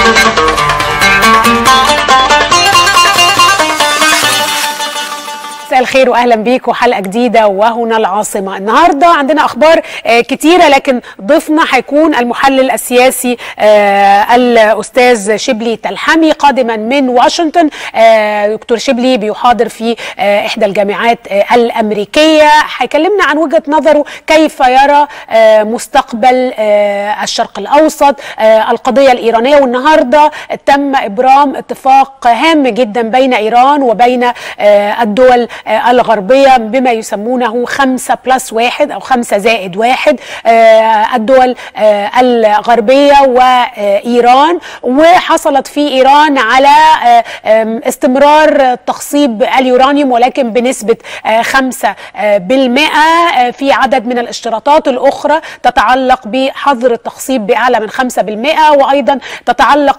مساء الخير واهلا بيكم حلقه جديده وهنا العاصمه النهارده عندنا اخبار آه، كتيره لكن ضيفنا هيكون المحلل السياسي آه، الاستاذ شبلي تلحمي قادما من واشنطن آه، دكتور شبلي بيحاضر في آه، احدى الجامعات آه، الامريكيه هيكلمنا عن وجهه نظره كيف يرى آه، مستقبل آه، الشرق الاوسط آه، القضيه الايرانيه والنهارده تم ابرام اتفاق هام جدا بين ايران وبين آه، الدول آه، الغربيه بما يسمونه خمسة بلس واحد او خمسة زائد واحد آه، الدول آه، الغربيه وايران وحصلت في ايران على آه، آم، استمرار تخصيب اليورانيوم ولكن بنسبه آه، خمسة آه، بالمئة آه، في عدد من الاشتراطات الاخرى تتعلق بحظر التخصيب باعلى من خمسة بالمئة وايضا تتعلق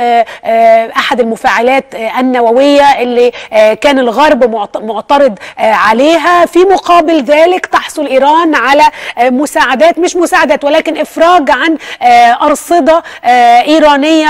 باحد المفاعلات آه، النوويه اللي آه، كان الغرب معت- معترض آه، عليها في مقابل ذلك تحصل ايران على آه، مساعدات مش مساعدات ولكن افراج عن آه، ارصده آه، ايرانيه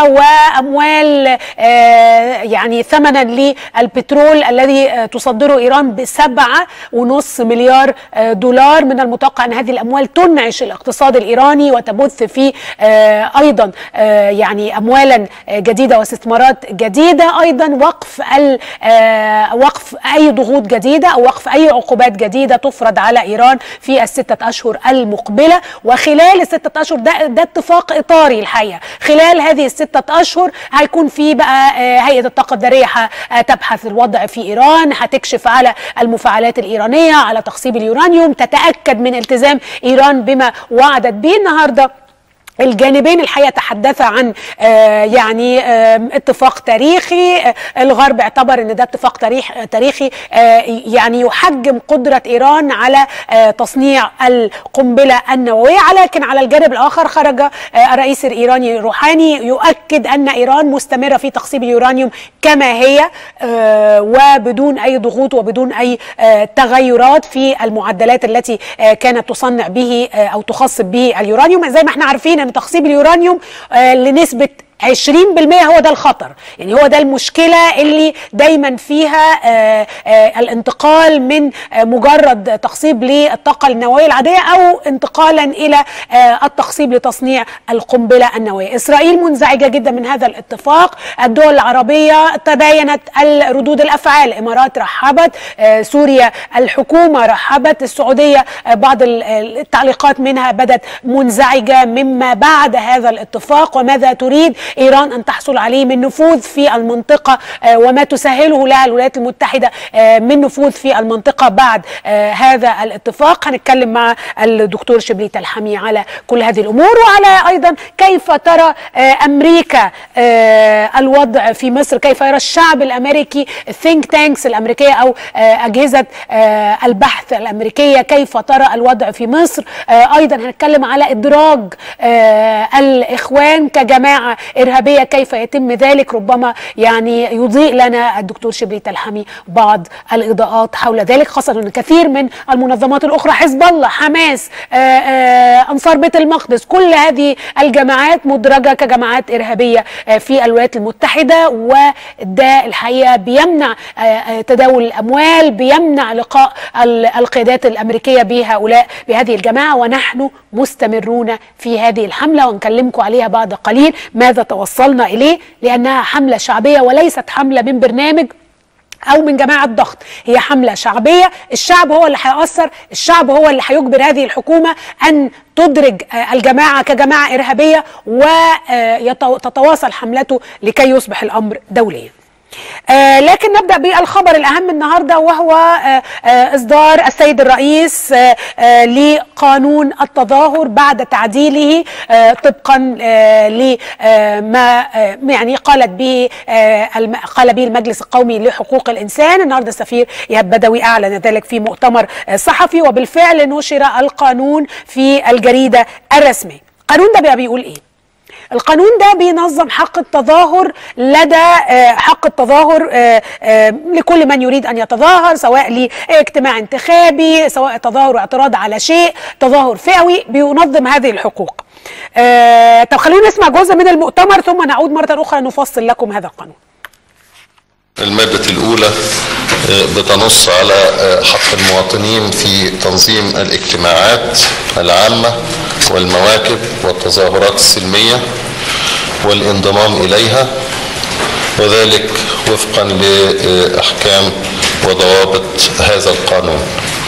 واموال آه، يعني ثمنا للبترول الذي آه، تصدره ايران بسبعة ونص مليار آه، دولار من المتوقع ان هذه الاموال تنعش الاقتصاد الايراني وتبث فيه آه، ايضا آه، يعني اموالا آه، جديده واستثمارات جديده ايضا وقف ال- آه، وقف اي ضغوط جديده او وقف اي عقوبات جديده تفرض على ايران في السته اشهر المقبله وخلال السته اشهر ده ده اتفاق اطاري الحقيقه خلال هذه السته اشهر هيكون في بقى آه، هيئه الطاقه الذريه ه- آه، تبحث الوضع في ايران هتكشف على المفاعلات الايرانيه على تخصيب اليورانيوم تتاكد من التزام ايران بما وعدت به النهارده الجانبين الحقيقه تحدثا عن آه، يعني آه، اتفاق تاريخي آه، الغرب اعتبر ان ده اتفاق تاريخ تاريخي آه، يعني يحجم قدره ايران على آه، تصنيع القنبله النوويه لكن على الجانب الاخر خرج آه، الرئيس الايراني روحاني يؤكد ان ايران مستمره في تخصيب اليورانيوم كما هي آه، وبدون اي ضغوط وبدون اي آه، تغيرات في المعدلات التي آه، كانت تصنع به آه، او تخصب به اليورانيوم زي ما احنا عارفين ان تخصيب اليورانيوم آه، لنسبه 20% هو ده الخطر يعني هو ده المشكلة اللي دايما فيها آه، آه، الانتقال من آه، مجرد تخصيب للطاقة النووية العادية أو انتقالا إلى آه، التخصيب لتصنيع القنبلة النووية إسرائيل منزعجة جدا من هذا الاتفاق الدول العربية تباينت ردود الأفعال الإمارات رحبت آه، سوريا الحكومة رحبت السعودية آه، بعض ال- التعليقات منها بدت منزعجة مما بعد هذا الاتفاق وماذا تريد إيران أن تحصل عليه من نفوذ في المنطقة آه، وما تسهله لها الولايات المتحدة آه، من نفوذ في المنطقة بعد آه، هذا الاتفاق هنتكلم مع الدكتور شبلي تلحمي على كل هذه الأمور وعلى أيضا كيف ترى آه، أمريكا آه، الوضع في مصر كيف يرى الشعب الأمريكي الثينك تانكس الأمريكية أو آه، أجهزة آه، البحث الأمريكية كيف ترى الوضع في مصر آه، أيضا هنتكلم على إدراج آه، الإخوان كجماعة إرهابية كيف يتم ذلك ربما يعني يضيء لنا الدكتور شبري تلحمي بعض الإضاءات حول ذلك خاصة أن كثير من المنظمات الأخرى حزب الله حماس آه، آه، أنصار بيت المقدس كل هذه الجماعات مدرجة كجماعات إرهابية آه، في الولايات المتحدة وده الحقيقة بيمنع آه، آه، تداول الأموال بيمنع لقاء ال- القيادات الأمريكية بهؤلاء بهذه الجماعة ونحن مستمرون في هذه الحملة ونكلمكم عليها بعد قليل ماذا توصلنا إليه لأنها حملة شعبية وليست حملة من برنامج او من جماعه ضغط هي حمله شعبيه الشعب هو اللي هيأثر الشعب هو اللي هيجبر هذه الحكومه ان تدرج آه، الجماعه كجماعه ارهابيه وتتواصل حملته لكي يصبح الامر دوليا آه لكن نبدا بالخبر الاهم النهارده وهو آه آه اصدار السيد الرئيس آه آه لقانون التظاهر بعد تعديله آه طبقا آه لما آه يعني قالت به آه الم- قال به المجلس القومي لحقوق الانسان النهارده السفير ايهاب بدوي اعلن ذلك في مؤتمر آه صحفي وبالفعل نشر القانون في الجريده الرسميه القانون ده بقى بيقول ايه القانون ده بينظم حق التظاهر لدى آه، حق التظاهر آه، آه، لكل من يريد ان يتظاهر سواء لاجتماع انتخابي سواء تظاهر واعتراض على شيء تظاهر فئوي بينظم هذه الحقوق آه طب خلونا نسمع جزء من المؤتمر ثم نعود مره اخرى نفصل لكم هذا القانون المادة الأولى بتنص على حق المواطنين في تنظيم الاجتماعات العامة والمواكب والتظاهرات السلمية والانضمام إليها وذلك وفقا لأحكام وضوابط هذا القانون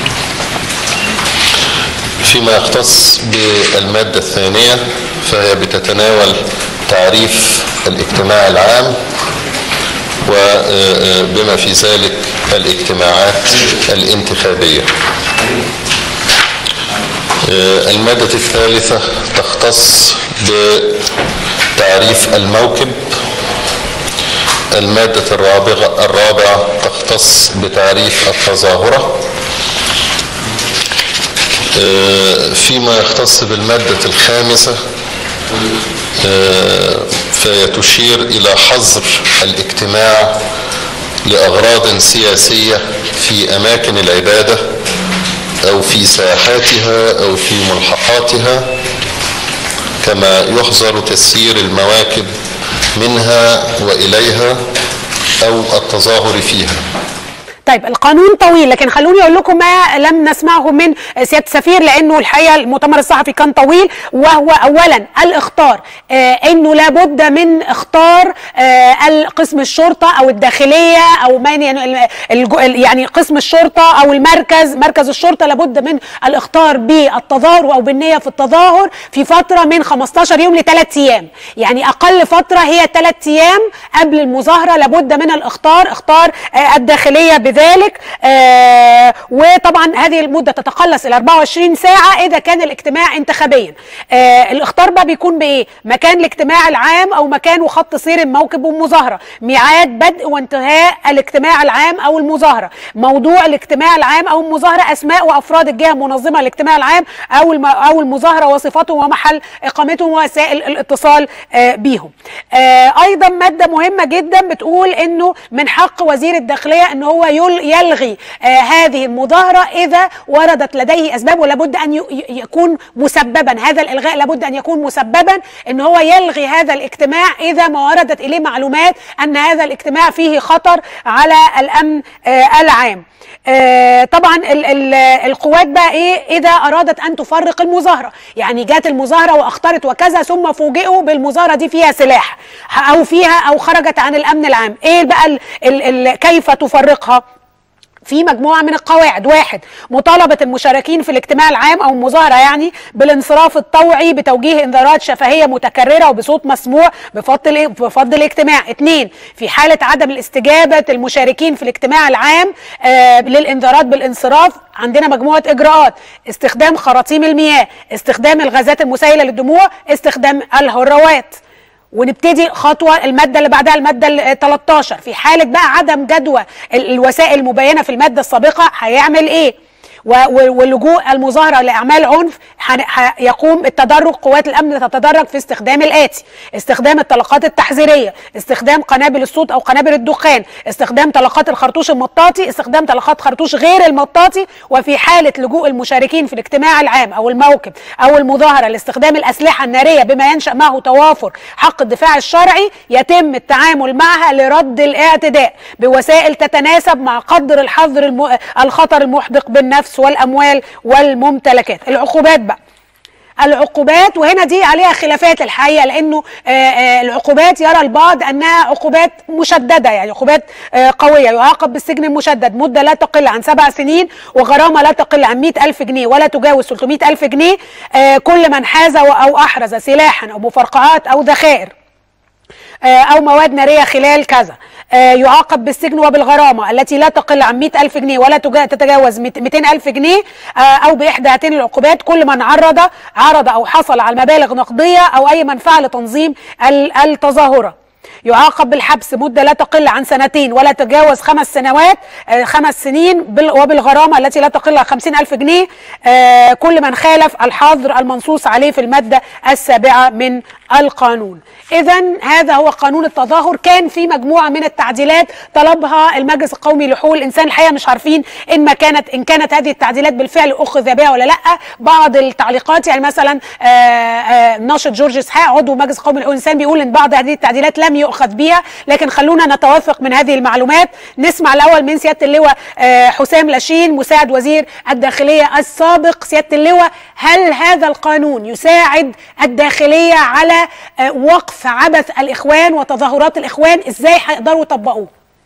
فيما يختص بالمادة الثانية فهي بتتناول تعريف الاجتماع العام وبما في ذلك الاجتماعات الانتخابية المادة الثالثة تختص بتعريف الموكب المادة الرابعة, الرابعة تختص بتعريف التظاهرة فيما يختص بالمادة الخامسة فهي تشير إلى حظر الاجتماع لأغراض سياسية في أماكن العبادة أو في ساحاتها أو في ملحقاتها كما يحظر تسيير المواكب منها وإليها أو التظاهر فيها طيب القانون طويل لكن خلوني اقول لكم ما لم نسمعه من سياده السفير لانه الحقيقه المؤتمر الصحفي كان طويل وهو اولا الاخطار آه انه لابد من اختار آه قسم الشرطه او الداخليه او من يعني يعني قسم الشرطه او المركز مركز الشرطه لابد من الاختار بالتظاهر او بالنيه في التظاهر في فتره من 15 يوم لثلاث ايام يعني اقل فتره هي ثلاث ايام قبل المظاهره لابد من الاختار اختار آه الداخليه بذلك ذلك آه وطبعا هذه المده تتقلص الى 24 ساعه اذا كان الاجتماع انتخابيا آه الاختار بقى بيكون بايه مكان الاجتماع العام او مكان وخط سير الموكب والمظاهره ميعاد بدء وانتهاء الاجتماع العام او المظاهره موضوع الاجتماع العام او المظاهره اسماء وافراد الجهه المنظمه للاجتماع العام او او المظاهره وصفاتهم ومحل اقامتهم ووسائل الاتصال آه بيهم ايضا ماده مهمه جدا بتقول انه من حق وزير الداخليه ان هو يلغي آه هذه المظاهرة إذا وردت لديه أسباب ولابد أن يكون مسببا هذا الإلغاء لابد أن يكون مسببا أن هو يلغي هذا الاجتماع إذا ما وردت إليه معلومات أن هذا الاجتماع فيه خطر على الأمن آه العام آه طبعا ال ال القوات بقى ايه اذا ارادت ان تفرق المظاهره يعني جات المظاهره واخطرت وكذا ثم فوجئوا بالمظاهره دي فيها سلاح او فيها او خرجت عن الامن العام ايه بقى ال ال ال كيف تفرقها في مجموعه من القواعد واحد مطالبه المشاركين في الاجتماع العام او المظاهره يعني بالانصراف الطوعي بتوجيه انذارات شفهيه متكرره وبصوت مسموع بفضل بفضل الاجتماع اثنين في حاله عدم الاستجابه المشاركين في الاجتماع العام آه للانذارات بالانصراف عندنا مجموعه اجراءات استخدام خراطيم المياه استخدام الغازات المسيله للدموع استخدام الهراوات ونبتدي خطوه الماده اللي بعدها الماده ال 13 في حاله بقى عدم جدوى الوسائل المبينه في الماده السابقه هيعمل ايه؟ ولجوء المظاهرة لأعمال عنف يقوم التدرج قوات الأمن تتدرج في استخدام الآتي استخدام الطلقات التحذيرية استخدام قنابل الصوت أو قنابل الدخان استخدام طلقات الخرطوش المطاطي استخدام طلقات خرطوش غير المطاطي وفي حالة لجوء المشاركين في الاجتماع العام أو الموكب أو المظاهرة لاستخدام الأسلحة النارية بما ينشأ معه توافر حق الدفاع الشرعي يتم التعامل معها لرد الاعتداء بوسائل تتناسب مع قدر الحظر الم... الخطر المحدق بالنفس والاموال والممتلكات العقوبات بقى العقوبات وهنا دي عليها خلافات الحقيقه لانه آآ آآ العقوبات يرى البعض انها عقوبات مشدده يعني عقوبات قويه يعاقب بالسجن المشدد مده لا تقل عن سبع سنين وغرامه لا تقل عن 100 ألف جنيه ولا تجاوز 300 ألف جنيه كل من حاز او احرز سلاحا او مفرقعات او ذخائر او مواد ناريه خلال كذا يعاقب بالسجن وبالغرامة التي لا تقل عن 100 ألف جنيه ولا تتجاوز 200 ألف جنيه أو بإحدى هاتين العقوبات كل من عرض عرض أو حصل على مبالغ نقدية أو أي منفعة لتنظيم التظاهرة يعاقب بالحبس مدة لا تقل عن سنتين ولا تتجاوز خمس سنوات آه خمس سنين وبالغرامة التي لا تقل عن خمسين ألف جنيه آه كل من خالف الحظر المنصوص عليه في المادة السابعة من القانون اذا هذا هو قانون التظاهر كان في مجموعه من التعديلات طلبها المجلس القومي لحقوق الانسان الحقيقه مش عارفين ان ما كانت ان كانت هذه التعديلات بالفعل اخذ بها ولا لا بعض التعليقات يعني مثلا آه، آه، ناشط جورج اسحاق عضو مجلس قومي لحقوق الانسان بيقول ان بعض هذه التعديلات لم يؤخذ بها لكن خلونا نتوثق من هذه المعلومات نسمع الاول من سياده اللواء آه، حسام لاشين مساعد وزير الداخليه السابق سياده اللواء هل هذا القانون يساعد الداخليه على آه، وقف عبث الاخوان وتظاهرات الاخوان ازاي هيقدروا يطبقوه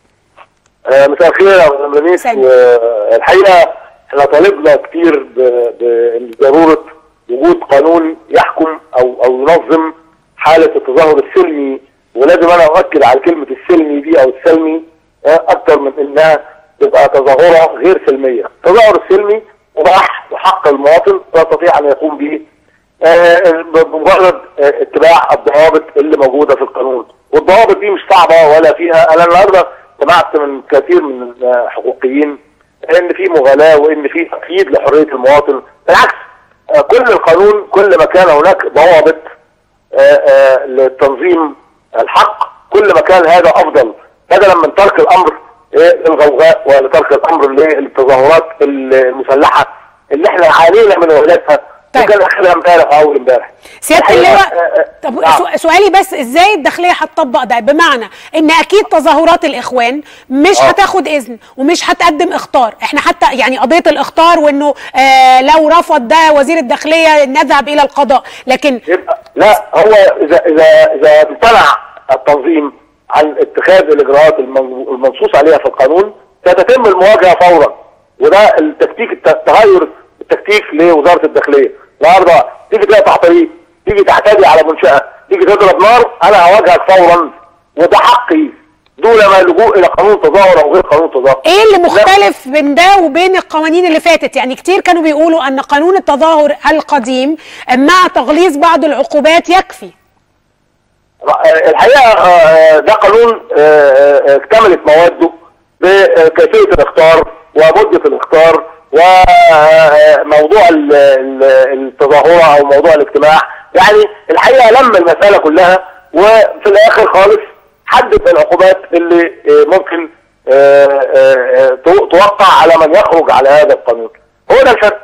آه، مساء الخير يا استاذ لميس سلام. الحقيقه احنا طالبنا كتير ب- بضروره وجود قانون يحكم او او ينظم حاله التظاهر السلمي ولازم انا اؤكد على كلمه السلمي دي او السلمي آه، اكتر من انها تبقى تظاهره غير سلميه، التظاهر السلمي مباح وحق المواطن يستطيع ان يقوم به آه، بمجرد آه، اتباع الضوابط اللي موجوده في القانون والضوابط دي مش صعبه ولا فيها انا النهارده سمعت من كثير من الحقوقيين ان في مغالاه وان في تقييد لحريه المواطن بالعكس آه، كل القانون كل ما كان هناك ضوابط آه، آه، لتنظيم الحق كل ما كان هذا افضل بدلا من ترك الامر آه، للغوغاء ولترك الامر للتظاهرات المسلحه اللي احنا عانينا من وهلاتها طيب. وكان اخرها امبارح واول امبارح سياده الحقيقة، اللواء آه، آه، طب نعم. سو- سؤالي بس ازاي الداخليه هتطبق ده بمعنى ان اكيد تظاهرات الاخوان مش آه. هتاخد اذن ومش هتقدم اخطار احنا حتى يعني قضيه الاخطار وانه آه لو رفض ده وزير الداخليه نذهب الى القضاء لكن يبقى لا هو اذا اذا اذا امتنع التنظيم عن اتخاذ الاجراءات المن- المنصوص عليها في القانون ستتم المواجهه فورا وده التكتيك الت- تغير التكتيك لوزاره الداخليه النهارده تيجي تقطع طريق تيجي تعتدي على منشاه تيجي تضرب نار انا هواجهك فورا وده حقي دون ما اللجوء الى قانون تظاهر او غير قانون تظاهر ايه اللي مختلف بين ده وبين القوانين اللي فاتت يعني كتير كانوا بيقولوا ان قانون التظاهر القديم مع تغليظ بعض العقوبات يكفي الحقيقه آه، ده قانون آه، آه، اكتملت مواده بكيفيه الاختار ومده الاختار وموضوع ال- ال- التظاهره او موضوع الاجتماع يعني الحقيقه لم المساله كلها وفي الاخر خالص حدد العقوبات اللي آه، ممكن آه، آه، آه، تو- توقع على من يخرج على هذا القانون هو ده الفرق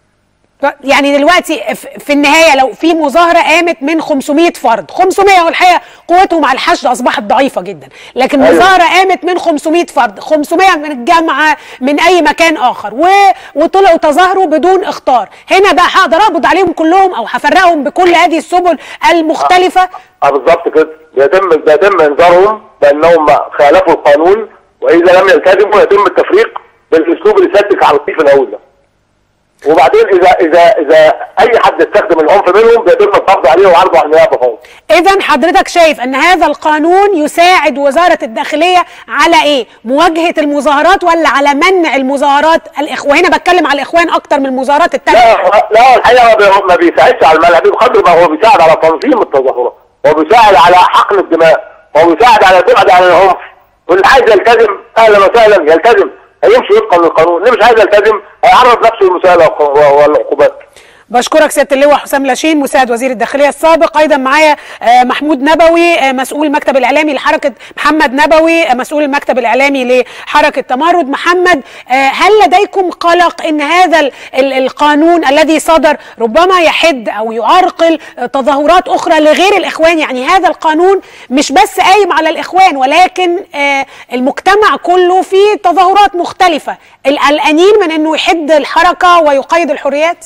يعني دلوقتي ف- في النهايه لو في مظاهره قامت من 500 فرد 500 والحقيقه قوتهم على الحشد اصبحت ضعيفه جدا لكن أيوة. مظاهره قامت من 500 فرد 500 من الجامعه من اي مكان اخر و... وطلعوا تظاهروا بدون اختار هنا بقى هقدر اقبض عليهم كلهم او هفرقهم بكل هذه السبل المختلفه اه بالظبط كده بيتم بيتم انذارهم بانهم خالفوا القانون واذا لم يلتزموا يتم التفريق بالاسلوب اللي سلك على الصيف الاول ده. وبعدين اذا اذا اذا اي حد استخدم العنف منهم بيتم القبض عليه وعرضه على النيابه فورا. اذا حضرتك شايف ان هذا القانون يساعد وزاره الداخليه على ايه مواجهه المظاهرات ولا على منع المظاهرات الاخوان هنا بتكلم على الاخوان اكتر من المظاهرات التانية لا لا الحقيقه ما بي- ما بيساعدش على المنع بقدر ما هو بيساعد على تنظيم التظاهرات هو بيساعد على حقن الدماء هو بيساعد على البعد عن العنف واللي عايز يلتزم اهلا وسهلا يلتزم هيمشي وفقا للقانون اللي مش عايز يلتزم هيعرض نفسه للمساءله والق- والعقوبات بشكرك سياده اللواء حسام لاشين مساعد وزير الداخليه السابق ايضا معايا آه، محمود نبوي آه، مسؤول المكتب الاعلامي لحركه محمد نبوي آه، مسؤول المكتب الاعلامي لحركه تمرد محمد آه، هل لديكم قلق ان هذا ال- ال- القانون الذي صدر ربما يحد او يعرقل آه، تظاهرات اخرى لغير الاخوان يعني هذا القانون مش بس قايم على الاخوان ولكن آه، المجتمع كله فيه تظاهرات مختلفه القلقانين من انه يحد الحركه ويقيد الحريات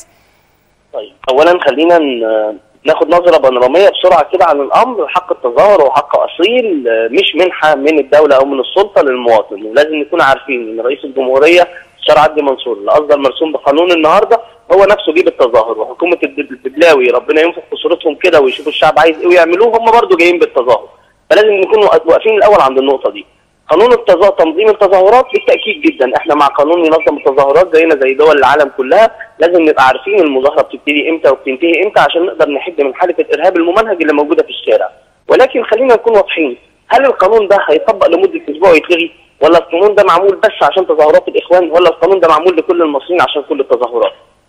طيب اولا خلينا ن- ناخد نظره بانوراميه بسرعه كده عن الامر حق التظاهر وحق اصيل آه، مش منحه من الدوله او من السلطه للمواطن ولازم نكون عارفين ان رئيس الجمهوريه الشرع عدلي منصور اللي اصدر مرسوم بقانون النهارده هو نفسه جيب التظاهر وحكومه الد- الدبلاوي ربنا ينفخ في صورتهم كده ويشوفوا الشعب عايز ايه ويعملوه هم برضه جايين بالتظاهر فلازم نكون واقف- واقفين الاول عند النقطه دي قانون التظاهر تنظيم التظاهرات بالتاكيد جدا احنا مع قانون ينظم التظاهرات زينا زي دول العالم كلها لازم نبقى عارفين المظاهره بتبتدي امتى وبتنتهي امتى عشان نقدر نحد من حاله الارهاب الممنهج اللي موجوده في الشارع ولكن خلينا نكون واضحين هل القانون ده هيطبق لمده اسبوع ويتلغي ولا القانون ده معمول بس عشان تظاهرات الاخوان ولا القانون ده معمول لكل المصريين عشان كل التظاهرات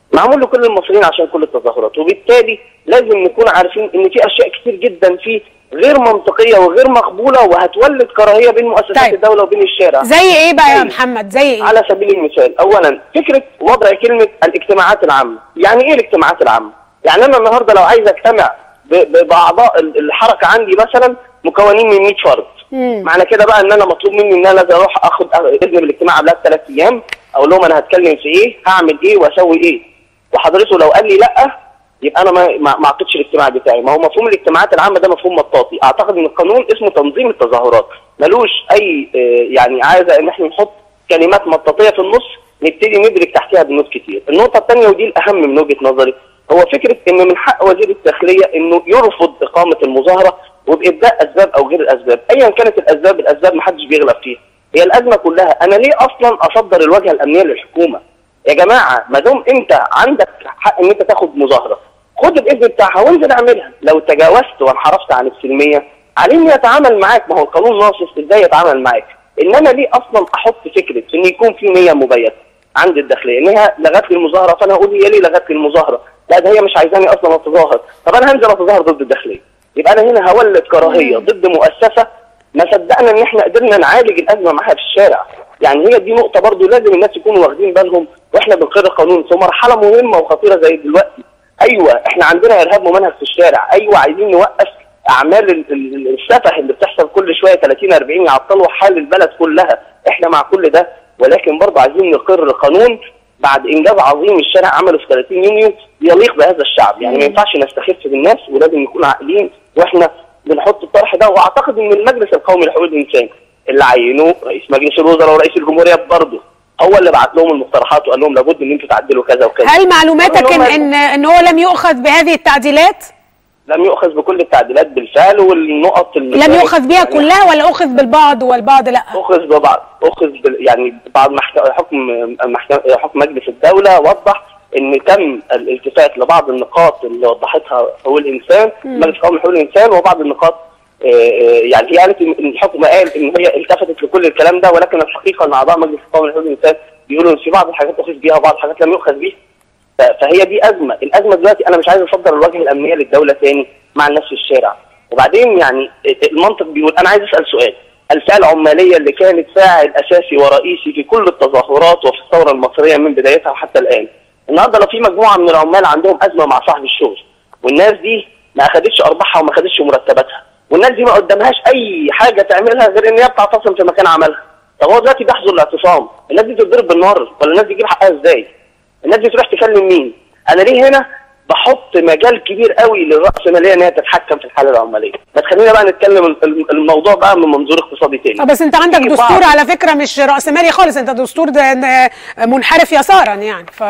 معمول لكل المصريين عشان كل التظاهرات وبالتالي لازم نكون عارفين ان في اشياء كتير جدا فيه غير منطقيه وغير مقبوله وهتولد كراهيه بين مؤسسات طيب. الدوله وبين الشارع زي ايه بقى يا طيب. محمد زي ايه على سبيل المثال اولا فكره وضع كلمه الاجتماعات العامه يعني ايه الاجتماعات العامه يعني انا النهارده لو عايز اجتمع ب- ب- باعضاء ال- الحركه عندي مثلا مكونين من 100 فرد مم. معنى كده بقى ان انا مطلوب مني ان انا لازم اروح اخد اذن بالاجتماع قبلها بثلاث ايام اقول لهم انا هتكلم في ايه هعمل ايه واسوي ايه وحضرته لو قال لي لا يبقى انا ما ما ما اعطيتش الاجتماع بتاعي ما هو مفهوم الاجتماعات العامه ده مفهوم مطاطي اعتقد ان القانون اسمه تنظيم التظاهرات ملوش اي آه، يعني عايزه ان احنا نحط كلمات مطاطيه في النص نبتدي ندرك تحتها بنود كتير النقطه الثانيه ودي الاهم من وجهه نظري هو فكره ان من حق وزير الداخليه انه يرفض اقامه المظاهره وبابداء اسباب او غير الاسباب ايا كانت الاسباب الاسباب محدش بيغلب فيها هي الازمه كلها انا ليه اصلا اصدر الواجهه الامنيه للحكومه يا جماعه ما دام انت عندك حق ان انت تاخد مظاهره خد الاذن بتاعها وانزل اعملها لو تجاوزت وانحرفت عن السلميه عليه انه يتعامل معاك ما هو القانون ناصص ازاي يتعامل معاك انما ليه اصلا احط فكره ان يكون في نيه مبيته عند الداخليه ان هي لغت لي المظاهره فانا اقول هي ليه لغت لي المظاهره لا ده هي مش عايزاني اصلا اتظاهر طب انا هنزل اتظاهر ضد الداخليه يبقى انا هنا هولد كراهيه ضد مؤسسه ما صدقنا ان احنا قدرنا نعالج الازمه معاها في الشارع يعني هي دي نقطه برضو لازم الناس يكونوا واخدين بالهم واحنا بنقر القانون في مرحله مهمه وخطيره زي دلوقتي ايوه احنا عندنا ارهاب ممنهج في الشارع ايوه عايزين نوقف اعمال ال- ال- السفه اللي بتحصل كل شويه 30 40 يعطلوا حال البلد كلها احنا مع كل ده ولكن برضه عايزين نقر قانون بعد انجاز عظيم الشارع عمله في 30 يونيو يليق بهذا الشعب يعني ما ينفعش نستخف بالناس ولازم نكون عاقلين واحنا بنحط الطرح ده واعتقد ان المجلس القومي لحقوق الانسان اللي عينوه رئيس مجلس الوزراء ورئيس الجمهوريه برضه هو اللي بعت لهم المقترحات وقال لهم لابد ان انتوا تعدلوا كذا وكذا هل معلوماتك قالوا ان لهم ان ان هو لم يؤخذ بهذه التعديلات لم يؤخذ بكل التعديلات بالفعل والنقط اللي لم كانت يؤخذ بها يعني كلها ولا اخذ بالبعض والبعض لا اخذ ببعض اخذ بال يعني بعض محك... حكم محكمة حكم مجلس الدوله وضح ان تم الالتفات لبعض النقاط اللي وضحتها حقوق الانسان مجلس قومي حقوق الانسان وبعض النقاط آه، آه، يعني هي قالت ان الحكم قال ان هي التفتت لكل الكلام ده ولكن الحقيقه ان اعضاء مجلس القومي لحقوق الانسان بيقولوا ان في بعض الحاجات اخذ بيها وبعض الحاجات لم يؤخذ بيها ف- فهي دي ازمه، الازمه دلوقتي انا مش عايز اصدر الواجهه الامنيه للدوله تاني مع الناس في الشارع، وبعدين يعني المنطق بيقول انا عايز اسال سؤال، الفئه العماليه اللي كانت فاعل اساسي ورئيسي في كل التظاهرات وفي الثوره المصريه من بدايتها وحتى الان، النهارده لو في مجموعه من العمال عندهم ازمه مع صاحب الشغل، والناس دي ما اخدتش ارباحها وما اخدتش مرتباتها، والناس دي ما قدامهاش اي حاجه تعملها غير ان هي بتعتصم في مكان عملها، طب هو دلوقتي بيحظر الاعتصام، الناس دي تتضرب بالنار ولا الناس دي تجيب حقها ازاي؟ الناس دي تروح تكلم مين؟ انا ليه هنا بحط مجال كبير قوي للرأسمالية ان هي تتحكم في الحالة العمالية. ما تخلينا بقى نتكلم ال- الموضوع بقى من منظور اقتصادي تاني. آه، بس انت عندك في دستور بعض- على فكره مش راسمالي خالص انت دستور ده ده منحرف يسارا يعني ف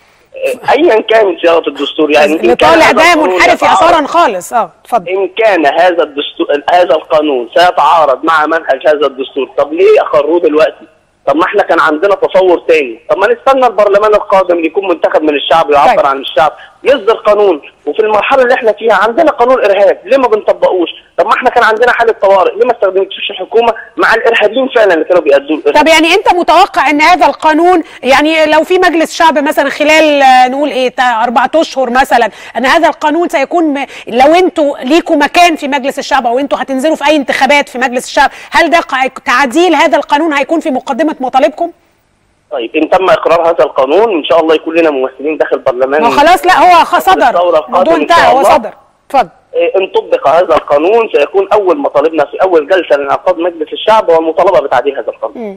ايا كان صياغه الدستور يعني اللي إن كان طالع هذا ده القانون منحرف يتعارض- يسارا خالص اه اتفضل ان كان هذا الدستور هذا القانون سيتعارض مع منهج هذا الدستور طب ليه اخروه دلوقتي طب ما احنا كان عندنا تصور تاني طب ما نستنى البرلمان القادم اللي يكون منتخب من الشعب يعبر طيب. عن الشعب يصدر قانون وفي المرحله اللي احنا فيها عندنا قانون ارهاب ليه ما بنطبقوش طب ما احنا كان عندنا حاله طوارئ ليه ما استخدمتوش الحكومه مع الارهابيين فعلا اللي كانوا بيأدوا الارهاب طب يعني انت متوقع ان هذا القانون يعني لو في مجلس شعب مثلا خلال آه، نقول ايه تا- اربعة اشهر مثلا ان هذا القانون سيكون م... لو انتوا ليكوا مكان في مجلس الشعب او انتوا هتنزلوا في اي انتخابات في مجلس الشعب هل ده ق- تعديل هذا القانون هيكون في مقدمة مطالبكم؟ طيب ان تم اقرار هذا القانون ان شاء الله يكون لنا ممثلين داخل البرلمان ما خلاص لا هو خ- صدر الثورة القادمة الموضوع إن انتهى شاء هو الله. صدر اتفضل إيه، ان طبق هذا القانون سيكون اول مطالبنا في اول جلسه لانعقاد مجلس الشعب هو المطالبه بتعديل هذا القانون.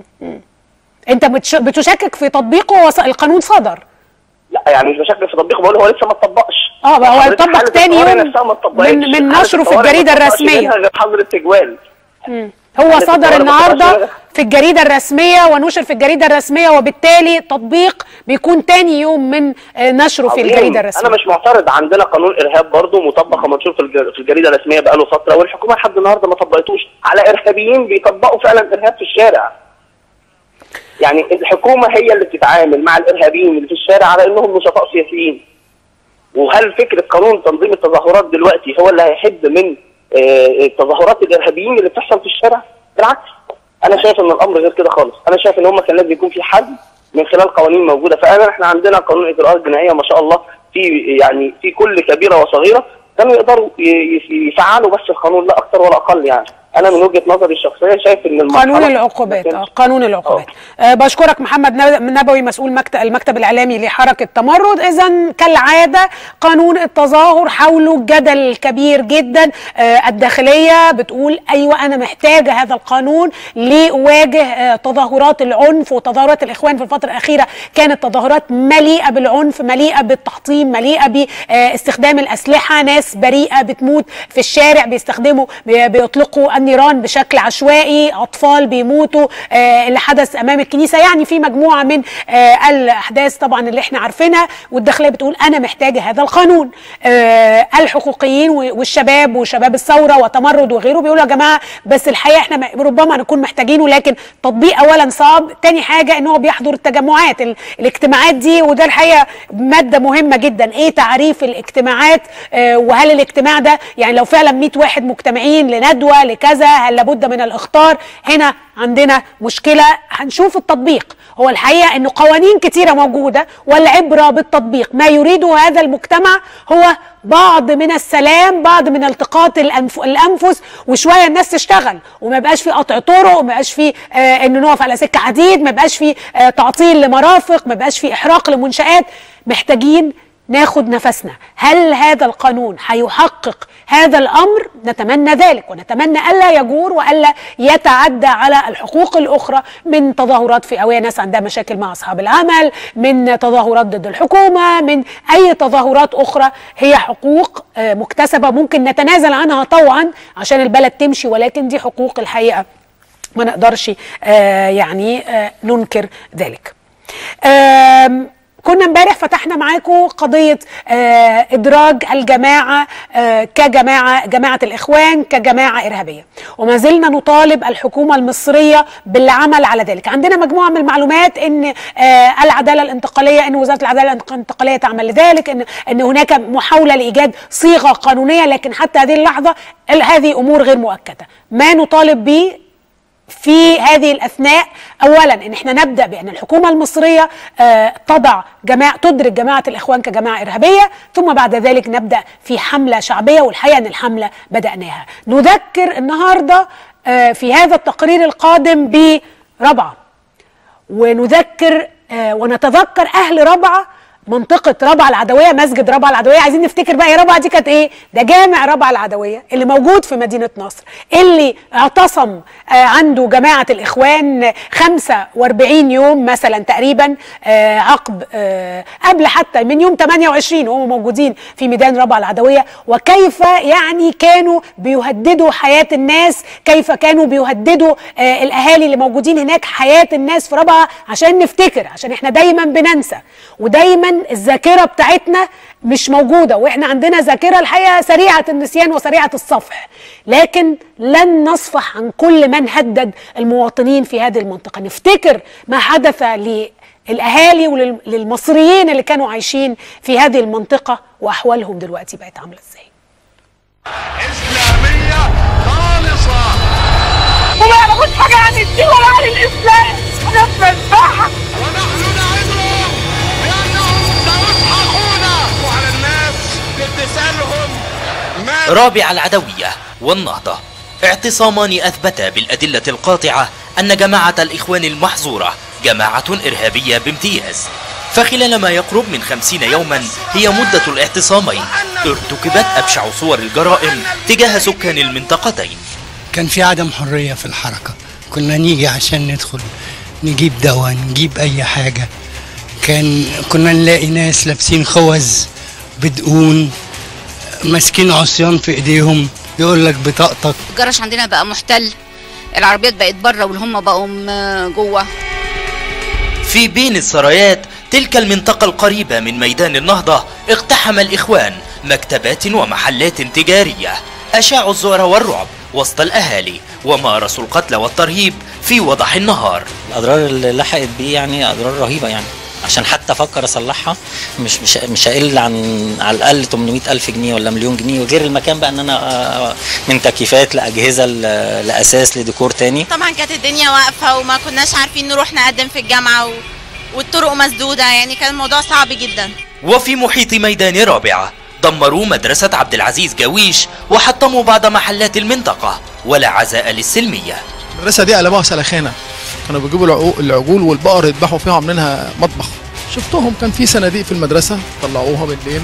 انت بتش... بتشكك في تطبيقه وص... القانون صدر لا يعني مش بشكل في تطبيقه بقول هو لسه ما اتطبقش. اه بقى هو حضرتك هيطبق حالة تاني الطوارئ يوم نفسها ما اتطبقتش. من من حالة نشره في الطوارئ ما الجريده اتطبقش الرسميه منها غير حظر التجوال. هو حالة صدر الطوارئ ما النهارده اتطبقش في الجريده الرسميه ونشر في الجريده الرسميه وبالتالي تطبيق بيكون تاني يوم من آه، نشره في عظيم. الجريده الرسميه انا مش معترض عندنا قانون ارهاب برضه مطبق ومنشور في الج- في الجريده الرسميه بقاله فتره والحكومه لحد النهارده ما طبقتوش على ارهابيين بيطبقوا فعلا ارهاب في الشارع. يعني الحكومه هي اللي بتتعامل مع الارهابيين اللي في الشارع على انهم نشطاء سياسيين. وهل فكره قانون تنظيم التظاهرات دلوقتي هو اللي هيحد من آه، التظاهرات الارهابيين اللي بتحصل في الشارع؟ بالعكس انا شايف ان الامر غير كده خالص، انا شايف ان هم كان لازم يكون في حد من خلال قوانين موجوده فعلا احنا عندنا قانون اجراءات جنائيه ما شاء الله في يعني في كل كبيره وصغيره كانوا يقدروا ي- ي- يفعلوا بس القانون لا اكثر ولا اقل يعني انا من وجهه نظري الشخصيه شايف ان المرحلة قانون العقوبات ما اه كانش- قانون العقوبات آه بشكرك محمد نب- نبوي مسؤول مكتب المكتب الاعلامي لحركه تمرد اذا كالعاده قانون التظاهر حوله جدل كبير جدا آه الداخليه بتقول ايوه انا محتاجه هذا القانون لاواجه آه تظاهرات العنف وتظاهرات الاخوان في الفتره الاخيره كانت تظاهرات مليئه بالعنف مليئه بالتحطيم مليئه باستخدام الاسلحه ناس بريئه بتموت في الشارع بيستخدموا بي- بيطلقوا النيران بشكل عشوائي اطفال بيموتوا آه، اللي حدث امام الكنيسه يعني في مجموعه من آه، الاحداث طبعا اللي احنا عارفينها والداخليه بتقول انا محتاجه هذا القانون آه، الحقوقيين و- والشباب وشباب الثوره وتمرد وغيره بيقولوا يا جماعه بس الحقيقه احنا م- ربما نكون محتاجينه لكن تطبيق اولا صعب تاني حاجه ان هو بيحضر التجمعات ال- الاجتماعات دي وده الحقيقه ماده مهمه جدا ايه تعريف الاجتماعات آه، وهل الاجتماع ده يعني لو فعلا 100 واحد مجتمعين لندوه لكذا هل لابد من الاخطار هنا عندنا مشكله هنشوف التطبيق هو الحقيقه انه قوانين كتيره موجوده والعبره بالتطبيق ما يريده هذا المجتمع هو بعض من السلام بعض من التقاط الأنف... الانفس وشويه الناس تشتغل وما يبقاش في قطع طرق وما يبقاش في آه انه نقف على سكه حديد ما يبقاش في آه تعطيل لمرافق ما يبقاش في احراق لمنشات محتاجين ناخد نفسنا هل هذا القانون هيحقق هذا الامر نتمنى ذلك ونتمنى الا يجور والا يتعدى على الحقوق الاخرى من تظاهرات فئويه ناس عندها مشاكل مع اصحاب العمل من تظاهرات ضد الحكومه من اي تظاهرات اخرى هي حقوق آه، مكتسبه ممكن نتنازل عنها طوعا عشان البلد تمشي ولكن دي حقوق الحقيقه ما نقدرش آه، يعني آه، ننكر ذلك آم، كنا امبارح فتحنا معاكم قضية آه إدراج الجماعة آه كجماعة جماعة الإخوان كجماعة إرهابية وما زلنا نطالب الحكومة المصرية بالعمل على ذلك عندنا مجموعة من المعلومات أن آه العدالة الانتقالية أن وزارة العدالة الانتقالية تعمل لذلك أن, أن هناك محاولة لإيجاد صيغة قانونية لكن حتى هذه اللحظة ال- هذه أمور غير مؤكدة ما نطالب به في هذه الاثناء اولا ان احنا نبدا بان الحكومه المصريه آه، تضع جماعه تدرك جماعه الاخوان كجماعه ارهابيه ثم بعد ذلك نبدا في حمله شعبيه والحقيقه ان الحمله بداناها نذكر النهارده آه، في هذا التقرير القادم بربعه ونذكر آه، ونتذكر اهل ربعه منطقة ربع العدوية مسجد ربع العدوية عايزين نفتكر بقى هي ربع دي كانت ايه ده جامع ربع العدوية اللي موجود في مدينة نصر اللي اعتصم آه عنده جماعة الإخوان 45 يوم مثلا تقريبا آه عقب آه قبل حتى من يوم 28 وهم موجودين في ميدان ربع العدوية وكيف يعني كانوا بيهددوا حياة الناس كيف كانوا بيهددوا آه الأهالي اللي موجودين هناك حياة الناس في ربع عشان نفتكر عشان احنا دايما بننسى ودايما الذاكرة بتاعتنا مش موجودة واحنا عندنا ذاكرة الحقيقة سريعة النسيان وسريعة الصفح لكن لن نصفح عن كل من هدد المواطنين في هذه المنطقة نفتكر ما حدث للأهالي وللمصريين اللي كانوا عايشين في هذه المنطقة وأحوالهم دلوقتي بقت عاملة ازاي إسلامية خالصة وما يعرفوش حاجة عن الدين ولا عن الإسلام أنا بذبحها ونحن نعدهم بأنهم سيسحقون وعلى الناس بامتثالهم ما رابع العدوية والنهضة اعتصامان أثبتا بالأدلة القاطعة أن جماعة الإخوان المحظورة جماعة إرهابية بامتياز فخلال ما يقرب من خمسين يوما هي مدة الاعتصامين ارتكبت أبشع صور الجرائم تجاه سكان المنطقتين كان في عدم حرية في الحركة كنا نيجي عشان ندخل نجيب دواء نجيب أي حاجة كان كنا نلاقي ناس لابسين خوذ بدقون ماسكين عصيان في ايديهم يقول لك بطاقتك الجرش عندنا بقى محتل العربيات بقت بره واللي هم بقوا م- جوه في بين السرايات تلك المنطقة القريبة من ميدان النهضة اقتحم الإخوان مكتبات ومحلات تجارية أشاعوا الذعر والرعب وسط الأهالي ومارسوا القتل والترهيب في وضح النهار الاضرار اللي لحقت بيه يعني اضرار رهيبه يعني عشان حتى افكر اصلحها مش مش مش هقل عن على الاقل 800 الف جنيه ولا مليون جنيه وغير المكان بقى ان انا آه، من تكييفات لاجهزه ل- لاساس لديكور تاني طبعا كانت الدنيا واقفه وما كناش عارفين نروح نقدم في الجامعه و... والطرق مسدودة يعني كان الموضوع صعب جدا وفي محيط ميدان رابعة دمروا مدرسة عبد العزيز جويش وحطموا بعض محلات المنطقة ولا عزاء للسلمية المدرسه دي قلبوها سلخانه كانوا بيجيبوا العقو- العجول والبقر يذبحوا فيها عاملينها مطبخ شفتهم كان في صناديق في المدرسه طلعوها بالليل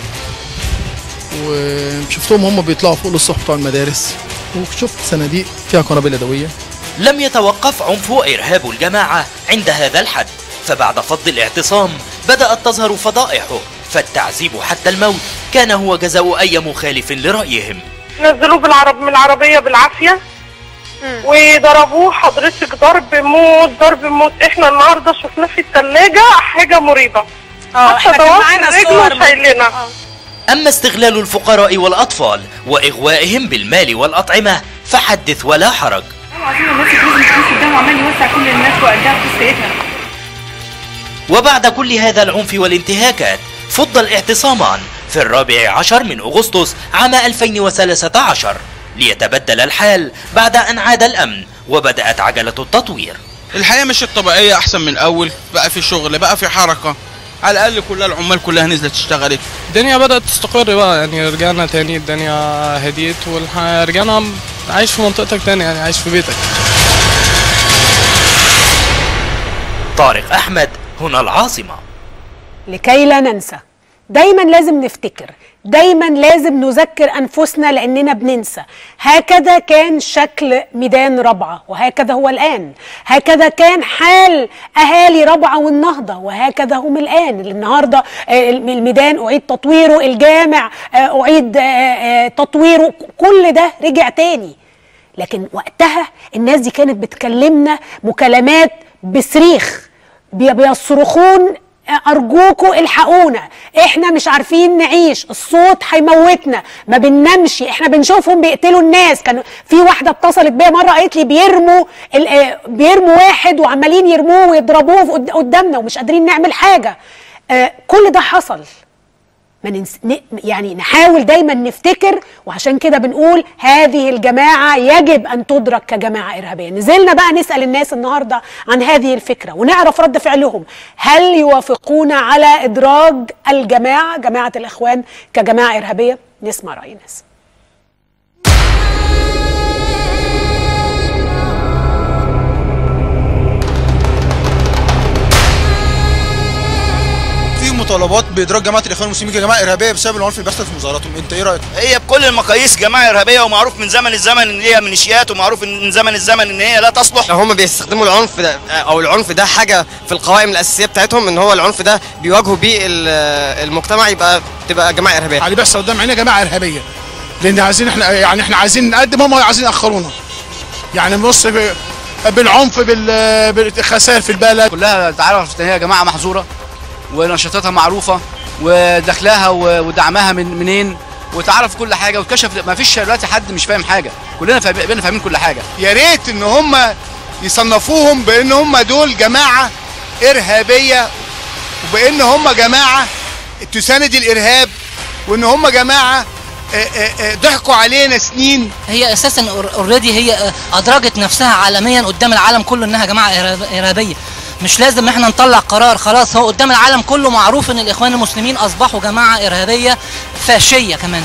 وشفتهم هم بيطلعوا فوق للسطح بتوع المدارس وشفت صناديق فيها قنابل يدويه لم يتوقف عنف وإرهاب الجماعة عند هذا الحد فبعد فض الاعتصام بدأت تظهر فضائحه فالتعذيب حتى الموت كان هو جزاء أي مخالف لرأيهم نزلوه بالعرب من العربية بالعافية وضربوه حضرتك ضرب موت ضرب موت احنا النهارده شفناه في الثلاجة حاجة مريبة اه احنا كان ضوافر معانا رجله صور شايلنا أما استغلال الفقراء والأطفال وإغوائهم بالمال والأطعمة فحدث ولا حرج عايزين الناس لازم تكون قدام وعمال يوسع كل الناس وقدها في سيئتها وبعد كل هذا العنف والانتهاكات فض الاعتصامان في الرابع عشر من أغسطس عام 2013 ليتبدل الحال بعد أن عاد الأمن وبدأت عجلة التطوير الحياة مش الطبيعية أحسن من الأول بقى في شغل بقى في حركة على الأقل كلها العمال كلها نزلت اشتغلت الدنيا بدأت تستقر بقى يعني رجعنا تاني الدنيا هديت ورجعنا عايش في منطقتك تاني يعني عايش في بيتك طارق أحمد هنا العاصمة لكي لا ننسى دايما لازم نفتكر دايما لازم نذكر انفسنا لاننا بننسى هكذا كان شكل ميدان ربعه وهكذا هو الان هكذا كان حال اهالي ربعه والنهضه وهكذا هم الان النهارده آه، الميدان اعيد تطويره الجامع آه، اعيد آه، آه، تطويره كل ده رجع تاني لكن وقتها الناس دي كانت بتكلمنا مكالمات بصريخ بي- بيصرخون ارجوكوا الحقونا احنا مش عارفين نعيش الصوت هيموتنا ما بننامش احنا بنشوفهم بيقتلوا الناس كان في واحده اتصلت بيا مره قالت لي بيرموا ال- آه، بيرموا واحد وعمالين يرموه ويضربوه في قد- قدامنا ومش قادرين نعمل حاجه آه، كل ده حصل ما ننس... ن... يعني نحاول دايما نفتكر وعشان كده بنقول هذه الجماعة يجب أن تدرك كجماعة إرهابية نزلنا بقى نسأل الناس النهاردة عن هذه الفكرة ونعرف رد فعلهم هل يوافقون على إدراج الجماعة جماعة الإخوان كجماعة إرهابية نسمع رأي الناس في مطالبات بادراج جماعه الاخوان المسلمين كجماعه ارهابيه بسبب العنف اللي بيحصل في مظاهراتهم انت ايه رايك هي بكل المقاييس جماعه ارهابيه ومعروف من زمن الزمن ان هي ميليشيات ومعروف من زمن الزمن ان هي لا تصلح لو هم بيستخدموا العنف ده او العنف ده حاجه في القوائم الاساسيه بتاعتهم ان هو العنف ده بيواجهوا بيه ال- المجتمع يبقى تبقى جماعه ارهابيه اللي بيحصل قدام عينينا جماعه ارهابيه لان عايزين احنا يعني احنا عايزين نقدم هم عايزين ياخرونا يعني بص ب- بالعنف بال- بالخسائر في البلد كلها تعرف ان هي جماعه محظوره ونشاطاتها معروفه ودخلها و- ودعمها من منين وتعرف كل حاجه واتكشف ما فيش دلوقتي حد مش فاهم حاجه كلنا فاهم- بقينا فاهمين كل حاجه يا ريت ان هم يصنفوهم بان هم دول جماعه ارهابيه وبان هم جماعه تساند الارهاب وان هم جماعه آه، آه، آه، ضحكوا علينا سنين هي اساسا اوريدي هي آه، ادرجت نفسها عالميا قدام العالم كله انها جماعه إرهاب- ارهابيه مش لازم احنا نطلع قرار خلاص هو قدام العالم كله معروف ان الاخوان المسلمين اصبحوا جماعه ارهابيه فاشيه كمان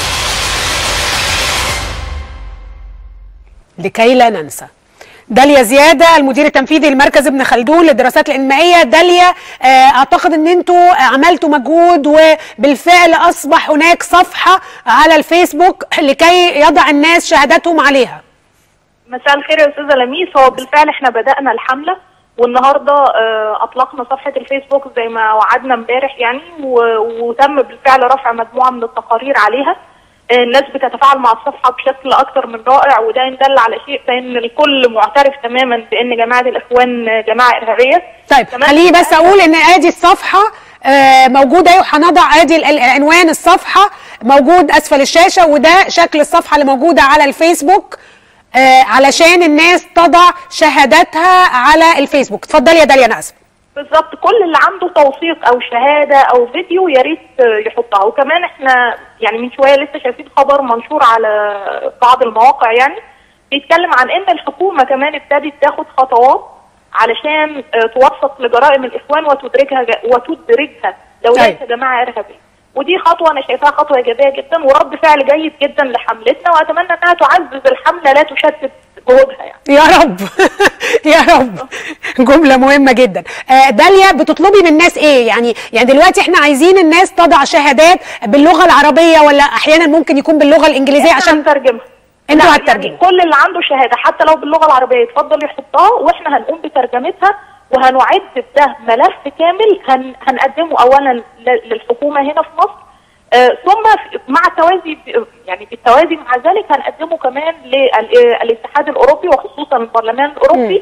لكي لا ننسى داليا زيادة المدير التنفيذي لمركز ابن خلدون للدراسات الإنمائية داليا آه، أعتقد أن أنتوا عملتوا مجهود وبالفعل أصبح هناك صفحة على الفيسبوك لكي يضع الناس شهاداتهم عليها مساء الخير يا استاذه لميس هو بالفعل احنا بدانا الحمله والنهارده آه، اطلقنا صفحه الفيسبوك زي ما وعدنا امبارح يعني و- وتم بالفعل رفع مجموعه من التقارير عليها آه، الناس بتتفاعل مع الصفحه بشكل اكتر من رائع وده ان دل على شيء فان الكل معترف تماما بان جماعه الاخوان جماعه ارهابيه طيب خليني بس أقول أن آدي الصفحة آه، موجودة أهي وهنضع آدي ال- ال- عنوان الصفحة موجود أسفل الشاشة وده شكل الصفحة اللي موجودة على الفيسبوك آه، علشان الناس تضع شهاداتها على الفيسبوك اتفضلي يا داليا أنا آسفة بالظبط كل اللي عنده توثيق او شهاده او فيديو يا ريت يحطها وكمان احنا يعني من شويه لسه شايفين خبر منشور على بعض المواقع يعني بيتكلم عن ان الحكومه كمان ابتدت تاخد خطوات علشان آه، توثق لجرائم الاخوان وتدركها وتدركها دولات جماعه ارهابيه ودي خطوه انا شايفاها خطوه ايجابيه جدا ورد فعل جيد جدا لحملتنا واتمنى انها تعزز الحمله لا تشتت جهودها يعني يا رب يا رب جمله مهمه جدا آه، داليا بتطلبي من الناس ايه يعني يعني دلوقتي احنا عايزين الناس تضع شهادات باللغه العربيه ولا احيانا ممكن يكون باللغه الانجليزيه عشان نترجمها انتوا لا، هتترجموا يعني كل اللي عنده شهاده حتى لو باللغه العربيه يتفضل يحطها واحنا هنقوم بترجمتها وهنعد ده ملف كامل هن هنقدمه اولا ل- للحكومه هنا في مصر آه ثم في- مع التوازي ب- يعني بالتوازي مع ذلك هنقدمه كمان للاتحاد الاوروبي وخصوصا البرلمان الاوروبي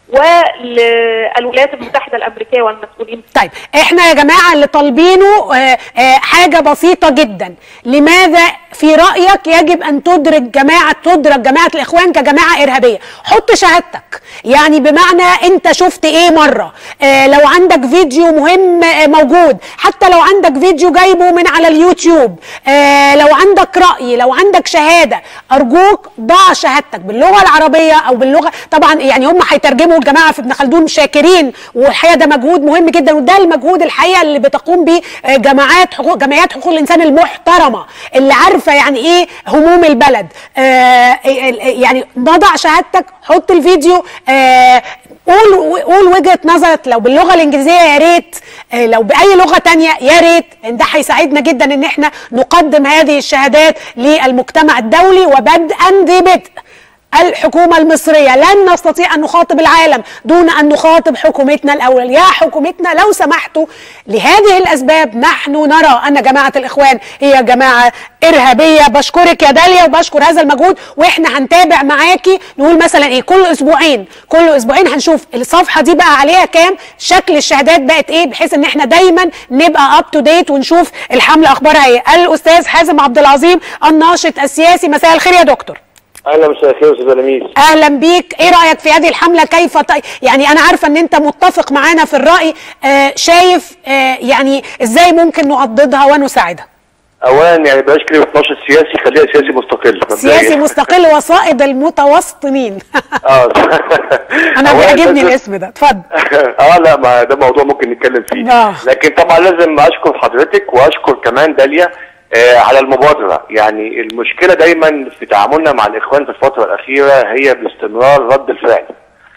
وللولايات المتحده الامريكيه والمسؤولين طيب احنا يا جماعه اللي طالبينه آه، آه، حاجه بسيطه جدا لماذا في رايك يجب ان تدرك جماعه تدرك جماعه الاخوان كجماعه ارهابيه حط شهادتك يعني بمعنى انت شفت ايه مره آه لو عندك فيديو مهم آه موجود حتى لو عندك فيديو جايبه من على اليوتيوب آه لو عندك راي لو عندك شهاده ارجوك ضع شهادتك باللغه العربيه او باللغه طبعا يعني هم هيترجموا الجماعه في ابن خلدون شاكرين والحقيقه ده مجهود مهم جدا وده المجهود الحقيقه اللي بتقوم به آه، جماعات حقوق جمعيات حقوق الانسان المحترمه اللي عارفه يعني ايه هموم البلد آه يعني ضع شهادتك حط الفيديو آه قول قول وجهه نظرك لو باللغه الانجليزيه يا ريت آه، لو باي لغه تانية يا ريت لأن ده هيساعدنا جدا ان احنا نقدم هذه الشهادات للمجتمع الدولي وبدءا ذي بدء الحكومة المصرية لن نستطيع أن نخاطب العالم دون أن نخاطب حكومتنا الأول يا حكومتنا لو سمحتوا لهذه الأسباب نحن نرى أن جماعة الإخوان هي جماعة إرهابية بشكرك يا داليا وبشكر هذا المجهود وإحنا هنتابع معاكي نقول مثلا إيه كل أسبوعين كل أسبوعين هنشوف الصفحة دي بقى عليها كام شكل الشهادات بقت إيه بحيث إن إحنا دايما نبقى أب تو ديت ونشوف الحملة أخبارها إيه الأستاذ حازم عبد العظيم الناشط السياسي مساء الخير يا دكتور اهلا مساء الخير استاذ لميس اهلا بيك ايه رايك في هذه الحمله كيف ط... يعني انا عارفه ان انت متفق معانا في الراي آه شايف آه يعني ازاي ممكن نعضدها ونساعدها اولا يعني بلاش كلمه ناشط سياسي خليها سياسي مستقل سياسي مستقل وصائد المتوسطنين اه انا أولاً بيعجبني لازم- الاسم ده اتفضل اه لا ما ده موضوع ممكن نتكلم فيه آه. لكن طبعا لازم اشكر حضرتك واشكر كمان داليا آه على المبادره يعني المشكله دايما في تعاملنا مع الاخوان في الفتره الاخيره هي باستمرار رد الفعل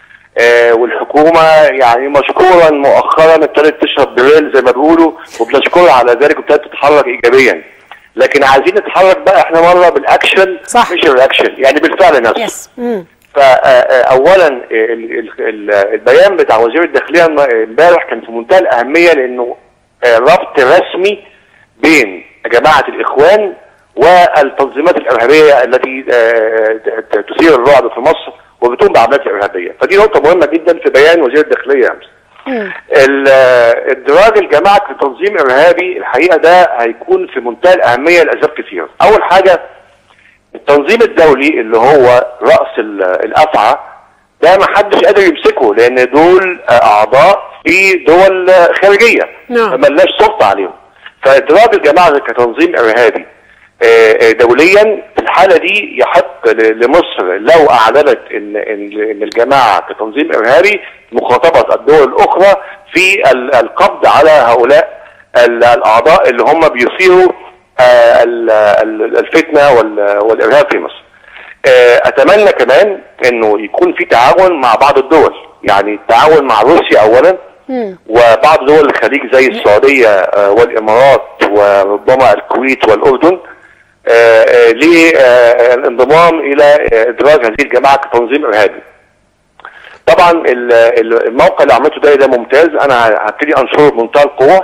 آه والحكومه يعني مشكورا مؤخرا ابتدت تشرب بريل زي ما بيقولوا وبنشكرها على ذلك وابتدت تتحرك ايجابيا لكن عايزين نتحرك بقى احنا مره بالاكشن صح. مش الرياكشن يعني بالفعل نفسه يس مم. فاولا البيان بتاع وزير الداخليه الم- امبارح كان في منتهى الاهميه لانه آه، ربط رسمي بين جماعه الاخوان والتنظيمات الارهابيه التي آه، ت- ت- تثير الرعب في مصر وبتقوم بعمليات ارهابيه فدي نقطه مهمه جدا في بيان وزير الداخليه امس ال- آه، ادراج الجماعه في تنظيم ارهابي الحقيقه ده هيكون في منتهى الاهميه لاسباب كثيره اول حاجه التنظيم الدولي اللي هو راس ال- الافعى ده ما حدش قادر يمسكه لان دول آه، اعضاء في دول آه، خارجيه نعم. ملناش سلطه عليهم فادراج الجماعه كتنظيم ارهابي آه، آه، دوليا في الحاله دي يحق ل- لمصر لو اعلنت ان ان ان الجماعه كتنظيم ارهابي مخاطبه الدول الاخرى في ال- القبض على هؤلاء ال- الاعضاء اللي هم بيثيروا آه، ال- ال- الفتنه وال- والارهاب في مصر. آه، اتمنى كمان انه يكون في تعاون مع بعض الدول يعني التعاون مع روسيا اولا وبعض دول الخليج زي السعوديه آه، والامارات وربما الكويت والاردن آه، آه، للانضمام الى آه، ادراج هذه الجماعه كتنظيم ارهابي. طبعا ال- ال- الموقع اللي عملته ده ده ممتاز انا هبتدي انشره بمنتهى القوه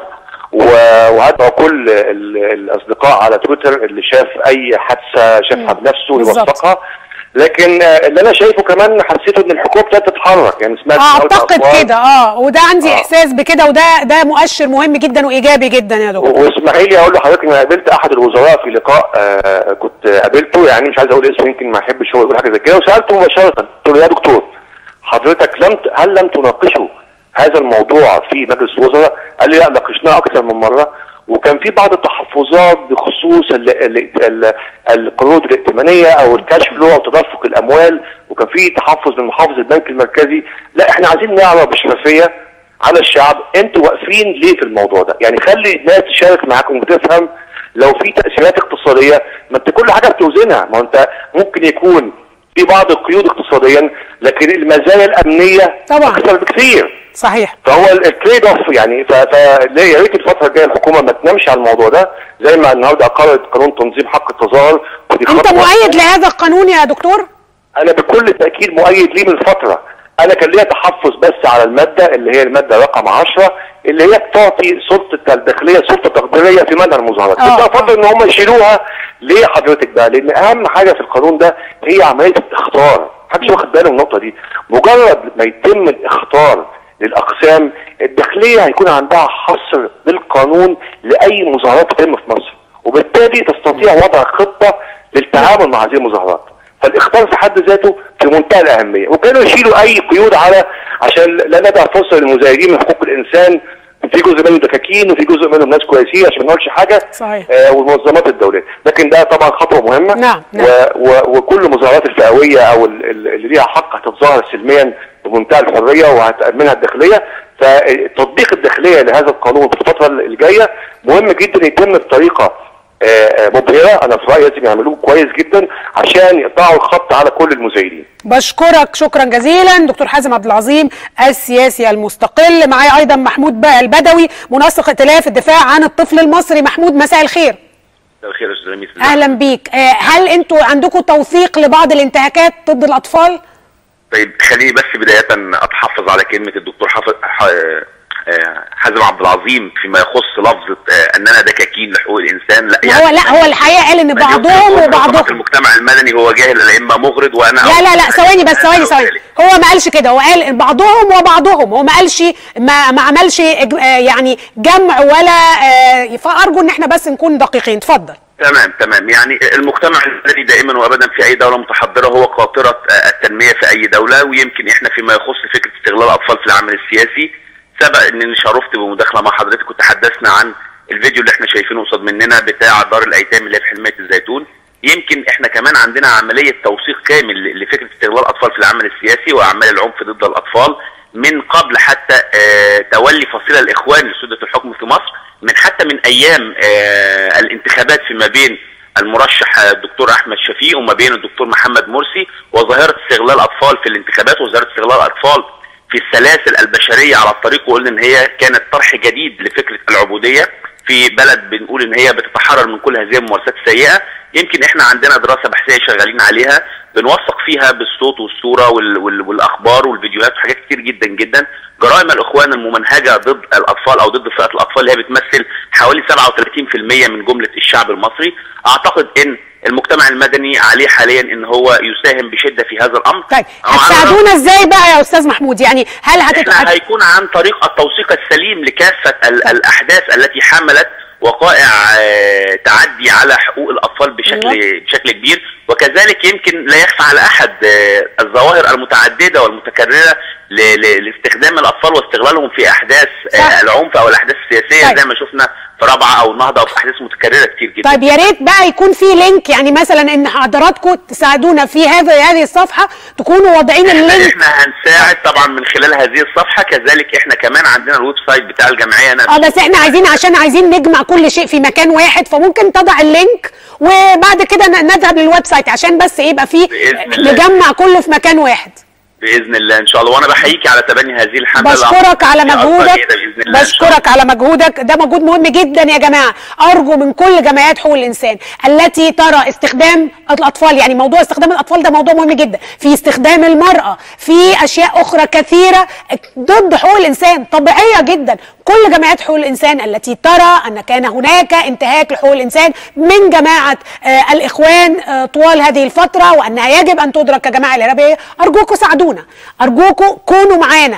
و- وهدعو كل ال- الاصدقاء على تويتر اللي شاف اي حادثه شافها بنفسه بالظبط. يوثقها لكن آه، اللي انا شايفه كمان حسيته ان الحكومه ابتدت تتحرك يعني سمعت النهاردة اعتقد أخبار- كده اه وده عندي آه. احساس بكده وده ده مؤشر مهم جدا وايجابي جدا يا دكتور واسمحي لي اقول لحضرتك ان انا قابلت احد الوزراء في لقاء آه كنت قابلته يعني مش عايز اقول اسمه يمكن ما يحبش هو يقول حاجه زي كده وسالته مباشره قلت له يا دكتور حضرتك لم ت- هل لم تناقشوا هذا الموضوع في مجلس الوزراء؟ قال لي لا ناقشناه اكثر من مره وكان في بعض التحفظات بخصوص ال- ال- ال- القروض الائتمانيه او الكاش فلو او تدفق الاموال وكان في تحفظ من محافظ البنك المركزي لا احنا عايزين نعرف بشفافيه على الشعب انتوا واقفين ليه في الموضوع ده يعني خلي الناس تشارك معاكم وتفهم لو في تاثيرات اقتصاديه ما انت كل حاجه بتوزنها ما انت ممكن يكون في بعض القيود اقتصاديا لكن المزايا الامنيه طبعا اكثر بكثير صحيح فهو ال- التريد اوف يعني ف- ف- يا ريت الفتره الجايه الحكومه ما تنامش على الموضوع ده زي ما النهارده اقرت قانون تنظيم حق التظاهر ودي انت خطوة- مؤيد لهذا القانون يا دكتور انا بكل تاكيد مؤيد ليه من فتره انا كان ليا تحفظ بس على الماده اللي هي الماده رقم 10 اللي هي بتعطي سلطه الداخليه سلطه تقديريه في منع المظاهرات آه، كنت افضل ان هم يشيلوها ليه حضرتك بقى لان اهم حاجه في القانون ده هي عمليه الاخطار محدش واخد باله من النقطه دي مجرد ما يتم الاخطار للاقسام الداخليه هيكون عندها حصر بالقانون لاي مظاهرات تتم في مصر وبالتالي تستطيع وضع خطه للتعامل مع هذه المظاهرات فالاختار في حد ذاته في منتهى الاهميه وكانوا يشيلوا اي قيود على عشان لا ندع فرصه للمزايدين من حقوق الانسان في جزء منهم دكاكين وفي جزء منهم ناس كويسين عشان ما نقولش حاجه صحيح آه والمنظمات الدوليه لكن ده طبعا خطوه مهمه نعم نعم و و وكل المظاهرات الفئويه او ال- ال- اللي ليها حق هتتظاهر سلميا بمنتهى الحريه وهتامنها الداخليه فتطبيق الداخليه لهذا القانون في الفتره الجايه مهم جدا يتم بطريقه آه، آه، مبهره انا في رايي لازم يعملوه كويس جدا عشان يقطعوا الخط على كل المزايدين بشكرك شكرا جزيلا دكتور حازم عبد العظيم السياسي المستقل معايا ايضا محمود بقى البدوي منسق ائتلاف الدفاع عن الطفل المصري محمود مساء الخير مساء الخير يا استاذ لميس اهلا بيك آه، هل انتوا عندكم توثيق لبعض الانتهاكات ضد الاطفال طيب خليني بس بدايه اتحفظ على كلمه الدكتور حافظ ح- آه، حازم عبد العظيم فيما يخص لفظه آه، اننا دكاكين لحقوق الانسان لا هو لا هو الحقيقه قال ان بعضهم منظمات وبعضهم المجتمع المدني هو جاهل الائمه مغرض وانا لا لا لا ثواني بس ثواني ثواني هو ما قالش كده هو قال إن بعضهم وبعضهم هو ما قالش ما ما عملش إج- آه، يعني جمع ولا آه، فارجو ان احنا بس نكون دقيقين اتفضل تمام تمام يعني المجتمع المدني دائما وابدا في اي دوله متحضره هو قاطره آه، التنميه في اي دوله ويمكن احنا فيما يخص فكره استغلال الاطفال في العمل السياسي سبق انني شرفت بمداخله مع حضرتك وتحدثنا عن الفيديو اللي احنا شايفينه قصاد مننا بتاع دار الايتام اللي هي في حلميه الزيتون يمكن احنا كمان عندنا عمليه توثيق كامل ل- لفكره استغلال الاطفال في العمل السياسي واعمال العنف ضد الاطفال من قبل حتى آه، تولي فصيله الاخوان لسده الحكم في مصر من حتى من ايام آه، الانتخابات فيما بين المرشح آه، الدكتور احمد شفيق وما بين الدكتور محمد مرسي وظاهره استغلال الاطفال في الانتخابات وظاهره استغلال الاطفال في السلاسل البشريه على الطريق وقلنا ان هي كانت طرح جديد لفكره العبوديه في بلد بنقول ان هي بتتحرر من كل هذه الممارسات السيئه يمكن احنا عندنا دراسه بحثيه شغالين عليها بنوثق فيها بالصوت والصوره وال وال والاخبار والفيديوهات وحاجات كتير جدا جدا جرائم الاخوان الممنهجه ضد الاطفال او ضد فئه الاطفال اللي هي بتمثل حوالي 37% من جمله الشعب المصري اعتقد ان المجتمع المدني عليه حاليا ان هو يساهم بشده في هذا الامر طيب هتساعدونا ازاي بقى يا استاذ محمود يعني هل احنا هتتعب هيكون عن طريق التوثيق السليم لكافه ال- الاحداث التي حملت وقائع آه، تعدي على حقوق الاطفال بشكل بشكل كبير وكذلك يمكن لا يخفى على احد آه، الظواهر المتعدده والمتكرره ل- ل- لاستخدام الاطفال واستغلالهم في احداث آه، العنف او الاحداث السياسيه طيب. زي ما شفنا في رابعه او النهضه او في احداث متكرره كتير جدا طيب يا ريت بقى يكون في لينك يعني مثلا ان حضراتكم تساعدونا في هذا هذه الصفحه تكونوا واضعين اللينك احنا هنساعد طبعا من خلال هذه الصفحه كذلك احنا كمان عندنا الويب سايت بتاع الجمعيه نفسه اه بس احنا عايزين عشان عايزين نجمع كل شيء في مكان واحد فممكن تضع اللينك وبعد كده ن- نذهب للويب سايت عشان بس يبقى فيه بإذن الله. نجمع كله في مكان واحد باذن الله ان شاء الله وانا بحييك على تبني هذه الحمله بشكرك على الأفضل مجهودك كده بإذن الله إن شاء الله. بشكرك على مجهودك ده مجهود مهم جدا يا جماعه ارجو من كل جمعيات حقوق الانسان التي ترى استخدام الاطفال يعني موضوع استخدام الاطفال ده موضوع مهم جدا في استخدام المراه في اشياء اخرى كثيره ضد حقوق الانسان طبيعيه جدا كل جمعيات حقوق الانسان التي ترى ان كان هناك انتهاك لحقوق الانسان من جماعه آه الاخوان آه طوال هذه الفتره وانها يجب ان تدرك كجماعه الارهابيه ارجوكم ساعدونا ارجوكم كونوا معانا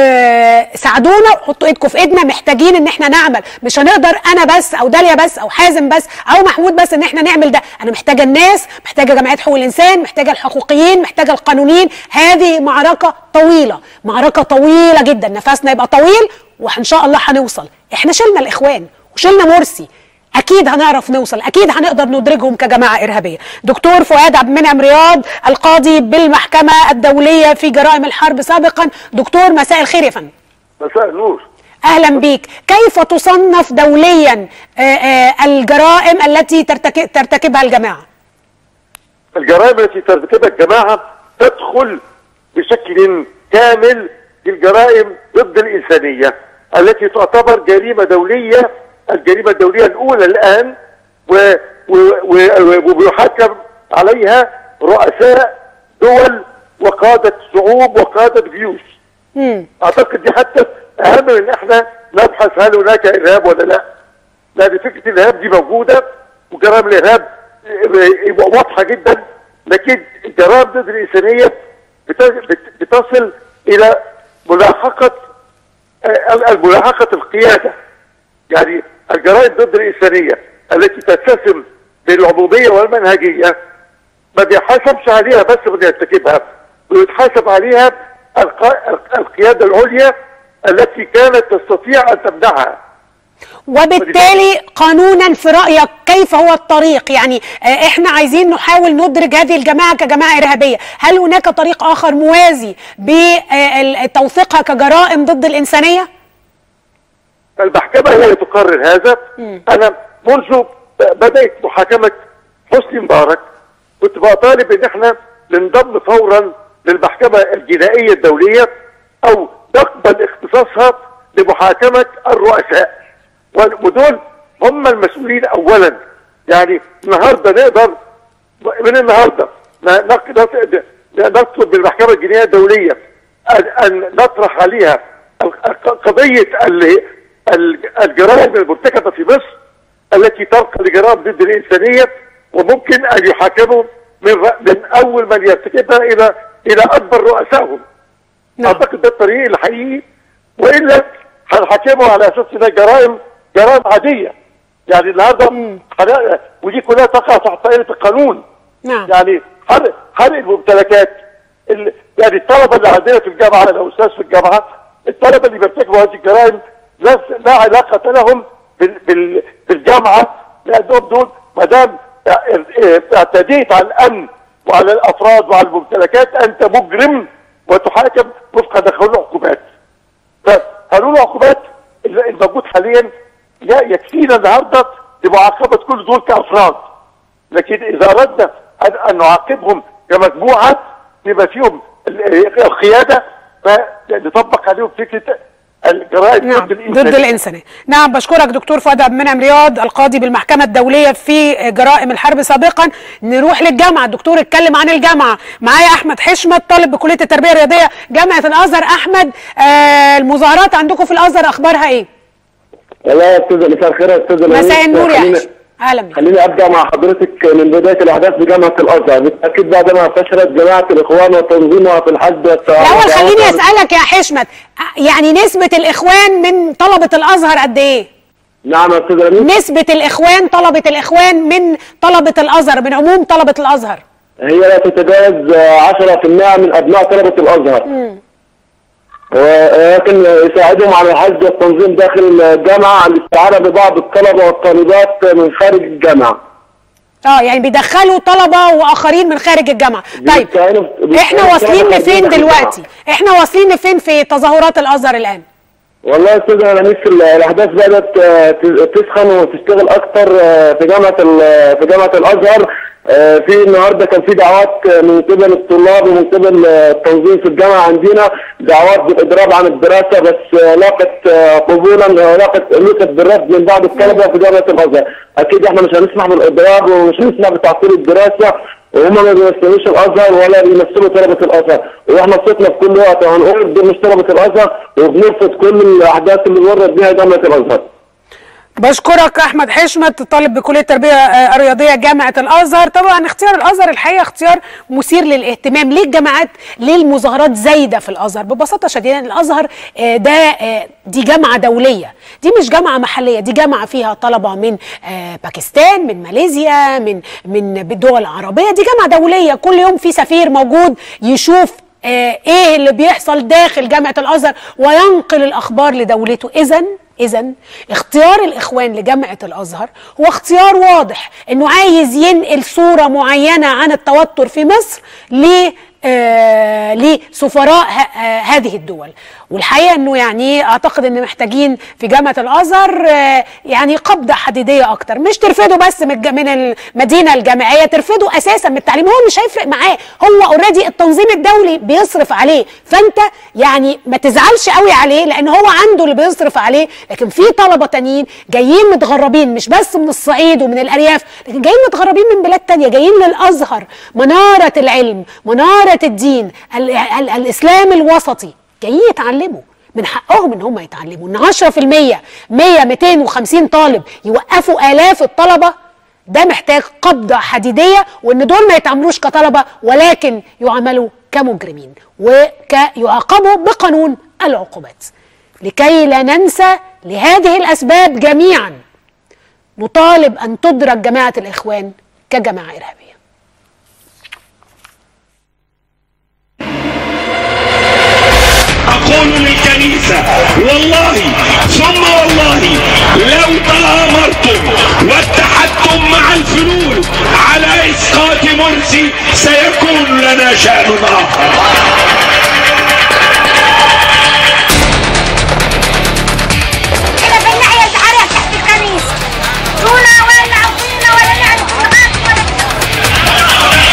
آه ساعدونا حطوا ايدكم في ايدنا محتاجين ان احنا نعمل مش هنقدر انا بس او داليا بس او حازم بس او محمود بس ان احنا نعمل ده انا محتاجه الناس محتاجه جمعيات حقوق الانسان محتاجه الحقوقيين محتاجه القانونيين هذه معركه طويله معركه طويله جدا نفسنا يبقى طويل وان شاء الله هنوصل احنا شلنا الاخوان وشلنا مرسي اكيد هنعرف نوصل اكيد هنقدر ندرجهم كجماعه ارهابيه دكتور فؤاد عبد المنعم رياض القاضي بالمحكمه الدوليه في جرائم الحرب سابقا دكتور مساء الخير يا فندم مساء النور اهلا بيك كيف تصنف دوليا آه، آه، الجرائم التي ترتك- ترتكبها الجماعه الجرائم التي ترتكبها الجماعة تدخل بشكل كامل في الجرائم ضد الإنسانية التي تعتبر جريمة دولية الجريمة الدولية الأولى الآن و- و- و- وبيحكم عليها رؤساء دول وقادة شعوب وقادة جيوش أعتقد دي حتى أهم من إن إحنا نبحث هل هناك إرهاب ولا لا لأن فكرة الإرهاب دي موجودة وجرائم الإرهاب يبقى واضحة جدا لكن الجرائم ضد الإنسانية بت- بت- بتصل إلى ملاحقة آه، ملاحقة القيادة يعني الجرائم ضد الإنسانية التي تتسم بالعمومية والمنهجية ما بيحاسبش عليها بس من يرتكبها ويتحاسب عليها الق- القيادة العليا التي كانت تستطيع أن تمنعها وبالتالي قانونا في رايك كيف هو الطريق يعني آه، احنا عايزين نحاول ندرج هذه الجماعه كجماعه ارهابيه هل هناك طريق اخر موازي بتوثيقها كجرائم ضد الانسانيه المحكمة هي اللي تقرر هذا أنا منذ بدأت محاكمة حسني مبارك كنت بطالب إن إحنا ننضم فورا للمحكمة الجنائية الدولية أو نقبل اختصاصها لمحاكمة الرؤساء ودول هم المسؤولين أولا يعني النهارده نقدر من النهارده ن- نق- نط- نطلب من المحكمة الجنائية الدولية أن, أن نطرح عليها ال- ال- قضية ال- ال- الجرائم المرتكبة في مصر التي ترقى لجرائم ضد الإنسانية وممكن أن يحاكموا من, ر- من أول من يرتكبها إلى إلى أكبر رؤسائهم أعتقد ده الطريق الحقيقي وإلا هنحاكمه على أساس إنها جرائم جرائم عادية يعني النهارده حرق- ودي كلها تقع تحت دائرة القانون نعم يعني حرق حرق الممتلكات ال... يعني الطلبه اللي عندنا في الجامعه انا استاذ في الجامعه الطلبه اللي بيرتكبوا هذه الجرائم لا لا علاقه لهم بال... بال... بالجامعه لانهم دول ما دام اعتديت على الامن وعلى الافراد وعلى الممتلكات انت مجرم وتحاكم وفق قانون العقوبات. فقانون العقوبات الموجود حاليا لا يكفينا النهارده لمعاقبه كل دول كافراد. لكن اذا اردنا ان أن نعاقبهم كمجموعه يبقى فيهم ال- القياده فنطبق عليهم فكره الجرائم نعم ضد الانسانيه ضد الانسانيه نعم بشكرك دكتور فؤاد عبد المنعم رياض القاضي بالمحكمه الدوليه في جرائم الحرب سابقا نروح للجامعه الدكتور اتكلم عن الجامعه معايا احمد حشمت طالب بكليه التربيه الرياضيه جامعه الازهر احمد آه المظاهرات عندكم في الازهر اخبارها ايه والله يا استاذ مساء الخير يا استاذ مساء النور يا خليني- حشمت اهلا بك خليني ابدا مع حضرتك من بدايه الاحداث بجامعه الازهر بالتاكيد بعد ما فشلت جماعه الاخوان وتنظيمها في الحد والتعاون الاول خليني اسالك يا حشمت آه، يعني نسبه الاخوان من طلبه الازهر قد ايه نعم يا استاذ امين نسبه الاخوان طلبه الاخوان من طلبه الازهر من عموم طلبه الازهر هي لا تتجاوز آه، 10% من ابناء طلبه الازهر مم. ولكن يساعدهم على الحج والتنظيم داخل الجامعه الاستعانه ببعض الطلبه والطالبات من خارج الجامعه اه يعني بيدخلوا طلبه واخرين من خارج الجامعه طيب بيستعينوا- احنا بيستعينوا واصلين طلبة لفين داخل دلوقتي احنا واصلين لفين في تظاهرات الازهر الان والله يا استاذ انا نفسي ال- الاحداث بدات آه، ت- تسخن وتشتغل اكتر آه، في جامعه ال- في جامعه الازهر آه، في النهارده كان في دعوات آه، من قبل الطلاب ومن قبل آه، التنظيم في الجامعه عندنا دعوات بالاضراب عن الدراسه بس آه، لاقت آه، قبولا آه، لاقت لقت بالرفض من بعض الطلبه في جامعه الازهر اكيد احنا مش هنسمح بالاضراب ومش هنسمح بتعطيل الدراسه وهم ما بيمثلوش الازهر ولا بيمثلوا طلبه الازهر واحنا صوتنا في كل وقت وهنقول دول مش طلبه الازهر وبنرفض كل الاحداث اللي مرت بها جامعه الازهر بشكرك احمد حشمت طالب بكليه التربيه آه، الرياضيه جامعه الازهر طبعا اختيار الازهر الحقيقه اختيار مثير للاهتمام ليه الجامعات ليه المظاهرات زايده في الازهر ببساطه شديده الازهر آه، ده آه، دي جامعه دوليه دي مش جامعه محليه دي جامعه فيها طلبه من آه، باكستان من ماليزيا من من الدول العربيه دي جامعه دوليه كل يوم في سفير موجود يشوف آه، ايه اللي بيحصل داخل جامعه الازهر وينقل الاخبار لدولته اذا اذا اختيار الاخوان لجامعه الازهر هو اختيار واضح انه عايز ينقل صوره معينه عن التوتر في مصر ل آه لسفراء ه- آه هذه الدول والحقيقه انه يعني اعتقد ان محتاجين في جامعه الازهر آه يعني قبضه حديديه اكتر مش ترفضوا بس من الج- من المدينه الجامعيه ترفضوا اساسا من التعليم هو مش هيفرق معاه هو اوريدي التنظيم الدولي بيصرف عليه فانت يعني ما تزعلش قوي عليه لان هو عنده اللي بيصرف عليه لكن في طلبه تانيين جايين متغربين مش بس من الصعيد ومن الارياف لكن جايين متغربين من بلاد تانية جايين للازهر مناره العلم مناره الدين ال ال الاسلام الوسطي جايين يتعلموا من حقهم ان هم يتعلموا ان 10% 100 250 طالب يوقفوا الاف الطلبه ده محتاج قبضه حديديه وان دول ما يتعاملوش كطلبه ولكن يعاملوا كمجرمين ويعاقبوا بقانون العقوبات لكي لا ننسى لهذه الاسباب جميعا نطالب ان تدرك جماعه الاخوان كجماعه ارهابيه أقول للكنيسة والله ثم والله لو تآمرتم واتحدتم مع الفلول على إسقاط مرسي سيكون لنا شأن آخر كده في الناحية الحرية تحت الكنيسة دونا ولا عطينا ولا نعرف صلاة ولا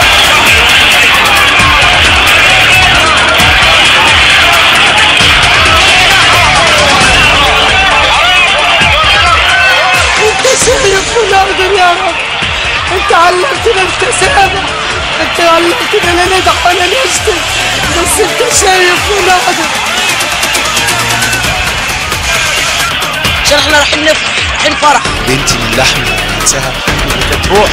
انت شايف ونقدر يا رب انت علمتنا التسامح انت علمتنا لا ندع ولا نشتم بس انت شايف ونقدر عشان احنا رايحين نفرح رايحين فرح بنتي من لحم انساها كانت روح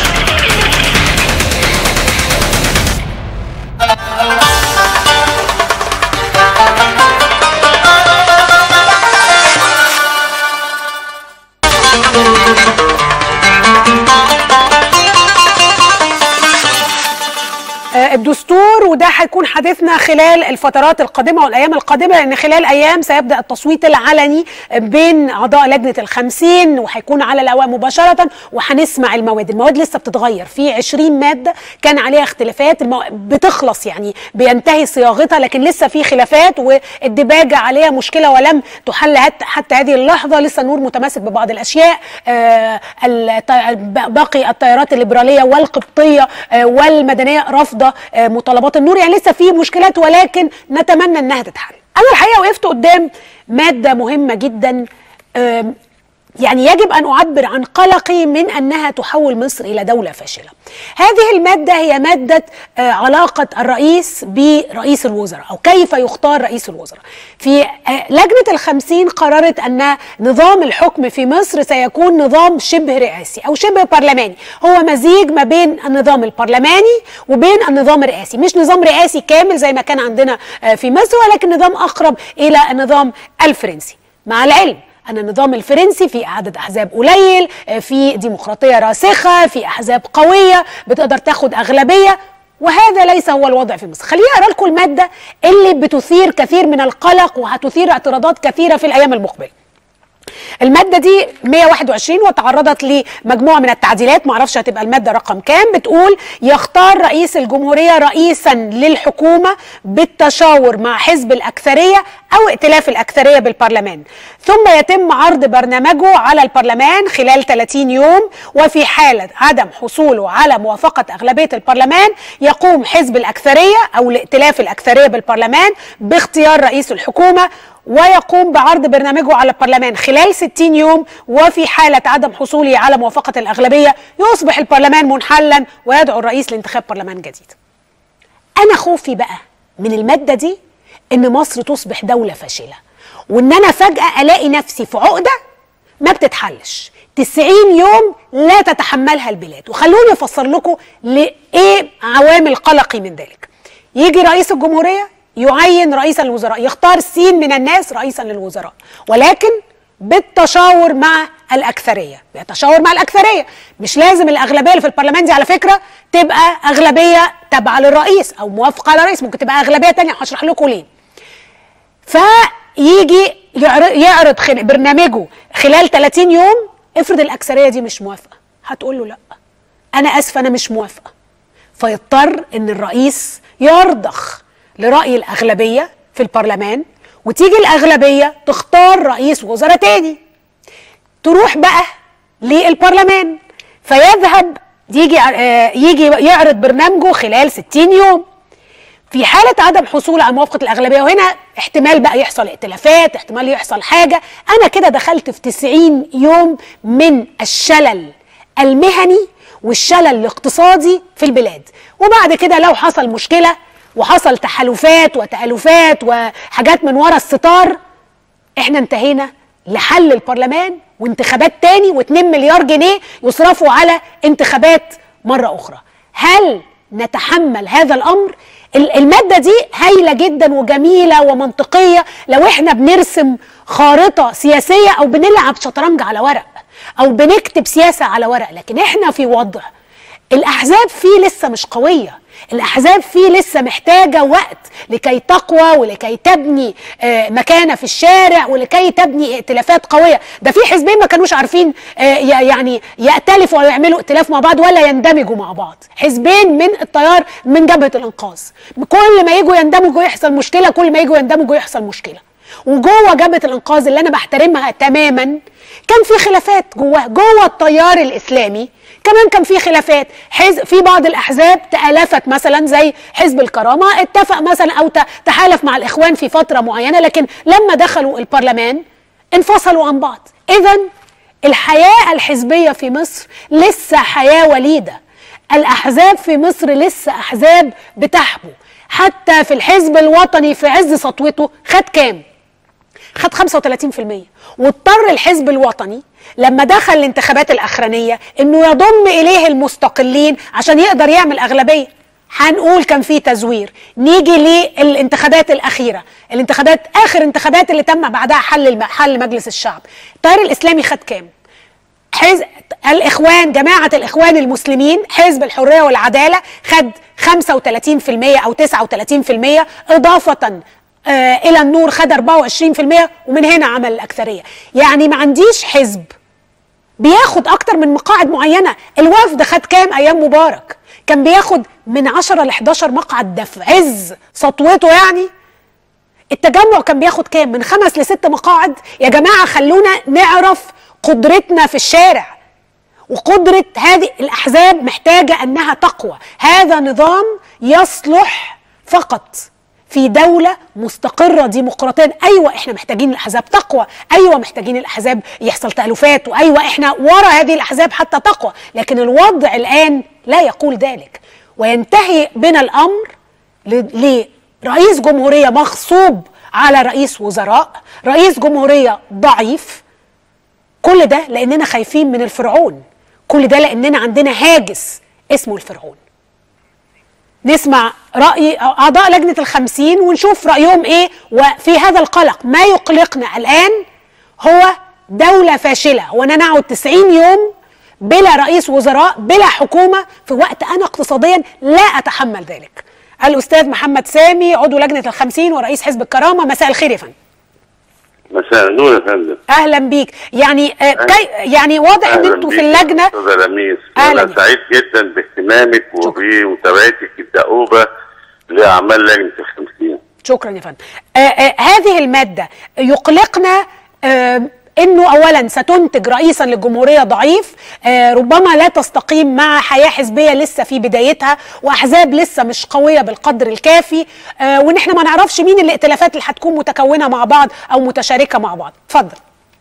آه، الدستور وده هيكون حديثنا خلال الفترات القادمة والأيام القادمة لأن خلال أيام سيبدأ التصويت العلني بين أعضاء لجنة الخمسين وهيكون على الهواء مباشرة وهنسمع المواد المواد لسه بتتغير في 20 مادة كان عليها اختلافات المو... بتخلص يعني بينتهي صياغتها لكن لسه في خلافات والدباجة عليها مشكلة ولم تحل حتى, حتى هذه اللحظة لسه نور متمسك ببعض الأشياء آه الت... باقي التيارات الليبرالية والقبطية آه والمدنية رافضة آه مطالبات النور يعني لسه في مشكلات ولكن نتمنى انها تتحل انا الحقيقه وقفت قدام ماده مهمه جدا آم، يعني يجب ان اعبر عن قلقي من انها تحول مصر الى دوله فاشله. هذه الماده هي ماده آه، علاقه الرئيس برئيس الوزراء او كيف يختار رئيس الوزراء. في آه، لجنه الخمسين قررت ان نظام الحكم في مصر سيكون نظام شبه رئاسي او شبه برلماني، هو مزيج ما بين النظام البرلماني وبين النظام الرئاسي، مش نظام رئاسي كامل زي ما كان عندنا آه، في مصر ولكن نظام اقرب الى النظام الفرنسي. مع العلم أن النظام الفرنسي في عدد أحزاب قليل في ديمقراطية راسخة في أحزاب قوية بتقدر تاخد أغلبية وهذا ليس هو الوضع في مصر خليني أقرأ لكم المادة اللي بتثير كثير من القلق وهتثير اعتراضات كثيرة في الأيام المقبلة المادة دي 121 وتعرضت لمجموعة من التعديلات معرفش هتبقى المادة رقم كام بتقول يختار رئيس الجمهورية رئيسا للحكومة بالتشاور مع حزب الأكثرية أو ائتلاف الأكثرية بالبرلمان ثم يتم عرض برنامجه على البرلمان خلال 30 يوم وفي حالة عدم حصوله على موافقة أغلبية البرلمان يقوم حزب الأكثرية أو الائتلاف الأكثرية بالبرلمان باختيار رئيس الحكومة ويقوم بعرض برنامجه على البرلمان خلال 60 يوم وفي حالة عدم حصوله على موافقة الأغلبية يصبح البرلمان منحلا ويدعو الرئيس لانتخاب برلمان جديد أنا خوفي بقى من المادة دي إن مصر تصبح دولة فاشلة وإن أنا فجأة ألاقي نفسي في عقدة ما بتتحلش 90 يوم لا تتحملها البلاد وخلوني أفسر لكم لإيه عوامل قلقي من ذلك يجي رئيس الجمهورية يعين رئيسا للوزراء يختار سين من الناس رئيسا للوزراء ولكن بالتشاور مع الأكثرية بيتشاور مع الأكثرية مش لازم الأغلبية اللي في البرلمان دي على فكرة تبقى أغلبية تابعة للرئيس أو موافقة على الرئيس ممكن تبقى أغلبية تانية هشرح لكم ليه فيجي يعر- يعرض خل- برنامجه خلال 30 يوم افرض الاكثريه دي مش موافقه هتقول له لا انا اسفه انا مش موافقه فيضطر ان الرئيس يرضخ لراي الاغلبيه في البرلمان وتيجي الاغلبيه تختار رئيس وزراء تاني تروح بقى للبرلمان فيذهب يجي آه، يجي يعرض برنامجه خلال 60 يوم في حالة عدم حصول على موافقة الأغلبية وهنا احتمال بقى يحصل ائتلافات احتمال يحصل حاجة أنا كده دخلت في 90 يوم من الشلل المهني والشلل الاقتصادي في البلاد وبعد كده لو حصل مشكلة وحصل تحالفات وتألفات وحاجات من ورا الستار احنا انتهينا لحل البرلمان وانتخابات تاني و2 مليار جنيه يصرفوا على انتخابات مرة أخرى هل نتحمل هذا الأمر ال- المادة دي هايلة جدا وجميلة ومنطقية لو احنا بنرسم خارطة سياسية أو بنلعب شطرنج على ورق أو بنكتب سياسة على ورق لكن احنا في وضع الأحزاب فيه لسه مش قوية الأحزاب فيه لسه محتاجة وقت لكي تقوى ولكي تبني آه، مكانة في الشارع ولكي تبني ائتلافات قوية ده في حزبين ما كانوش عارفين آه، ي- يعني يأتلفوا أو يعملوا ائتلاف مع بعض ولا يندمجوا مع بعض حزبين من التيار من جبهة الإنقاذ كل ما يجوا يندمجوا يحصل مشكلة كل ما يجوا يندمجوا يحصل مشكلة وجوه جبهة الإنقاذ اللي أنا بحترمها تماما كان في خلافات جوه جوه التيار الإسلامي كمان كان في خلافات حزب في بعض الاحزاب تالفت مثلا زي حزب الكرامه اتفق مثلا او ت- تحالف مع الاخوان في فتره معينه لكن لما دخلوا البرلمان انفصلوا عن بعض اذا الحياه الحزبيه في مصر لسه حياه وليده الاحزاب في مصر لسه احزاب بتحبو حتى في الحزب الوطني في عز سطوته خد كام خد 35% واضطر الحزب الوطني لما دخل الانتخابات الاخرانيه انه يضم اليه المستقلين عشان يقدر يعمل اغلبيه هنقول كان في تزوير نيجي للانتخابات الاخيره الانتخابات اخر انتخابات اللي تم بعدها حل الم... حل مجلس الشعب التيار الاسلامي خد كام حزب الاخوان جماعه الاخوان المسلمين حزب الحريه والعداله خد 35% او 39% اضافه آه الى النور خد 24% ومن هنا عمل الاكثريه يعني ما عنديش حزب بياخد اكتر من مقاعد معينه الوفد خد كام ايام مبارك كان بياخد من 10 ل 11 مقعد ده في عز سطوته يعني التجمع كان بياخد كام من خمس لست مقاعد يا جماعه خلونا نعرف قدرتنا في الشارع وقدره هذه الاحزاب محتاجه انها تقوى هذا نظام يصلح فقط في دولة مستقرة ديمقراطيا أيوة إحنا محتاجين الأحزاب تقوى أيوة محتاجين الأحزاب يحصل تألفات وأيوة إحنا ورا هذه الأحزاب حتى تقوى لكن الوضع الآن لا يقول ذلك وينتهي بنا الأمر ل- لرئيس جمهورية مغصوب على رئيس وزراء رئيس جمهورية ضعيف كل ده لأننا خايفين من الفرعون كل ده لأننا عندنا هاجس اسمه الفرعون نسمع رأي أعضاء لجنة الخمسين ونشوف رأيهم إيه وفي هذا القلق ما يقلقنا الآن هو دولة فاشلة هو أنا نقعد 90 يوم بلا رئيس وزراء بلا حكومة في وقت أنا اقتصاديا لا أتحمل ذلك الأستاذ محمد سامي عضو لجنة الخمسين ورئيس حزب الكرامة مساء الخير يا فندم مساء النور يا فندم أهلا بيك يعني آه كي يعني واضح إن أهلاً أنتوا في بيك اللجنة استاذ لميس أهلاً انا سعيد جدا باهتمامك وبمتابعتك الدؤوبه لاعمال لجنه الخمسين شكرا يا فندم آه آه هذه المادة يقلقنا آه انه اولا ستنتج رئيسا للجمهوريه ضعيف آه ربما لا تستقيم مع حياه حزبيه لسه في بدايتها واحزاب لسه مش قويه بالقدر الكافي آه وان احنا ما نعرفش مين الائتلافات اللي هتكون متكونه مع بعض او متشاركه مع بعض اتفضل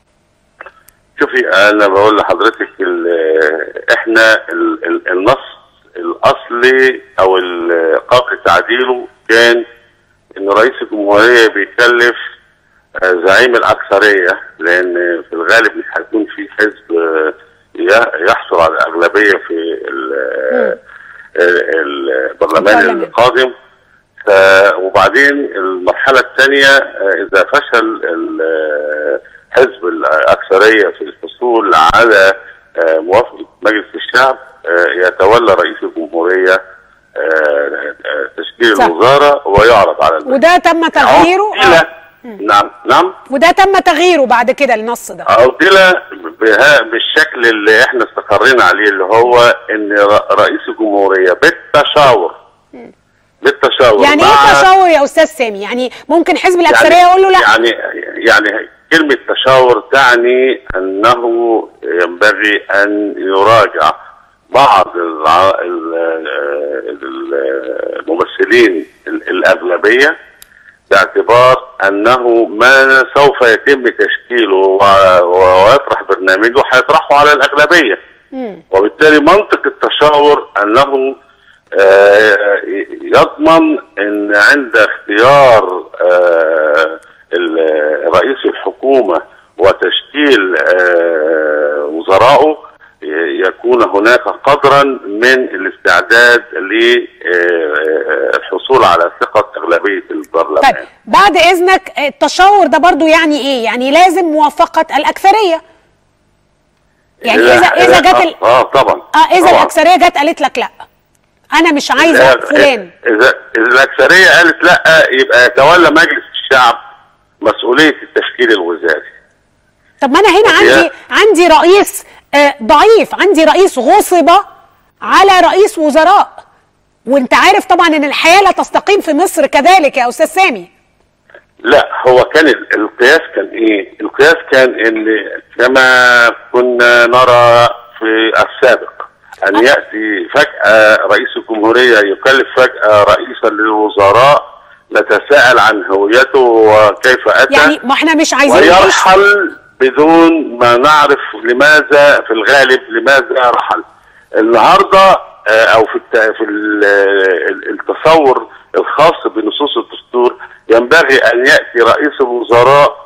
شوفي انا بقول لحضرتك ال- احنا ال- ال- النص الاصلي او ال- قابل تعديله كان ان رئيس الجمهوريه بيكلف آه، زعيم الاكثريه لان في الغالب مش هيكون في حزب آه، ي- يحصل على الاغلبيه في ال- ال- البرلمان القادم ف- وبعدين المرحله الثانيه اذا فشل ال- حزب الاكثريه في الحصول على آه، موافقه مجلس الشعب آه، يتولى رئيس الجمهوريه آه، آه، تشكيل صح. الوزاره ويعرض على المجلس وده تم تغييره إلى نعم نعم وده تم تغييره بعد كده النص ده عدل بها بالشكل اللي احنا استقرينا عليه اللي هو ان ر- رئيس الجمهوريه بالتشاور بالتشاور يعني مع ايه تشاور يا استاذ سامي يعني ممكن حزب الاكثريه يقول له لا يعني يعني كلمة تشاور تعني أنه ينبغي أن يراجع بعض الع- ال- ال- الممثلين ال- الأغلبية باعتبار أنه ما سوف يتم تشكيله و- و- ويطرح برنامجه هيطرحه على الأغلبية وبالتالي منطق التشاور أنه آه، يضمن ان عند اختيار آه، ال- رئيس الحكومه وتشكيل آه، وزرائه ي- يكون هناك قدرا من الاستعداد للحصول على ثقه اغلبيه البرلمان. طيب بعد اذنك التشاور ده برضو يعني ايه يعني لازم موافقه الاكثريه يعني لا- اذا اذا لا، جت ال... اه طبعا اه اذا طبعاً. الاكثريه جت قالت لك لا انا مش عايزه لا، فلان اذا اذا الاكثريه قالت لا يبقى يتولى مجلس الشعب مسؤوليه التشكيل الوزاري. طب ما انا هنا وهي- عندي عندي رئيس آه ضعيف عندي رئيس غصب على رئيس وزراء وانت عارف طبعا ان الحياه لا تستقيم في مصر كذلك يا استاذ سامي لا هو كان ال- القياس كان ايه؟ القياس كان ان كما كنا نرى في السابق ان ياتي فجاه رئيس الجمهوريه يكلف فجاه رئيسا للوزراء نتساءل عن هويته وكيف اتى يعني ما احنا مش عايزين نعيش ويرحل بدون ما نعرف لماذا في الغالب لماذا رحل النهارده آه، او في الت- في ال- ال- التصور الخاص بنصوص الدستور ينبغي ان ياتي رئيس الوزراء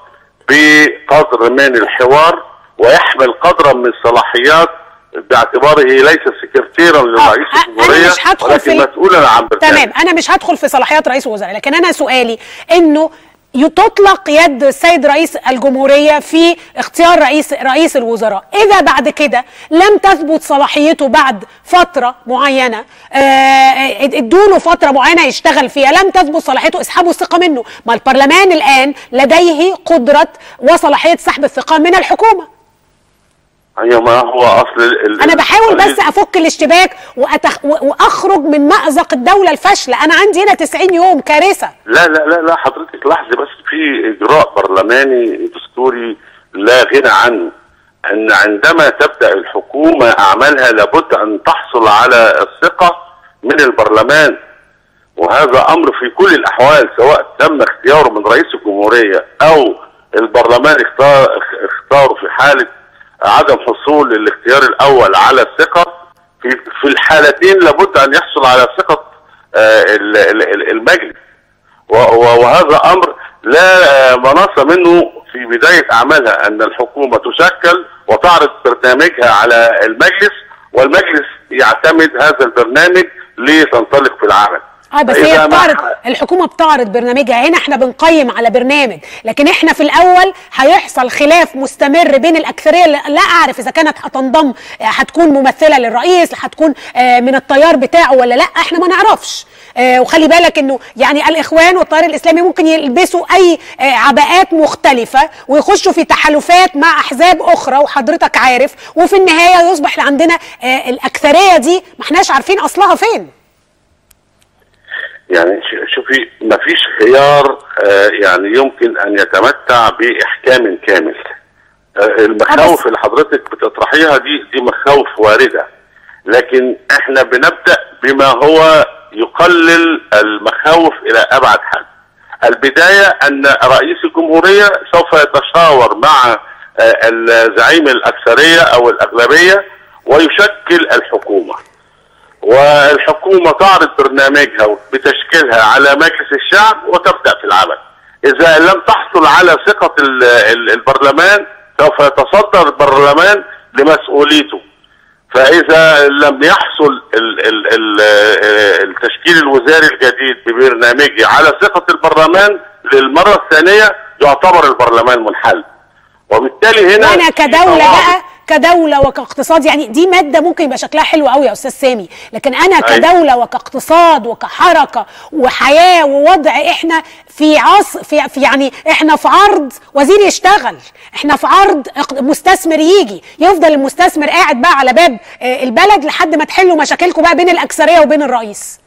بقدر من الحوار ويحمل قدرا من الصلاحيات باعتباره ليس سكرتيرا لرئيس الجمهوريه مش هدخل في ولكن ال- مسؤولا عن برنامج تمام انا مش هدخل في صلاحيات رئيس الوزراء لكن انا سؤالي انه تطلق يد السيد رئيس الجمهوريه في اختيار رئيس رئيس الوزراء اذا بعد كده لم تثبت صلاحيته بعد فتره معينه آه، ادوا له فتره معينه يشتغل فيها لم تثبت صلاحيته اسحبوا الثقه منه ما البرلمان الان لديه قدره وصلاحيه سحب الثقه من الحكومه ايوه ما هو اصل ال- ال- انا بحاول ال- بس افك الاشتباك وأتخ... و- واخرج من مأزق الدوله الفاشله انا عندي هنا 90 يوم كارثه لا لا لا لا حضرتك لحظه بس في اجراء برلماني دستوري لا غنى عنه ان عندما تبدا الحكومه اعمالها لابد ان تحصل على الثقه من البرلمان وهذا امر في كل الاحوال سواء تم اختياره من رئيس الجمهوريه او البرلمان اختار اختاره في حاله عدم حصول الاختيار الاول على الثقه في في الحالتين لابد ان يحصل على ثقه آه، ال- ال- ال- المجلس و- و- وهذا امر لا مناص منه في بدايه اعمالها ان الحكومه تشكل وتعرض برنامجها على المجلس والمجلس يعتمد هذا البرنامج لتنطلق في العمل. اه بس فإذا هي ما بتعرض الحكومه بتعرض برنامجها هنا احنا بنقيم على برنامج لكن احنا في الاول هيحصل خلاف مستمر بين الاكثريه اللي لا اعرف اذا كانت هتنضم آه، هتكون ممثله للرئيس هتكون آه، من التيار بتاعه ولا لا احنا ما نعرفش آه، وخلي بالك انه يعني الاخوان والتيار الاسلامي ممكن يلبسوا اي آه، عباءات مختلفه ويخشوا في تحالفات مع احزاب اخرى وحضرتك عارف وفي النهايه يصبح عندنا آه، الاكثريه دي ما احناش عارفين اصلها فين يعني ش- شوفي ما فيش خيار آه، يعني يمكن ان يتمتع باحكام كامل آه، المخاوف اللي حضرتك بتطرحيها دي دي مخاوف وارده لكن احنا بنبدا بما هو يقلل المخاوف الى ابعد حد البدايه ان رئيس الجمهوريه سوف يتشاور مع آه، زعيم الاكثريه او الاغلبيه ويشكل الحكومه والحكومة تعرض برنامجها بتشكيلها على مجلس الشعب وتبدأ في العمل إذا لم تحصل على ثقة ال- ال- البرلمان سوف يتصدر البرلمان لمسؤوليته فإذا لم يحصل ال ال ال التشكيل الوزاري الجديد ببرنامجه على ثقة البرلمان للمرة الثانية يعتبر البرلمان منحل وبالتالي هنا وانا في كدوله ضوابط. بقى كدوله وكاقتصاد يعني دي ماده ممكن يبقى شكلها حلو قوي يا استاذ سامي لكن انا أيوة. كدوله وكاقتصاد وكحركه وحياه ووضع احنا في عص في, في يعني احنا في عرض وزير يشتغل احنا في عرض اق- مستثمر يجي يفضل المستثمر قاعد بقى على باب آه، البلد لحد ما تحلوا مشاكلكم بقى بين الاكثريه وبين الرئيس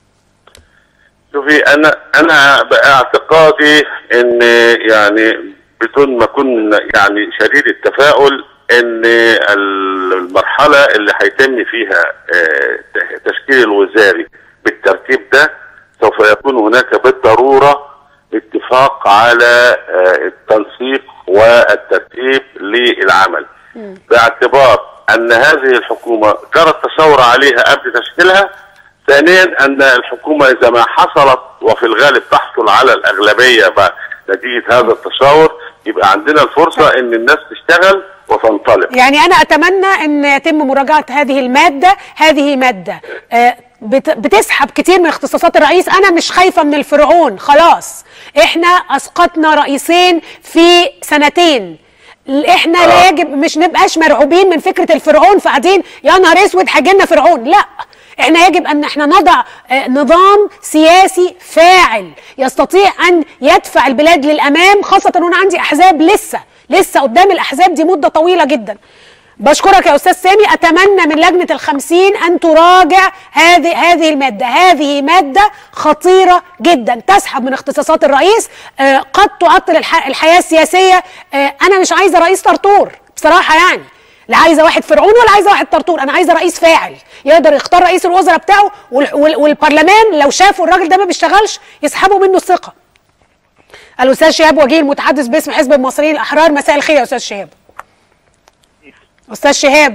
شوفي انا انا باعتقادي ان يعني بدون ما اكون يعني شديد التفاؤل ان المرحله اللي هيتم فيها آه، تشكيل الوزاري بالترتيب ده سوف يكون هناك بالضروره اتفاق على آه، التنسيق والترتيب للعمل باعتبار ان هذه الحكومه جرى التشاور عليها قبل تشكيلها ثانيا ان الحكومه اذا ما حصلت وفي الغالب تحصل على الاغلبيه بعد نتيجه هذا التشاور يبقى عندنا الفرصه ان الناس تشتغل وتنطلق يعني انا اتمنى ان يتم مراجعه هذه الماده هذه ماده آه، بت- بتسحب كتير من اختصاصات الرئيس انا مش خايفه من الفرعون خلاص احنا اسقطنا رئيسين في سنتين ل- احنا لا يجب مش نبقاش مرعوبين من فكره الفرعون فقاعدين يا نهار اسود هيجيلنا فرعون لا احنا يجب ان احنا نضع آه، نظام سياسي فاعل يستطيع ان يدفع البلاد للامام خاصه ان انا عندي احزاب لسه لسه قدام الاحزاب دي مده طويله جدا بشكرك يا استاذ سامي اتمنى من لجنه الخمسين ان تراجع هذه هذه الماده هذه ماده خطيره جدا تسحب من اختصاصات الرئيس آه، قد تعطل الح- الحياه السياسيه آه، انا مش عايزه رئيس طرطور بصراحه يعني لا عايزه واحد فرعون ولا عايزه واحد طرطور انا عايزه رئيس فاعل يقدر يختار رئيس الوزراء بتاعه وال- وال- والبرلمان لو شافوا الراجل ده ما بيشتغلش يسحبوا منه الثقه الاستاذ شهاب وجيه المتحدث باسم حزب المصريين الاحرار مساء الخير يا استاذ شهاب استاذ شهاب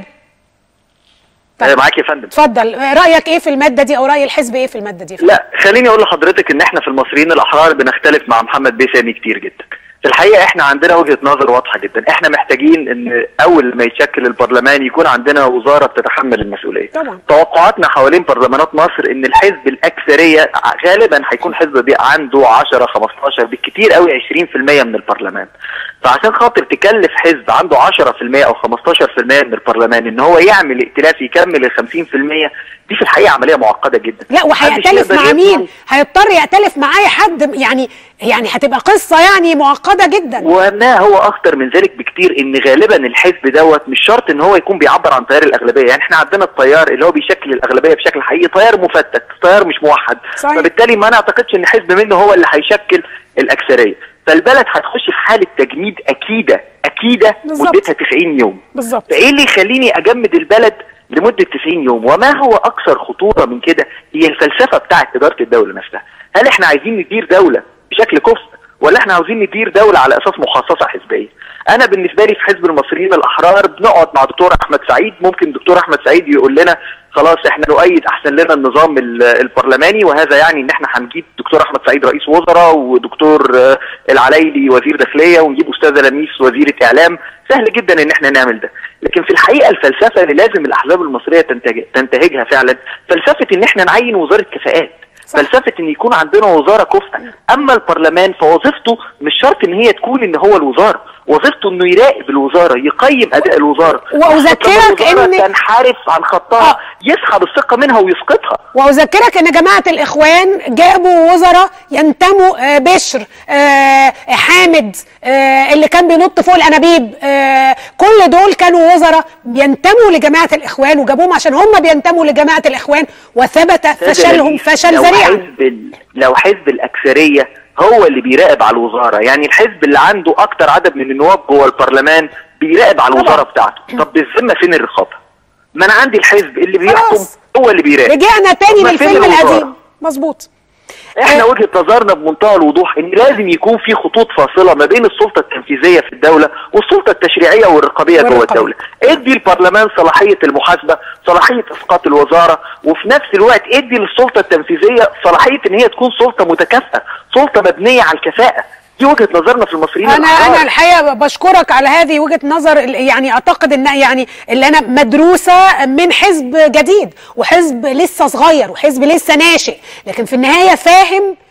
طيب. معاك يا فندم اتفضل رايك ايه في الماده دي او راي الحزب ايه في الماده دي لا خليني اقول لحضرتك ان احنا في المصريين الاحرار بنختلف مع محمد بيه سامي كتير جدا في الحقيقه احنا عندنا وجهه نظر واضحه جدا احنا محتاجين ان اول ما يتشكل البرلمان يكون عندنا وزاره بتتحمل المسؤوليه طبعا توقعاتنا حوالين برلمانات مصر ان الحزب الاكثريه غالبا هيكون حزب بي عنده 10 15 بالكثير قوي 20% من البرلمان فعشان خاطر تكلف حزب عنده 10% او 15% من البرلمان ان هو يعمل ائتلاف يكمل ال 50% دي في الحقيقه عمليه معقده جدا لا محدش وهيأتلف يقدر مع يضمن مين هيضطر يأتلف مع اي حد يعني يعني هتبقى قصه يعني معقده جدا وما هو اخطر من ذلك بكتير ان غالبا الحزب دوت مش شرط ان هو يكون بيعبر عن تيار الاغلبيه يعني احنا عندنا التيار اللي هو بيشكل الاغلبيه بشكل حقيقي تيار مفتت تيار مش موحد صحيح. فبالتالي ما نعتقدش ان حزب منه هو اللي هيشكل الاكثريه فالبلد هتخش في حاله تجميد اكيده اكيده بالظبط. مدتها 90 يوم بالظبط فايه اللي يخليني اجمد البلد لمده 90 يوم وما هو اكثر خطوره من كده هي الفلسفه بتاعه اداره الدوله نفسها هل احنا عايزين ندير دوله بشكل كفء ولا احنا عاوزين ندير دوله على اساس مخصصه حزبيه انا بالنسبه لي في حزب المصريين الاحرار بنقعد مع دكتور احمد سعيد ممكن دكتور احمد سعيد يقول لنا خلاص احنا نؤيد احسن لنا النظام ال- البرلماني وهذا يعني ان احنا هنجيب دكتور احمد سعيد رئيس وزراء ودكتور آه، العلايلي وزير داخليه ونجيب استاذه لميس وزيره اعلام سهل جدا ان احنا نعمل ده لكن في الحقيقه الفلسفه اللي لازم الاحزاب المصريه تنتج- تنتهجها فعلا فلسفه ان احنا نعين وزاره كفاءات فلسفه ان يكون عندنا وزاره كفء اما البرلمان فوظيفته مش شرط ان هي تكون ان هو الوزاره وظيفته انه يراقب الوزاره يقيم اداء الوزاره وأذكرك الوزارة إن- تنحرف عن خطها يسحب الثقه منها ويسقطها واذكرك ان جماعه الاخوان جابوا وزراء ينتموا آه، بشر آه، حامد آه، اللي كان بينط فوق الانابيب آه، كل دول كانوا وزراء بينتموا لجماعه الاخوان وجابوهم عشان هم بينتموا لجماعه الاخوان وثبت فشلهم فشل لو ذريع حزب ال- لو حزب الاكثريه هو اللي بيراقب على الوزاره يعني الحزب اللي عنده اكتر عدد من النواب جوه البرلمان بيراقب على الوزاره بتاعته طب بالذمه فين الرقابه ما انا عندي الحزب اللي بيحكم هو اللي بيراقب رجعنا تاني طب ما فين للفيلم الوزارة؟ القديم مظبوط احنا وجهه نظرنا بمنتهى الوضوح ان لازم يكون في خطوط فاصله ما بين السلطه التنفيذيه في الدوله والسلطه التشريعيه والرقابيه جوه والرقابية. الدوله ادي البرلمان صلاحيه المحاسبه صلاحيه اسقاط الوزاره وفي نفس الوقت ادي للسلطه التنفيذيه صلاحيه ان هي تكون سلطه متكافئه سلطه مبنيه على الكفاءه دي وجهه نظرنا في المصريين انا الأحرار. انا الحقيقه بشكرك على هذه وجهه نظر ال- يعني اعتقد ان يعني اللي انا مدروسه من حزب جديد وحزب لسه صغير وحزب لسه ناشئ لكن في النهايه فاهم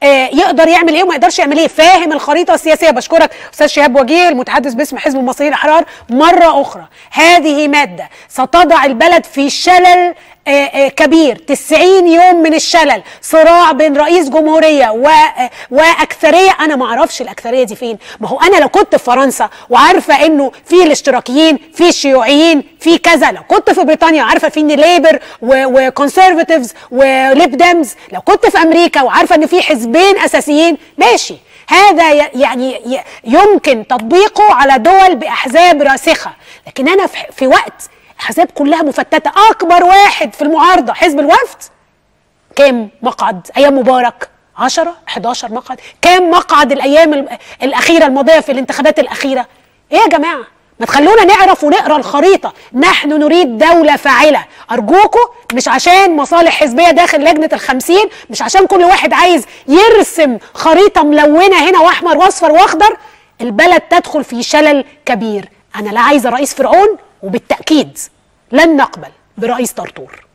آه، يقدر يعمل ايه وما يقدرش يعمل ايه فاهم الخريطه السياسيه بشكرك استاذ شهاب وجيه المتحدث باسم حزب المصريين الاحرار مره اخرى هذه ماده ستضع البلد في شلل آه، آه، كبير 90 يوم من الشلل صراع بين رئيس جمهوريه و آه، واكثريه انا ما اعرفش الاكثريه دي فين ما هو انا لو كنت في فرنسا وعارفه انه في الاشتراكيين في الشيوعيين في كذا لو كنت في بريطانيا وعارفه في ان ليبر وكونسرفاتيفز وليب ديمز لو كنت في امريكا وعارفه ان في حزبين اساسيين ماشي هذا ي- يعني ي- يمكن تطبيقه على دول باحزاب راسخه لكن انا في في وقت احزاب كلها مفتته اكبر واحد في المعارضه حزب الوفد كام مقعد ايام مبارك 10 11 مقعد كام مقعد الايام ال- الاخيره الماضيه في الانتخابات الاخيره ايه يا جماعه ما تخلونا نعرف ونقرا الخريطه نحن نريد دوله فاعله ارجوكم مش عشان مصالح حزبيه داخل لجنه الخمسين مش عشان كل واحد عايز يرسم خريطه ملونه هنا واحمر واصفر واخضر البلد تدخل في شلل كبير انا لا عايزه رئيس فرعون وبالتاكيد لن نقبل برئيس طرطور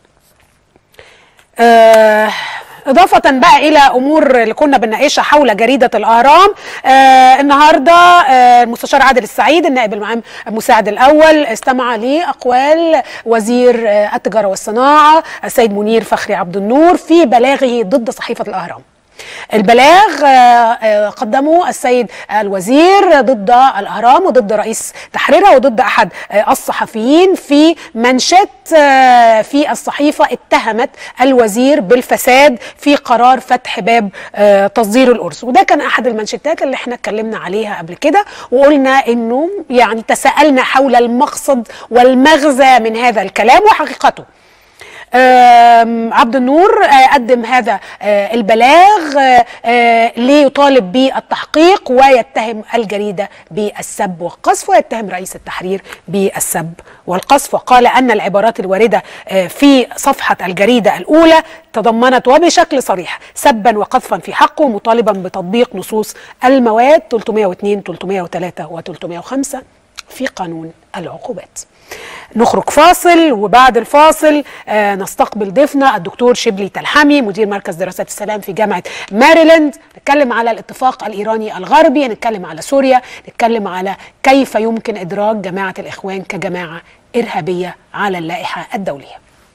آه إضافة بقى إلى أمور اللي كنا بنناقشها حول جريدة الأهرام آه النهاردة آه المستشار عادل السعيد النائب العام المساعد الأول استمع لأقوال وزير آه التجارة والصناعة السيد منير فخري عبد النور في بلاغه ضد صحيفة الأهرام البلاغ آه، آه، قدمه السيد الوزير ضد الأهرام وضد رئيس تحريرها وضد أحد آه، الصحفيين في منشط آه، في الصحيفة اتهمت الوزير بالفساد في قرار فتح باب آه، تصدير الأرز وده كان أحد المنشطات اللي احنا اتكلمنا عليها قبل كده وقلنا إنه يعني تساءلنا حول المقصد والمغزى من هذا الكلام وحقيقته آم، عبد النور آه، قدم هذا آه، البلاغ آه، آه، ليطالب بالتحقيق ويتهم الجريدة بالسب والقذف ويتهم رئيس التحرير بالسب والقذف وقال أن العبارات الواردة آه، في صفحة الجريدة الأولى تضمنت وبشكل صريح سبا وقذفا في حقه مطالبا بتطبيق نصوص المواد 302 303 و 305 في قانون العقوبات نخرج فاصل وبعد الفاصل آه نستقبل ضيفنا الدكتور شبلي تلحمي مدير مركز دراسات السلام في جامعه ماريلاند نتكلم على الاتفاق الايراني الغربي نتكلم على سوريا نتكلم على كيف يمكن ادراك جماعه الاخوان كجماعه ارهابيه على اللائحه الدوليه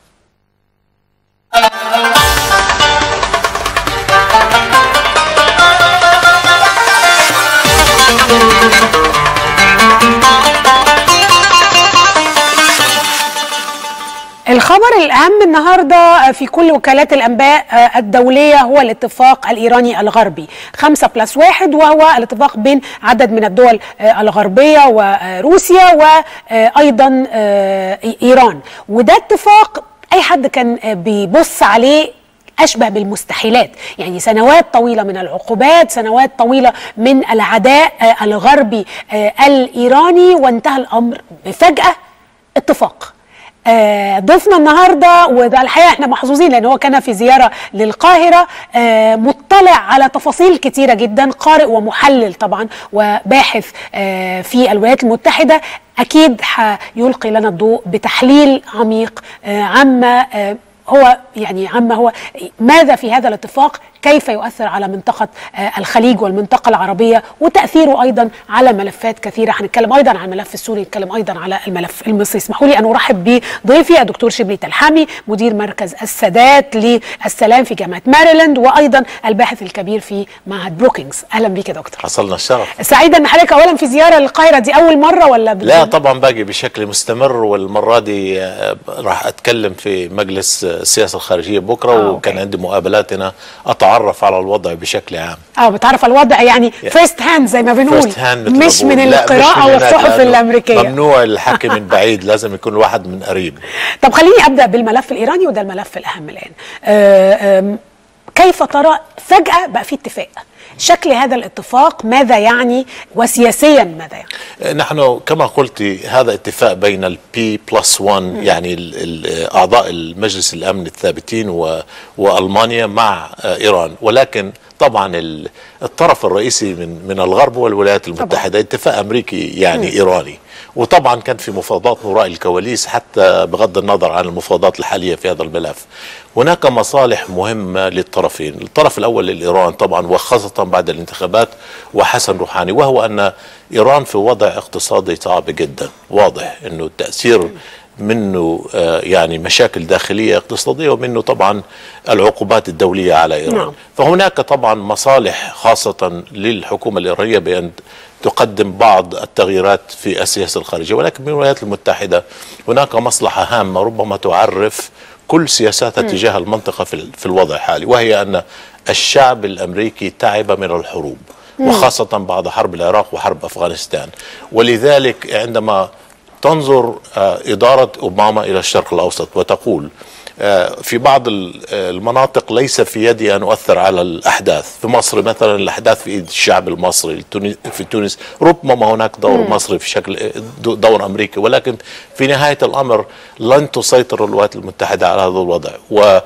الخبر الأهم النهاردة في كل وكالات الأنباء الدولية هو الاتفاق الإيراني الغربي خمسة بلس واحد وهو الاتفاق بين عدد من الدول الغربية وروسيا وأيضا إيران وده اتفاق أي حد كان بيبص عليه أشبه بالمستحيلات يعني سنوات طويلة من العقوبات سنوات طويلة من العداء الغربي الإيراني وانتهى الأمر بفجأة اتفاق آه ضيفنا النهارده وده الحقيقه احنا محظوظين لان هو كان في زياره للقاهره آه مطلع على تفاصيل كتيره جدا قارئ ومحلل طبعا وباحث آه في الولايات المتحده اكيد هيلقي لنا الضوء بتحليل عميق عما هو يعني عما هو ماذا في هذا الاتفاق كيف يؤثر على منطقة الخليج والمنطقة العربية وتأثيره أيضا على ملفات كثيرة هنتكلم أيضا عن الملف السوري نتكلم أيضا على الملف المصري اسمحوا لي أن أرحب بضيفي الدكتور شبلي تلحمي مدير مركز السادات للسلام في جامعة ماريلاند وأيضا الباحث الكبير في معهد بروكينجز أهلا بك يا دكتور حصلنا الشرف سعيدة أن حضرتك أولا في زيارة للقاهرة دي أول مرة ولا لا طبعا باقي بشكل مستمر والمرة دي راح أتكلم في مجلس السياسة الخارجية بكرة آه وكان عندي مقابلات هنا أتعرف على الوضع بشكل عام اه بتعرف على الوضع يعني فيرست هاند زي ما بنقول مش من القراءة والصحف الأمريكية ممنوع الحكي من بعيد لازم يكون الواحد من قريب طب خليني أبدأ بالملف الإيراني وده الملف الأهم الآن آه آه كيف ترى فجأة بقى في اتفاق شكل هذا الاتفاق ماذا يعني وسياسيا ماذا يعني نحن كما قلت هذا اتفاق بين البي بلس 1 يعني ال ال اعضاء المجلس الامن الثابتين والمانيا مع ايران ولكن طبعا ال- الطرف الرئيسي من من الغرب هو الولايات المتحده اتفاق امريكي يعني مم. ايراني وطبعا كان في مفاوضات وراء الكواليس حتى بغض النظر عن المفاوضات الحاليه في هذا الملف هناك مصالح مهمه للطرفين الطرف الاول لايران طبعا وخاصه بعد الانتخابات وحسن روحاني وهو ان ايران في وضع اقتصادي صعب جدا واضح انه التاثير منه آه، يعني مشاكل داخليه اقتصاديه ومنه طبعا العقوبات الدوليه على ايران نعم. فهناك طبعا مصالح خاصه للحكومه الايرانيه بان تقدم بعض التغييرات في السياسه الخارجيه ولكن من الولايات المتحده هناك مصلحه هامه ربما تعرف كل سياساتها مم. تجاه المنطقه في ال- في الوضع الحالي وهي ان الشعب الامريكي تعب من الحروب مم. وخاصه بعد حرب العراق وحرب افغانستان ولذلك عندما تنظر آه، إدارة أوباما إلى الشرق الأوسط وتقول آه، في بعض ال- آه، المناطق ليس في يدي أن أؤثر على الأحداث في مصر مثلا الأحداث في إيد الشعب المصري التوني- في تونس ربما هناك دور مم. مصري في شكل آه، دو- دور أمريكي ولكن في نهاية الأمر لن تسيطر الولايات المتحدة على هذا الوضع و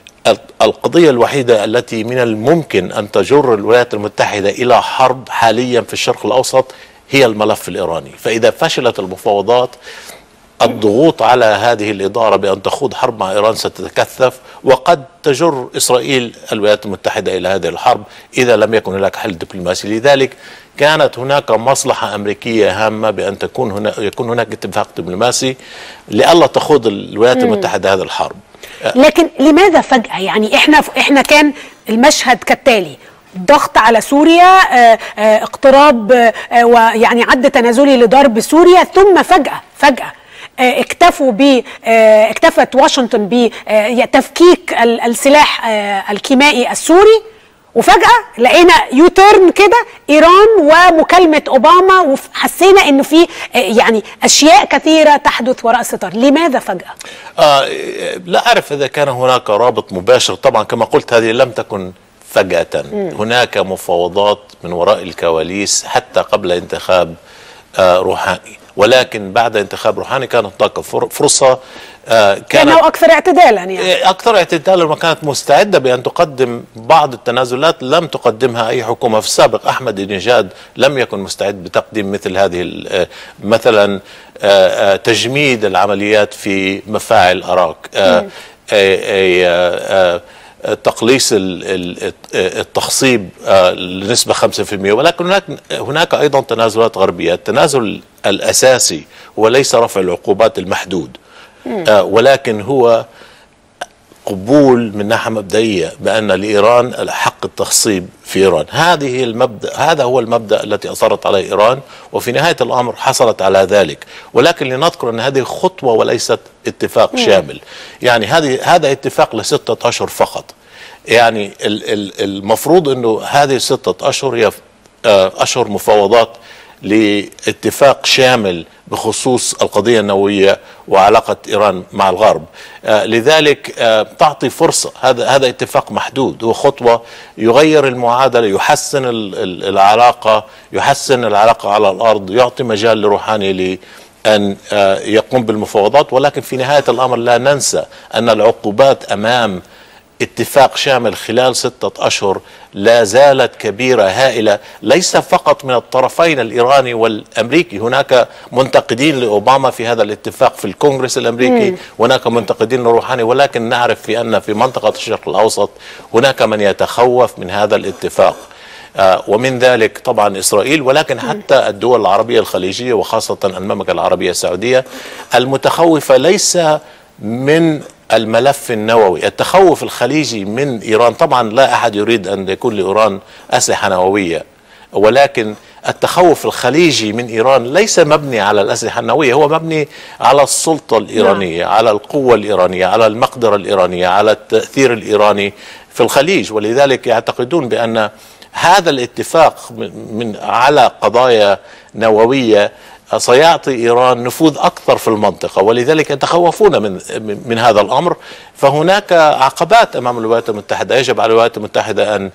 القضية الوحيدة التي من الممكن أن تجر الولايات المتحدة إلى حرب حاليا في الشرق الأوسط هي الملف الإيراني فإذا فشلت المفاوضات الضغوط على هذه الإدارة بأن تخوض حرب مع إيران ستتكثف وقد تجر إسرائيل الولايات المتحدة إلى هذه الحرب إذا لم يكن هناك حل دبلوماسي لذلك كانت هناك مصلحة أمريكية هامة بأن تكون هنا يكون هناك اتفاق دبلوماسي لئلا تخوض الولايات مم. المتحدة هذه الحرب لكن لماذا فجأة يعني احنا احنا كان المشهد كالتالي ضغط على سوريا آه، آه، اقتراب آه، آه، ويعني عد تنازلي لضرب سوريا ثم فجأة فجأة آه، اكتفوا ب آه، اكتفت واشنطن بتفكيك السلاح آه، الكيميائي السوري وفجأة لقينا يوتيرن كده ايران ومكالمة اوباما وحسينا انه في آه، يعني اشياء كثيرة تحدث وراء الستار لماذا فجأة؟ آه لا أعرف إذا كان هناك رابط مباشر طبعا كما قلت هذه لم تكن فجأة مم. هناك مفاوضات من وراء الكواليس حتى قبل انتخاب آه روحاني ولكن بعد انتخاب روحاني كانت هناك فر- فرصة آه كانت كانوا اكثر اعتدالا يعني أكثر اعتدالا وكانت مستعدة بأن تقدم بعض التنازلات لم تقدمها أي حكومة في السابق أحمد نجاد لم يكن مستعد بتقديم مثل هذه ال- آه، مثلا آه، آه، تجميد العمليات في مفاعل أراك آه، مم. آه، آه، آه، آه، تقليص ال- ال- التخصيب آه، لنسبة 5% ولكن هناك هناك أيضا تنازلات غربية التنازل الأساسي هو ليس رفع العقوبات المحدود آه، ولكن هو قبول من ناحيه مبدئيه بان لايران حق التخصيب في ايران، هذه هي المبدا هذا هو المبدا التي اصرت عليه ايران وفي نهايه الامر حصلت على ذلك، ولكن لنذكر ان هذه خطوه وليست اتفاق مم. شامل، يعني هذه هذا اتفاق لسته اشهر فقط. يعني ال- ال- المفروض انه هذه السته اشهر هي آه، اشهر مفاوضات لاتفاق شامل بخصوص القضية النووية وعلاقة إيران مع الغرب آه لذلك آه تعطي فرصة هذا هذا اتفاق محدود هو خطوة يغير المعادلة يحسن ال- ال- العلاقة يحسن العلاقة على الأرض يعطي مجال لروحاني ل أن آه، يقوم بالمفاوضات ولكن في نهاية الأمر لا ننسى أن العقوبات أمام اتفاق شامل خلال ستة أشهر لا زالت كبيرة هائلة ليس فقط من الطرفين الإيراني والأمريكي هناك منتقدين لأوباما في هذا الاتفاق في الكونغرس الأمريكي مم. هناك منتقدين لروحاني ولكن نعرف في أن في منطقة الشرق الأوسط هناك من يتخوف من هذا الاتفاق آه، ومن ذلك طبعا إسرائيل ولكن حتى الدول العربية الخليجية وخاصة المملكة العربية السعودية المتخوفة ليس من الملف النووي التخوف الخليجي من إيران طبعا لا أحد يريد أن يكون لإيران أسلحة نووية ولكن التخوف الخليجي من إيران ليس مبني على الأسلحة النووية هو مبني على السلطة الإيرانية على القوة الإيرانية على المقدرة الإيرانية على التأثير الإيراني في الخليج ولذلك يعتقدون بأن هذا الاتفاق من من- على قضايا نووية سيعطي ايران نفوذ اكثر في المنطقه ولذلك يتخوفون من من من هذا الامر فهناك عقبات امام الولايات المتحده يجب على الولايات المتحده ان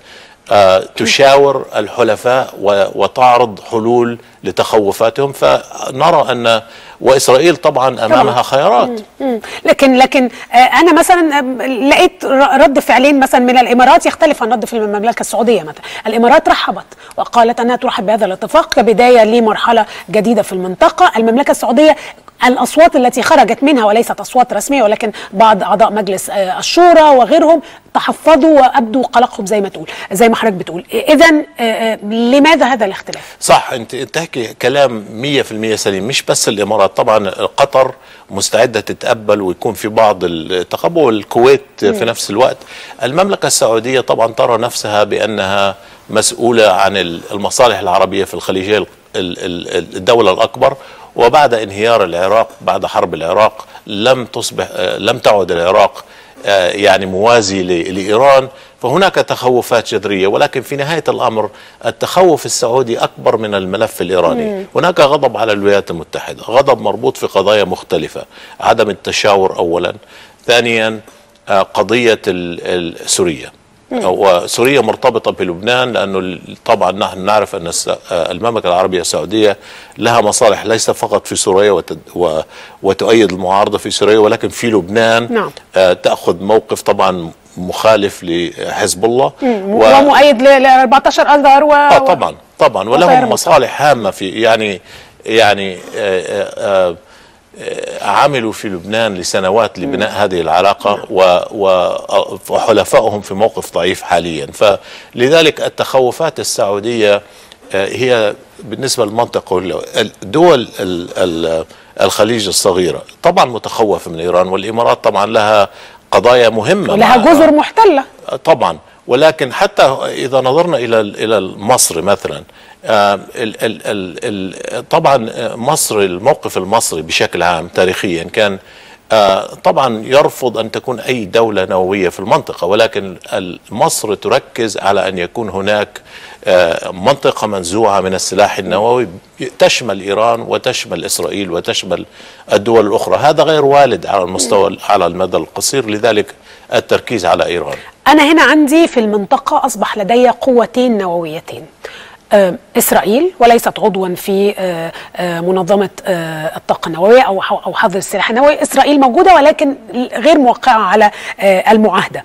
آه، تشاور الحلفاء و- وتعرض حلول لتخوفاتهم فنرى ان واسرائيل طبعا امامها خيارات مم. لكن لكن آه، انا مثلا آم، لقيت ر- رد فعلين مثلا من الامارات يختلف عن رد فعل المملكه السعوديه مثلا الامارات رحبت وقالت انها ترحب بهذا الاتفاق كبدايه لمرحله جديده في المنطقه المملكه السعوديه الاصوات التي خرجت منها وليست اصوات رسميه ولكن بعض اعضاء مجلس آه، الشورى وغيرهم تحفظوا وابدوا قلقهم زي ما تقول زي ما حضرتك بتقول اذا لماذا هذا الاختلاف صح انت انت تحكي كلام 100% سليم مش بس الامارات طبعا قطر مستعده تتقبل ويكون في بعض التقبل والكويت في مم. نفس الوقت المملكه السعوديه طبعا ترى نفسها بانها مسؤوله عن المصالح العربيه في الخليجيه ال- ال- ال- الدوله الاكبر وبعد انهيار العراق بعد حرب العراق لم تصبح آه، لم تعد العراق آه، يعني موازي ل- لايران فهناك تخوفات جذريه ولكن في نهايه الامر التخوف السعودي اكبر من الملف الايراني مم. هناك غضب على الولايات المتحده غضب مربوط في قضايا مختلفه عدم التشاور اولا ثانيا آه، قضيه ال- ال- سوريا مم. وسوريا مرتبطة بلبنان لأنه ال- طبعا نحن نعرف أن الس- آه، المملكة العربية السعودية لها مصالح ليس فقط في سوريا وت- و- وتؤيد المعارضة في سوريا ولكن في لبنان نعم. آه، تأخذ موقف طبعا مخالف لحزب الله مم. ومؤيد ل 14 اذار و... اه طبعا طبعا وغير ولهم مصالح هامه في يعني يعني آه، آه، آه، عملوا في لبنان لسنوات لبناء هذه العلاقة و- و- وحلفائهم في موقف ضعيف حاليا فلذلك التخوفات السعودية آه، هي بالنسبة للمنطقة كلها الدول ال- ال- الخليج الصغيرة طبعا متخوفة من إيران والإمارات طبعا لها قضايا مهمة ولها مع جزر محتله طبعا ولكن حتى اذا نظرنا الى الى مصر مثلا آه، ال ال ال ال طبعا آه، مصر الموقف المصري بشكل عام تاريخيا كان آه، طبعا يرفض ان تكون اي دوله نوويه في المنطقه ولكن ال- مصر تركز على ان يكون هناك آه، منطقه منزوعه من السلاح النووي تشمل ايران وتشمل اسرائيل وتشمل الدول الاخرى هذا غير والد على المستوى على المدى القصير لذلك التركيز على ايران أنا هنا عندي في المنطقة أصبح لدي قوتين نوويتين آه، إسرائيل وليست عضوا في آه، آه، منظمة آه، الطاقة النووية أو أو حظر السلاح النووي إسرائيل موجودة ولكن غير موقعة على آه، المعاهدة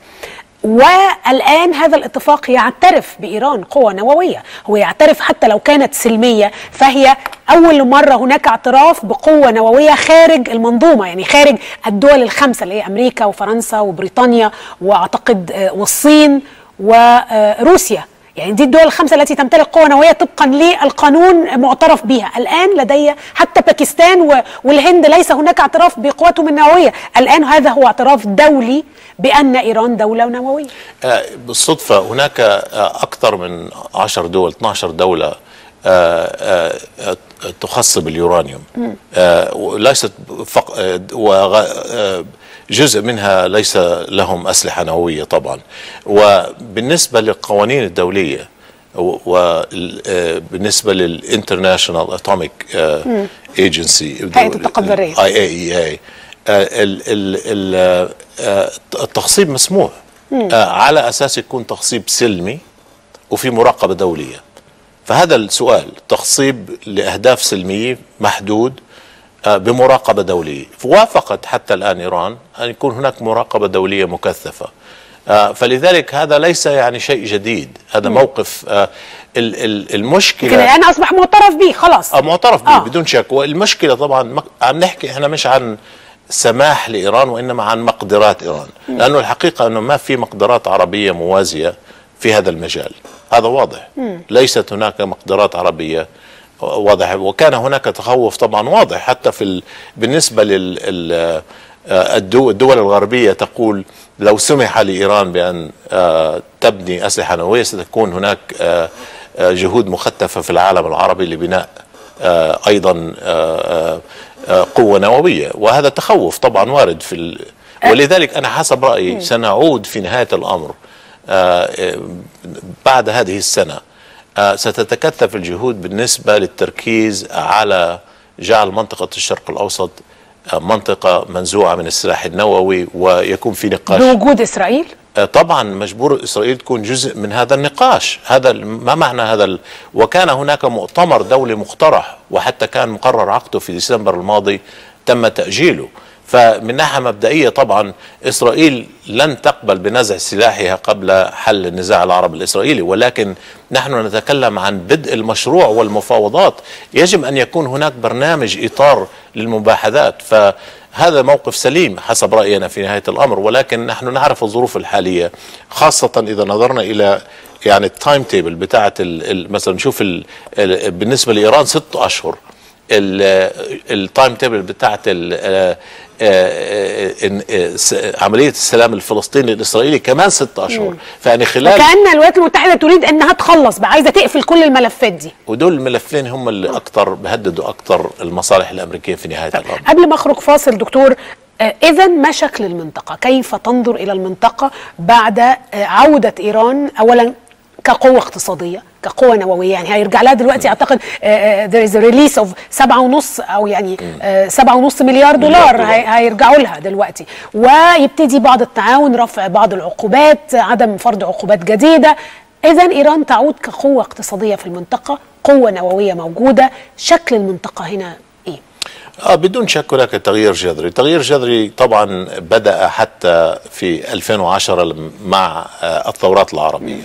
والآن هذا الاتفاق يعترف بإيران قوة نووية هو يعترف حتى لو كانت سلمية فهي أول مرة هناك اعتراف بقوة نووية خارج المنظومة يعني خارج الدول الخمسة اللي هي أمريكا وفرنسا وبريطانيا وأعتقد آه، والصين وروسيا يعني دي الدول الخمسة التي تمتلك قوة نووية طبقا للقانون معترف بها الآن لدي حتى باكستان و- والهند ليس هناك اعتراف بقواتهم النووية الآن هذا هو اعتراف دولي بأن إيران دولة نووية آه، بالصدفة هناك آه، أكثر من 10 دول 12 دولة آه، آه، آه، تخص باليورانيوم مم. آه، وليست فق... آه، وغ... آه، جزء منها ليس لهم أسلحة نووية طبعا وبالنسبة للقوانين الدولية وبالنسبة للانترناشونال اتوميك مم. ايجنسي هيئة التقديرية. اي اي اي التخصيب مسموح مم. آه، على اساس يكون تخصيب سلمي وفي مراقبه دوليه فهذا السؤال تخصيب لاهداف سلميه محدود آه، بمراقبه دوليه وافقت حتى الان ايران ان يكون هناك مراقبه دوليه مكثفه آه، فلذلك هذا ليس يعني شيء جديد هذا مم. موقف آه، ال- ال- المشكله لكن الآن أصبح معترف به خلاص اه معترف به آه. بدون شك والمشكله طبعا مك- عم نحكي احنا مش عن سماح لايران وانما عن مقدرات ايران مم. لانه الحقيقه انه ما في مقدرات عربيه موازيه في هذا المجال هذا واضح مم. ليست هناك مقدرات عربيه واضحه وكان هناك تخوف طبعا واضح حتى في ال... بالنسبه لل ال... آه، الدو- الدول الغربيه تقول لو سمح لايران بان آه، تبني اسلحه نوويه ستكون هناك آه، آه، جهود مكثفه في العالم العربي لبناء آه، ايضا آه، آه، قوه نوويه وهذا تخوف طبعا وارد في ال... ولذلك انا حسب رايي سنعود في نهايه الامر آه، آه، بعد هذه السنه آه، ستتكثف الجهود بالنسبه للتركيز على جعل منطقه الشرق الاوسط آه، منطقة منزوعة من السلاح النووي ويكون في نقاش بوجود اسرائيل آه، طبعا مجبور اسرائيل تكون جزء من هذا النقاش هذا ال- ما معنى هذا ال... وكان هناك مؤتمر دولي مقترح وحتى كان مقرر عقده في ديسمبر الماضي تم تاجيله فمن ناحيه مبدئيه طبعا اسرائيل لن تقبل بنزع سلاحها قبل حل النزاع العربي الاسرائيلي ولكن نحن نتكلم عن بدء المشروع والمفاوضات يجب ان يكون هناك برنامج اطار للمباحثات فهذا موقف سليم حسب راينا في نهايه الامر ولكن نحن نعرف الظروف الحاليه خاصه اذا نظرنا الى يعني التايم تيبل بتاعت ال- ال- مثلا نشوف ال- ال- بالنسبه لايران ست اشهر التايم تيبل بتاعت ال- آه، آه، إن- آه، س- عمليه السلام الفلسطيني الاسرائيلي كمان ست اشهر مم. فيعني خلال وكأن الولايات المتحدة تريد انها تخلص بقى عايزة تقفل كل الملفات دي ودول الملفين هم اللي اكثر بهددوا اكثر المصالح الامريكيه في نهايه الامر قبل ما اخرج فاصل دكتور اذا ما شكل المنطقة كيف تنظر الى المنطقة بعد آه، عودة ايران اولا كقوة اقتصادية كقوة نووية يعني هيرجع لها دلوقتي اعتقد آه، آه، there is a release of سبعة ونص او يعني آه، سبعة ونص مليار دولار دولار. هي- هيرجعوا لها دلوقتي ويبتدي بعض التعاون رفع بعض العقوبات عدم فرض عقوبات جديدة اذا ايران تعود كقوة اقتصادية في المنطقة قوة نووية موجودة شكل المنطقة هنا ايه آه بدون شك هناك تغيير جذري تغيير جذري طبعا بدأ حتى في 2010 لم- مع آه الثورات العربية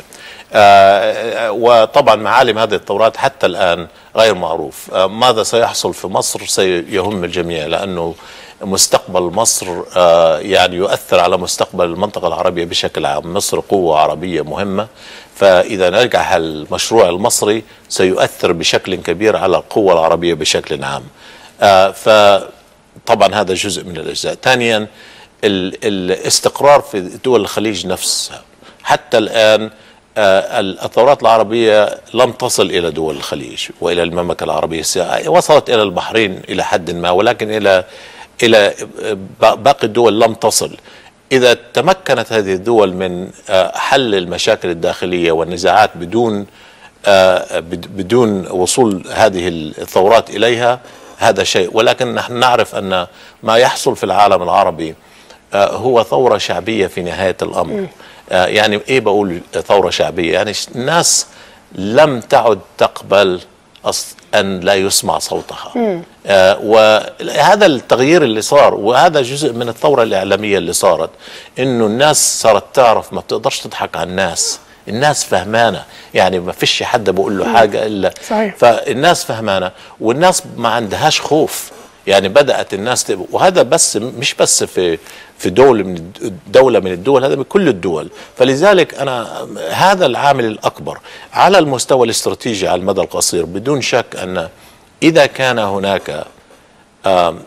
آه وطبعا معالم هذه الثورات حتى الآن غير معروف آه ماذا سيحصل في مصر سيهم الجميع لأنه مستقبل مصر آه يعني يؤثر على مستقبل المنطقة العربية بشكل عام مصر قوة عربية مهمة فإذا نجح المشروع المصري سيؤثر بشكل كبير على القوة العربية بشكل عام آه فطبعا هذا جزء من الاجزاء ثانيا ال- الاستقرار في دول الخليج نفسها حتى الان آه الثورات العربيه لم تصل الى دول الخليج والى المملكه العربيه السعودية وصلت الى البحرين الى حد ما ولكن الى الى ب- باقي الدول لم تصل اذا تمكنت هذه الدول من آه حل المشاكل الداخليه والنزاعات بدون آه، بد- بدون وصول هذه الثورات اليها هذا شيء ولكن نحن نعرف ان ما يحصل في العالم العربي آه، هو ثوره شعبيه في نهايه الامر آه، يعني ايه بقول ثوره شعبيه يعني ش- الناس لم تعد تقبل أص- ان لا يسمع صوتها آه، وهذا التغيير اللي صار وهذا جزء من الثوره الاعلاميه اللي صارت انه الناس صارت تعرف ما بتقدرش تضحك على الناس الناس فهمانه يعني ما فيش حد بقول له مم. حاجه الا صحيح. فالناس فهمانه والناس ما عندهاش خوف يعني بدات الناس تبقى وهذا بس مش بس في في دول من الد- دوله من الدول هذا بكل الدول فلذلك انا هذا العامل الاكبر على المستوى الاستراتيجي على المدى القصير بدون شك ان اذا كان هناك آم،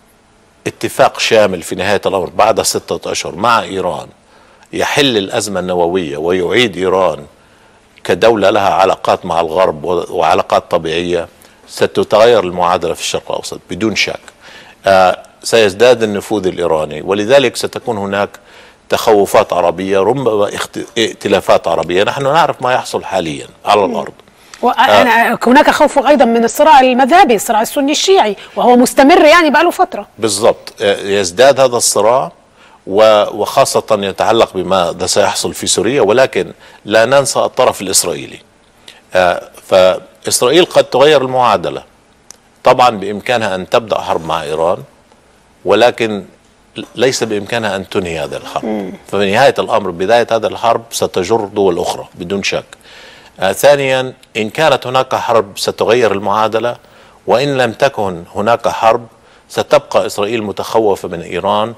اتفاق شامل في نهايه الامر بعد سته اشهر مع ايران يحل الازمه النوويه ويعيد ايران كدوله لها علاقات مع الغرب و- وعلاقات طبيعيه ستتغير المعادله في الشرق الاوسط بدون شك. آه سيزداد النفوذ الايراني ولذلك ستكون هناك تخوفات عربيه ربما اخت- ائتلافات عربيه نحن نعرف ما يحصل حاليا على الارض. وأنا هناك خوف ايضا من الصراع المذهبي الصراع السني الشيعي وهو مستمر يعني بقاله فتره بالضبط آه، يزداد هذا الصراع و- وخاصة يتعلق بما سيحصل في سوريا ولكن لا ننسى الطرف الإسرائيلي آه، فإسرائيل قد تغير المعادلة طبعا بإمكانها أن تبدأ حرب مع إيران ولكن ليس بإمكانها أن تنهي هذا الحرب ففي نهاية الأمر بداية هذا الحرب ستجر دول أخرى بدون شك آه ثانيا إن كانت هناك حرب ستغير المعادلة وإن لم تكن هناك حرب ستبقى إسرائيل متخوفة من إيران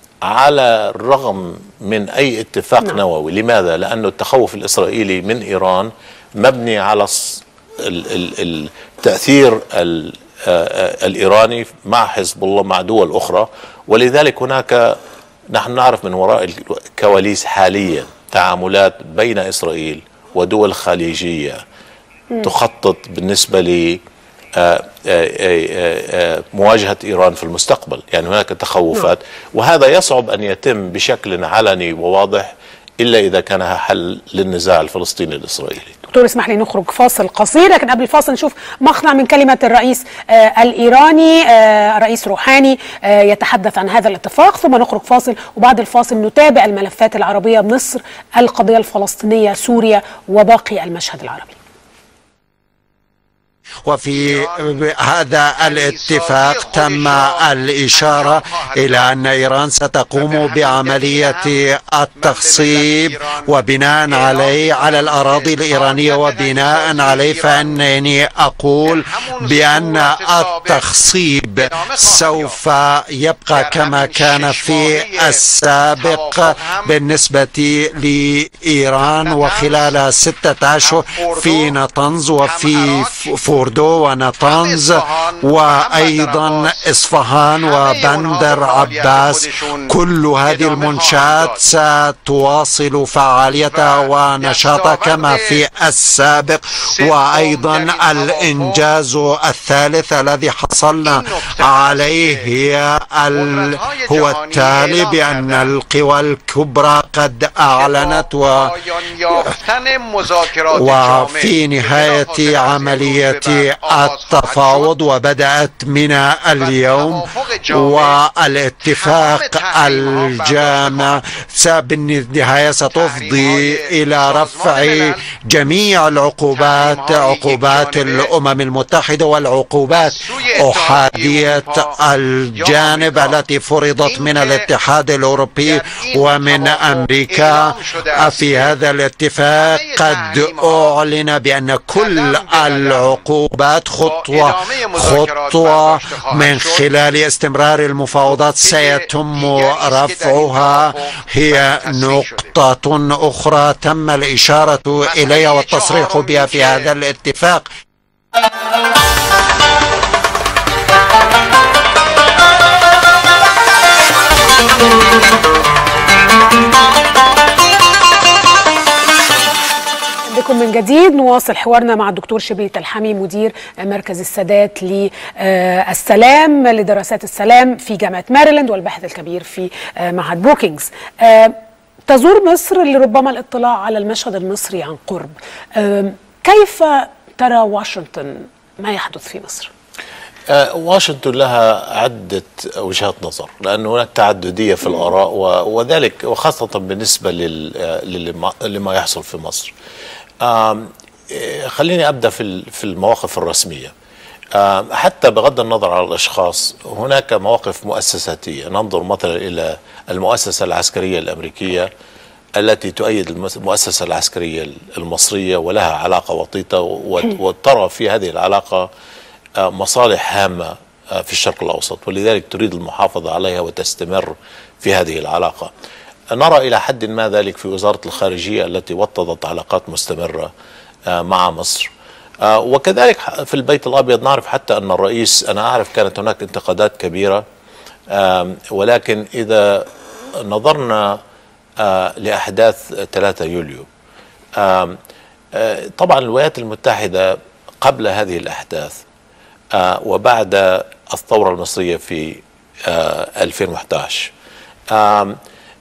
على الرغم من أي اتفاق نعم. نووي لماذا؟ لأن التخوف الإسرائيلي من إيران مبني على الص- ال- ال- التأثير ال- آه، آه، الإيراني مع حزب الله مع دول أخرى ولذلك هناك نحن نعرف من وراء الكواليس حاليا تعاملات بين إسرائيل ودول خليجية مم. تخطط بالنسبة ل آه، آه، آه، آه، مواجهة إيران في المستقبل يعني هناك تخوفات وهذا يصعب أن يتم بشكل علني وواضح إلا إذا كان حل للنزاع الفلسطيني الإسرائيلي دكتور اسمح لي نخرج فاصل قصير لكن قبل الفاصل نشوف مقطع من كلمة الرئيس آه الإيراني آه رئيس روحاني آه يتحدث عن هذا الاتفاق ثم نخرج فاصل وبعد الفاصل نتابع الملفات العربية مصر القضية الفلسطينية سوريا وباقي المشهد العربي وفي هذا الاتفاق تم الإشارة إلى أن إيران ستقوم بعملية التخصيب وبناء عليه على الأراضي الإيرانية وبناء عليه فإنني أقول بأن التخصيب سوف يبقى كما كان في السابق بالنسبة لإيران وخلال ستة أشهر في نطنز وفي فوردو ونطنز وأيضا إصفهان وبندر عباس كل هذه المنشآت ستواصل فعاليتها ونشاطها كما في السابق وأيضا الإنجاز الثالث الذي حصلنا عليه هي ال... هو التالي بأن القوى الكبرى قد أعلنت و... وفي نهاية عملية التفاوض وبدأت من اليوم والاتفاق الجامع بالنهاية ستفضي إلى رفع جميع العقوبات عقوبات الأمم المتحدة والعقوبات أحادية الجانب التي فرضت من الاتحاد الأوروبي ومن أمريكا في هذا الاتفاق قد أعلن بأن كل العقوبات خطوة خطوة من خلال استمرار المفاوضات سيتم رفعها هي نقطة أخرى تم الإشارة إليها والتصريح بها في هذا الاتفاق بكم من جديد نواصل حوارنا مع الدكتور شبلي تلحمي مدير مركز السادات للسلام لدراسات السلام في جامعة ماريلاند والباحث الكبير في معهد بروكينجز تزور مصر لربما الاطلاع على المشهد المصري عن قرب كيف ترى واشنطن ما يحدث في مصر؟ آه، واشنطن لها عدة وجهات نظر لأن هناك تعددية في الآراء و- وذلك وخاصة بالنسبة لل- آه، للما- لما يحصل في مصر آم، آه، خليني أبدأ في ال- في المواقف الرسمية آم، حتى بغض النظر عن الأشخاص هناك مواقف مؤسساتية ننظر مثلا إلى المؤسسة العسكرية الأمريكية التي تؤيد المس- المؤسسة العسكرية المصرية ولها علاقة وطيدة و- وترى في هذه العلاقة آه، مصالح هامة آه، في الشرق الأوسط ولذلك تريد المحافظة عليها وتستمر في هذه العلاقة نرى إلى حد ما ذلك في وزارة الخارجية التي وطدت علاقات مستمرة آه، مع مصر آه، وكذلك ح- في البيت الأبيض نعرف حتى أن الرئيس أنا أعرف كانت هناك انتقادات كبيرة آم، ولكن إذا نظرنا آه، لأحداث 3 يوليو آم، آه، طبعا الولايات المتحدة قبل هذه الأحداث آه، وبعد الثورة المصرية في آه، 2011 آم،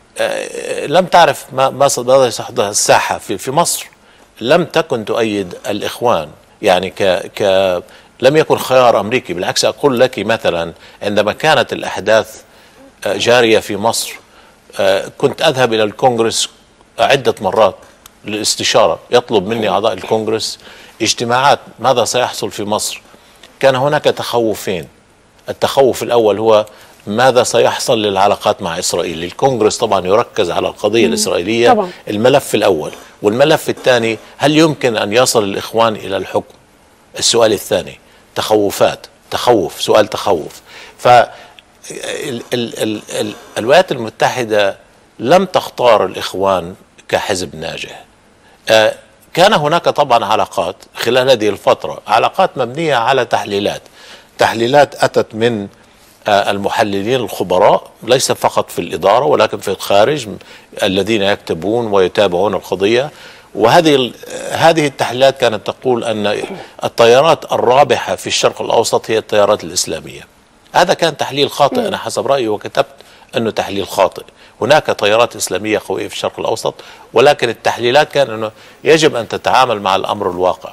آه، لم تعرف ما ما ص- ماذا سيحدث الساحة في في مصر لم تكن تؤيد الإخوان يعني ك ك لم يكن خيار أمريكي بالعكس أقول لك مثلا عندما كانت الأحداث آه، جارية في مصر آه، كنت أذهب إلى الكونغرس عدة مرات للاستشارة يطلب مني أعضاء الكونغرس اجتماعات ماذا سيحصل في مصر كان هناك تخوفين التخوف الأول هو ماذا سيحصل للعلاقات مع إسرائيل الكونغرس طبعا يركز على القضية مم. الإسرائيلية طبعا. الملف الأول والملف الثاني هل يمكن أن يصل الإخوان إلى الحكم السؤال الثاني تخوفات تخوف سؤال تخوف ف ال- ال- ال- ال- الولايات المتحدة لم تختار الإخوان كحزب ناجح آه، كان هناك طبعا علاقات خلال هذه الفترة علاقات مبنية على تحليلات تحليلات أتت من آه، المحللين الخبراء ليس فقط في الإدارة ولكن في الخارج م- الذين يكتبون ويتابعون القضية وهذه ال- هذه التحليلات كانت تقول أن التيارات الرابحة في الشرق الأوسط هي التيارات الإسلامية هذا كان تحليل خاطئ أنا حسب رأيي وكتبت انه تحليل خاطئ هناك تيارات اسلاميه قويه في الشرق الاوسط ولكن التحليلات كان انه يجب ان تتعامل مع الامر الواقع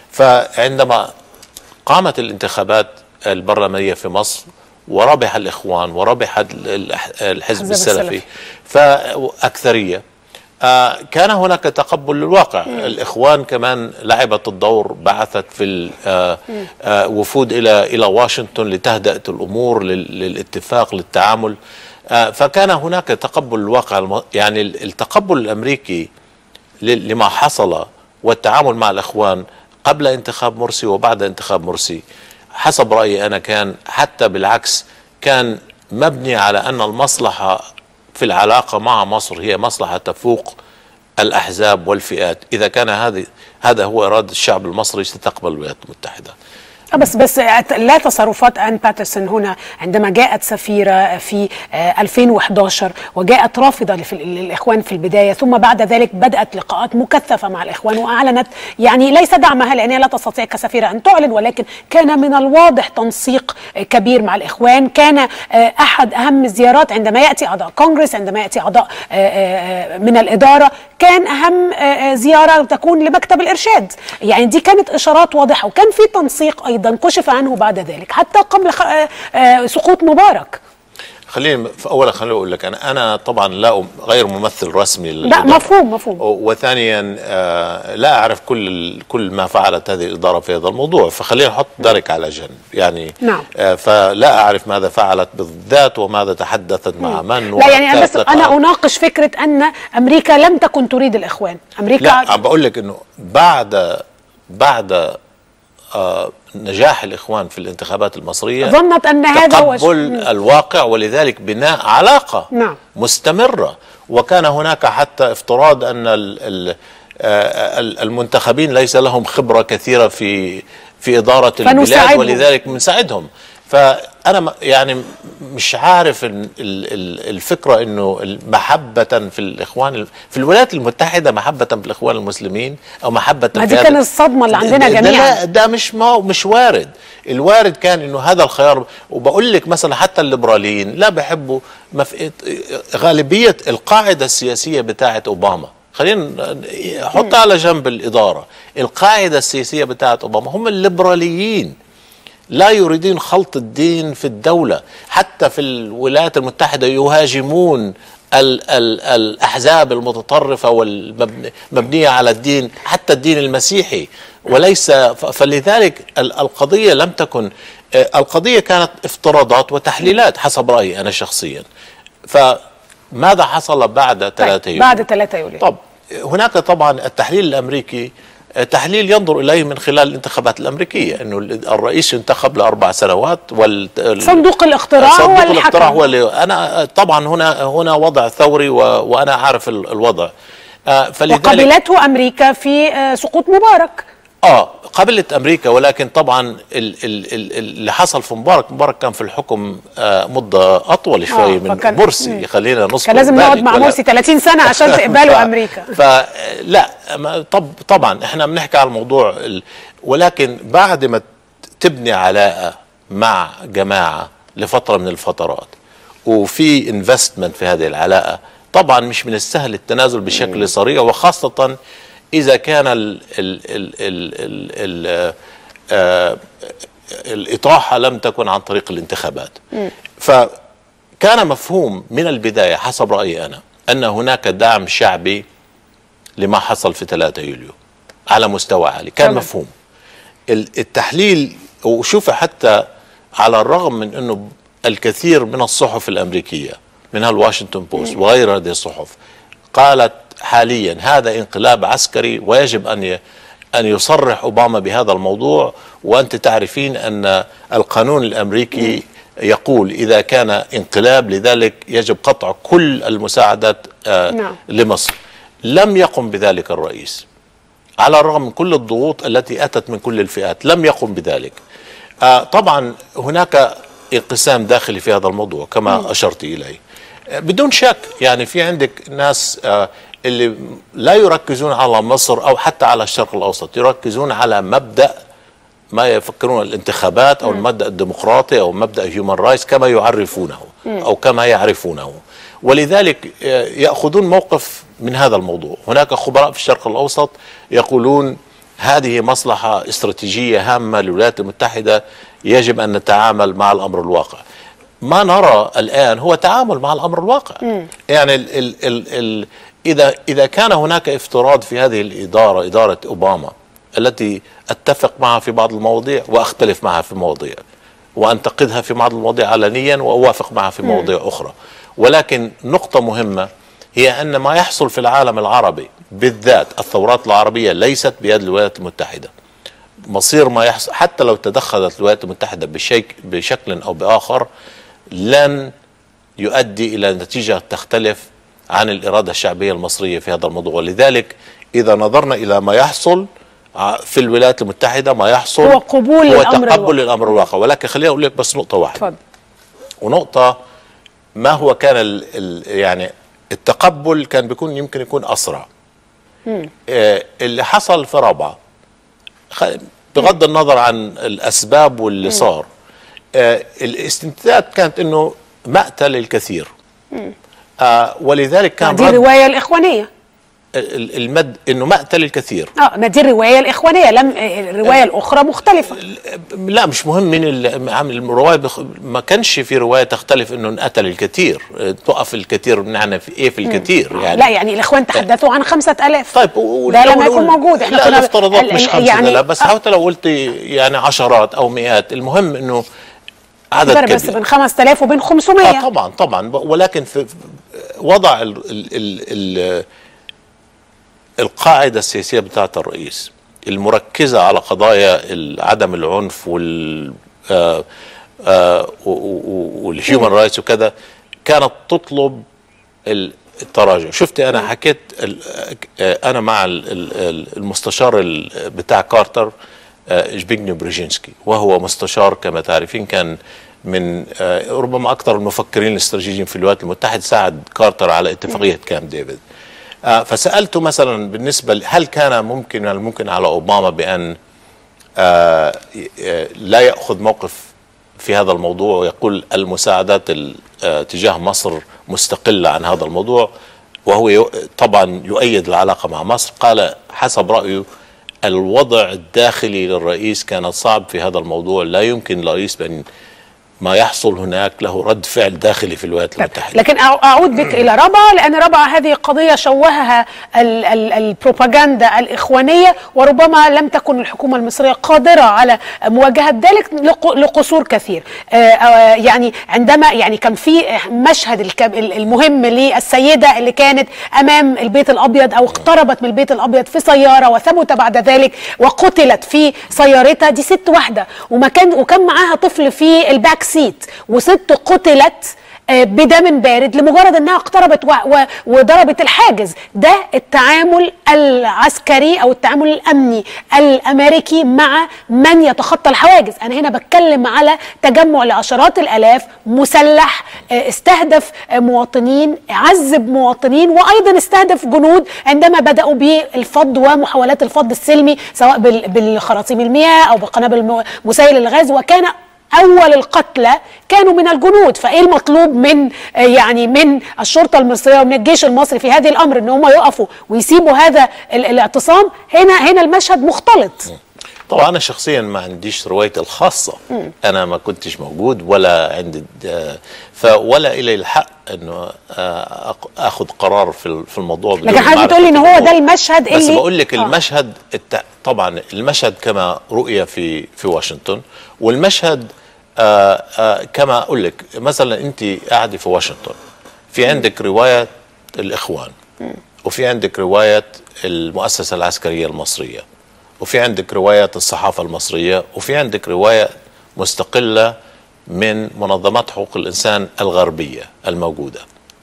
فعندما قامت الانتخابات البرلمانيه في مصر وربح الاخوان وربح ال- ال- الحزب الحزب السلفي السلفي. فاكثريه آه، كان هناك تقبل للواقع الاخوان كمان لعبت الدور بعثت في ال- آه، آه، وفود الى الى واشنطن لتهدئه الامور لل- للاتفاق للتعامل آه، فكان هناك تقبل الواقع الم- يعني ال- التقبل الامريكي ل- لما حصل والتعامل مع الاخوان قبل انتخاب مرسي وبعد انتخاب مرسي حسب رايي انا كان حتى بالعكس كان مبني على ان المصلحه في العلاقه مع مصر هي مصلحه تفوق الاحزاب والفئات اذا كان هذه هذا هو اراده الشعب المصري ستقبل الولايات المتحده آه، بس بس لا تصرفات ان باترسون هنا عندما جاءت سفيره في آه، 2011 وجاءت رافضه لف- للاخوان في البدايه ثم بعد ذلك بدات لقاءات مكثفه مع الاخوان واعلنت يعني ليس دعمها لانها لا تستطيع كسفيره ان تعلن ولكن كان من الواضح تنسيق آه، كبير مع الاخوان كان آه، احد اهم الزيارات عندما ياتي اعضاء كونغرس عندما ياتي اعضاء آه، آه، من الاداره كان اهم آه، آه، زياره تكون لمكتب الارشاد يعني دي كانت اشارات واضحه وكان في تنسيق ايضا كشف عنه بعد ذلك حتى قبل خ- آه، آه، سقوط مبارك خليني في اولا خليني اقول لك انا انا طبعا لا أم- غير ممثل رسمي لا للإدارة. مفهوم مفهوم وثانيا آه، لا اعرف كل كل ما فعلت هذه الاداره في هذا الموضوع فخلينا نحط ذلك على جنب يعني نعم. آه، فلا اعرف ماذا فعلت بالذات وماذا تحدثت مع من لا يعني انا وكانت بس انا لقاءات. اناقش فكره ان امريكا لم تكن تريد الاخوان امريكا لا عم بقول لك انه بعد بعد آه نجاح الاخوان في الانتخابات المصريه ظنت ان هذا هو تقبل الواقع ولذلك بناء علاقه نعم مستمرة وكان هناك حتى افتراض أن ال- ال- آه، ال- المنتخبين ليس لهم خبرة كثيرة في في إدارة البلاد فنساعدهم. ولذلك بنساعدهم فأنا م- يعني مش عارف ال- ال- ال- الفكرة أنه محبة في الإخوان ال- في الولايات المتحدة محبة في الإخوان المسلمين أو محبة ما في دي هذا- كانت الصدمه اللي عندنا ده- ده جميعا لا ده مش ما مش وارد الوارد كان انه هذا الخيار وبقول لك مثلا حتى الليبراليين لا بحبوا مف... غالبيه القاعده السياسيه بتاعت اوباما خلينا نحط على جنب الاداره القاعده السياسيه بتاعت اوباما هم الليبراليين لا يريدون خلط الدين في الدولة حتى في الولايات المتحدة يهاجمون ال ال الأحزاب المتطرفة والمبنية على الدين حتى الدين المسيحي وليس ف- فلذلك ال- القضية لم تكن آه، القضية كانت افتراضات وتحليلات حسب رأيي أنا شخصيا فماذا حصل بعد 3 يوليو بعد 3 يوليو طب هناك طبعا التحليل الامريكي آه، تحليل ينظر اليه من خلال الانتخابات الامريكيه انه ال- الرئيس ينتخب لاربع سنوات وال ال- صندوق الاقتراع هو صندوق اللي الاقتراع حكم هو اللي انا آه، طبعا هنا هنا وضع ثوري و... وانا عارف ال- الوضع آه، فلذلك وقبلته امريكا في آه، سقوط مبارك اه قبلت امريكا ولكن طبعا ال ال ال اللي حصل في مبارك مبارك كان في الحكم آه مده اطول شوي آه، من فكان- مرسي مم. خلينا نذكر كان لازم نقعد ذلك مع ولا- مرسي 30 سنه عشان تقبلوا ف- امريكا فلا ما- طب طبعا احنا بنحكي على الموضوع ال- ولكن بعد ما ت- تبني علاقه مع جماعه لفتره من الفترات وفي انفستمنت في هذه العلاقه طبعا مش من السهل التنازل بشكل صريح وخاصه اذا كان ال ال ال ال ال ال آه، الاطاحه لم تكن عن طريق الانتخابات فكان مفهوم من البدايه حسب رايي انا ان هناك دعم شعبي لما حصل في 3 يوليو على مستوى عالي كان تمام. مفهوم ال- التحليل وشوف حتى على الرغم من انه الكثير من الصحف الامريكيه منها الواشنطن بوست وغير هذه الصحف قالت حاليا هذا انقلاب عسكري ويجب ان ي- ان يصرح اوباما بهذا الموضوع وانت تعرفين ان القانون الامريكي يقول اذا كان انقلاب لذلك يجب قطع كل المساعدات آه نعم. لمصر لم يقم بذلك الرئيس على الرغم من كل الضغوط التي اتت من كل الفئات لم يقم بذلك آه طبعا هناك انقسام داخلي في هذا الموضوع كما اشرت اليه آه بدون شك يعني في عندك ناس آه اللي لا يركزون على مصر او حتى على الشرق الاوسط يركزون على مبدا ما يفكرون الانتخابات او المبدا الديمقراطي او مبدا هيومن رايتس كما يعرفونه أو كما يعرفونه ولذلك آه، يأخذون موقف من هذا الموضوع هناك خبراء في الشرق الأوسط يقولون هذه مصلحة استراتيجية هامة للولايات المتحدة يجب أن نتعامل مع الأمر الواقع ما نرى الآن هو تعامل مع الأمر الواقع يعني ال ال ال ال إذا إذا كان هناك افتراض في هذه الإدارة إدارة أوباما التي أتفق معها في بعض المواضيع وأختلف معها في مواضيع وأنتقدها في بعض المواضيع علنيا وأوافق معها في مم. مواضيع أخرى ولكن نقطة مهمة هي أن ما يحصل في العالم العربي بالذات الثورات العربية ليست بيد الولايات المتحدة مصير ما يحصل حتى لو تدخلت الولايات المتحدة بشيك بشكل أو بآخر لن يؤدي إلى نتيجة تختلف عن الإرادة الشعبية المصرية في هذا الموضوع ولذلك إذا نظرنا إلى ما يحصل ع- في الولايات المتحدة ما يحصل هو قبول هو الأمر تقبل الواقع. الأمر الواقع ولكن خليني أقول لك بس نقطة واحدة اتفضل ونقطة ما هو كان ال ال يعني التقبل كان بيكون يمكن يكون أسرع مم. آه، اللي حصل في رابعة خ- بغض النظر عن الأسباب واللي مم. صار آه، الاستنتاجات كانت أنه مقتل الكثير مم. آه، ولذلك كان دي رد الروايه الاخوانيه ال- المد انه مقتل الكثير اه ما دي الروايه الاخوانيه لم الروايه الاخرى مختلفه لا مش مهم مين اللي عامل الروايه بخ... ما كانش في روايه تختلف انه انقتل الكثير آه، تقف الكثير بمعنى في ايه في الكثير يعني لا يعني الاخوان تحدثوا عن خمسة ألاف طيب ده لو لما يكون نقول- موجود احنا لا كنا الافتراضات ال- مش ال- خمسة يعني لا بس حتى لو قلت يعني عشرات او مئات المهم انه عدد فرق بس كبير بين 5000 وبين 500 اه طبعا طبعا ب- ولكن في في- وضع ال ال ال ال القاعده السياسيه بتاعت الرئيس المركزه على قضايا ال- عدم العنف وال آه، آه، و- و- والهيومن رايتس وكذا كانت تطلب ال- التراجع شفت انا حكيت ال- آه، انا مع ال- ال- المستشار ال- بتاع كارتر آه، جبيجنيو بريجينسكي وهو مستشار كما تعرفين كان من آه، ربما اكثر المفكرين الاستراتيجيين في الولايات المتحده ساعد كارتر على اتفاقيه كامب ديفيد آه، فسالته مثلا بالنسبه ل- هل كان ممكن من الممكن على اوباما بان آه، ي- آه، لا ياخذ موقف في هذا الموضوع ويقول المساعدات ال- آه، تجاه مصر مستقله عن هذا الموضوع وهو يو- طبعا يؤيد العلاقه مع مصر قال حسب رايه الوضع الداخلي للرئيس كان صعب في هذا الموضوع لا يمكن للرئيس بان ما يحصل هناك له رد فعل داخلي في الولايات المتحده لكن أع- اعود بك الى ربعه لان ربعه هذه قضيه شوهها ال ال البروباغندا الاخوانيه وربما لم تكن الحكومه المصريه قادره على مواجهه ذلك لق- لقصور كثير آه، آه، يعني عندما يعني كان في مشهد الك- المهم للسيده اللي كانت امام البيت الابيض او اقتربت من البيت الابيض في سياره وثبت بعد ذلك وقتلت في سيارتها دي ست واحده وما كان وكان معاها طفل في الباك سيت وست قتلت آه، بدم بارد لمجرد انها اقتربت و... و... وضربت الحاجز ده التعامل العسكري او التعامل الامني الامريكي مع من يتخطى الحواجز انا هنا بتكلم على تجمع لعشرات الالاف مسلح آه، استهدف آه، مواطنين عذب مواطنين وايضا استهدف جنود عندما بداوا بالفض ومحاولات الفض السلمي سواء بال... بالخراطيم المياه او بقنابل م- مسيل الغاز وكان اول القتلى كانوا من الجنود فايه المطلوب من آه، يعني من الشرطه المصريه ومن الجيش المصري في هذه الامر ان هم يقفوا ويسيبوا هذا ال- الاعتصام هنا هنا المشهد مختلط طبعا انا شخصيا ما عنديش روايتي الخاصه مم. انا ما كنتش موجود ولا عندي آه، فولا الي الحق انه آه، أق- اخذ قرار في ال- في الموضوع بدون لكن حضرتك معرفة بتقول لي ان هو الموضوع. ده المشهد بس اللي بقول لك آه. المشهد الت... طبعا المشهد كما رؤي في في واشنطن والمشهد آه آه كما اقول لك مثلا انت قاعده في واشنطن في عندك روايه الاخوان وفي عندك روايه المؤسسه العسكريه المصريه وفي عندك روايه الصحافه المصريه وفي عندك روايه مستقله من منظمات حقوق الانسان الغربيه الموجوده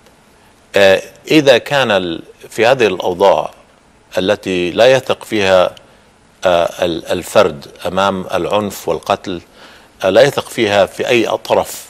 آه، إذا كان ال- في هذه الأوضاع التي لا يثق فيها آه، ال- الفرد أمام العنف والقتل آه، لا يثق فيها في أي طرف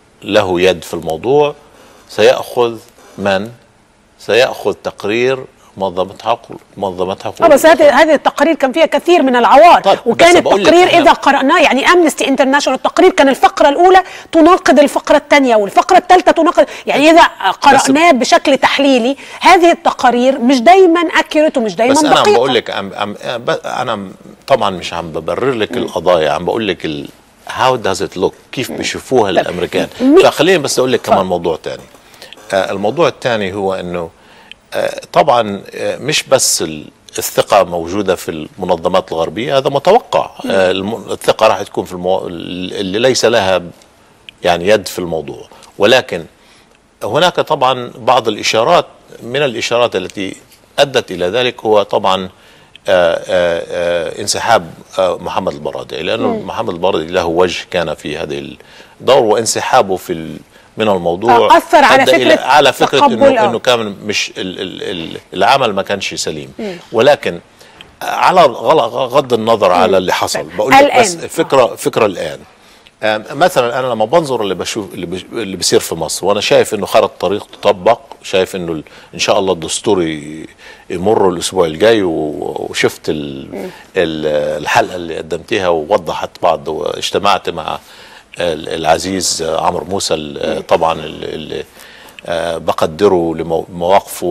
له يد في الموضوع سيأخذ من؟ سيأخذ تقرير منظمات حقوق منظمات حقوق اه بس هذه هذه التقارير كان فيها كثير من العوار طيب، وكان بس بقول لك التقرير إحنا- اذا قراناه يعني امنستي انترناشونال التقرير كان الفقره الاولى تناقض الفقره الثانيه والفقره الثالثه تناقض يعني اذا قراناه بشكل تحليلي هذه التقارير مش دايما اكيوريت ومش دايما بس انا عم دقيقه بقول لك عم عم انا م- طبعا مش عم ببرر لك القضايا عم بقول لك ال هاو داز ات لوك كيف بيشوفوها الامريكان مي- فخليني بس اقول لك كمان موضوع ثاني آه الموضوع الثاني هو انه آه طبعا آه مش بس ال- الثقة موجودة في المنظمات الغربية هذا متوقع آه الم- الثقة راح تكون في المو... اللي ليس لها يعني يد في الموضوع ولكن هناك طبعا بعض الإشارات من الإشارات التي أدت إلى ذلك هو طبعا آه، آه، آه، انسحاب آه، محمد البرادعي لأنه مم. محمد البرادعي له وجه كان في هذه الدور وانسحابه في ال- من الموضوع آه، أثر على أدى إلى- فكرة على فكرة تقبل، إنه آه. إنه كان مش ال ال ال العمل ما كانش سليم مم. ولكن على غل- غض النظر على اللي حصل بقول لك بس الآن. فكرة فكرة الآن آم، مثلا انا لما بنظر اللي بشوف اللي, بش اللي بيصير في مصر وانا شايف انه خارطه طريق تطبق شايف انه ال- ان شاء الله الدستور ي- يمر الاسبوع الجاي و- وشفت ال ال الحلقه اللي قدمتيها ووضحت بعض واجتمعت مع ال- العزيز عمرو موسى ال- طبعا ال- اللي آه، بقدره لمواقفه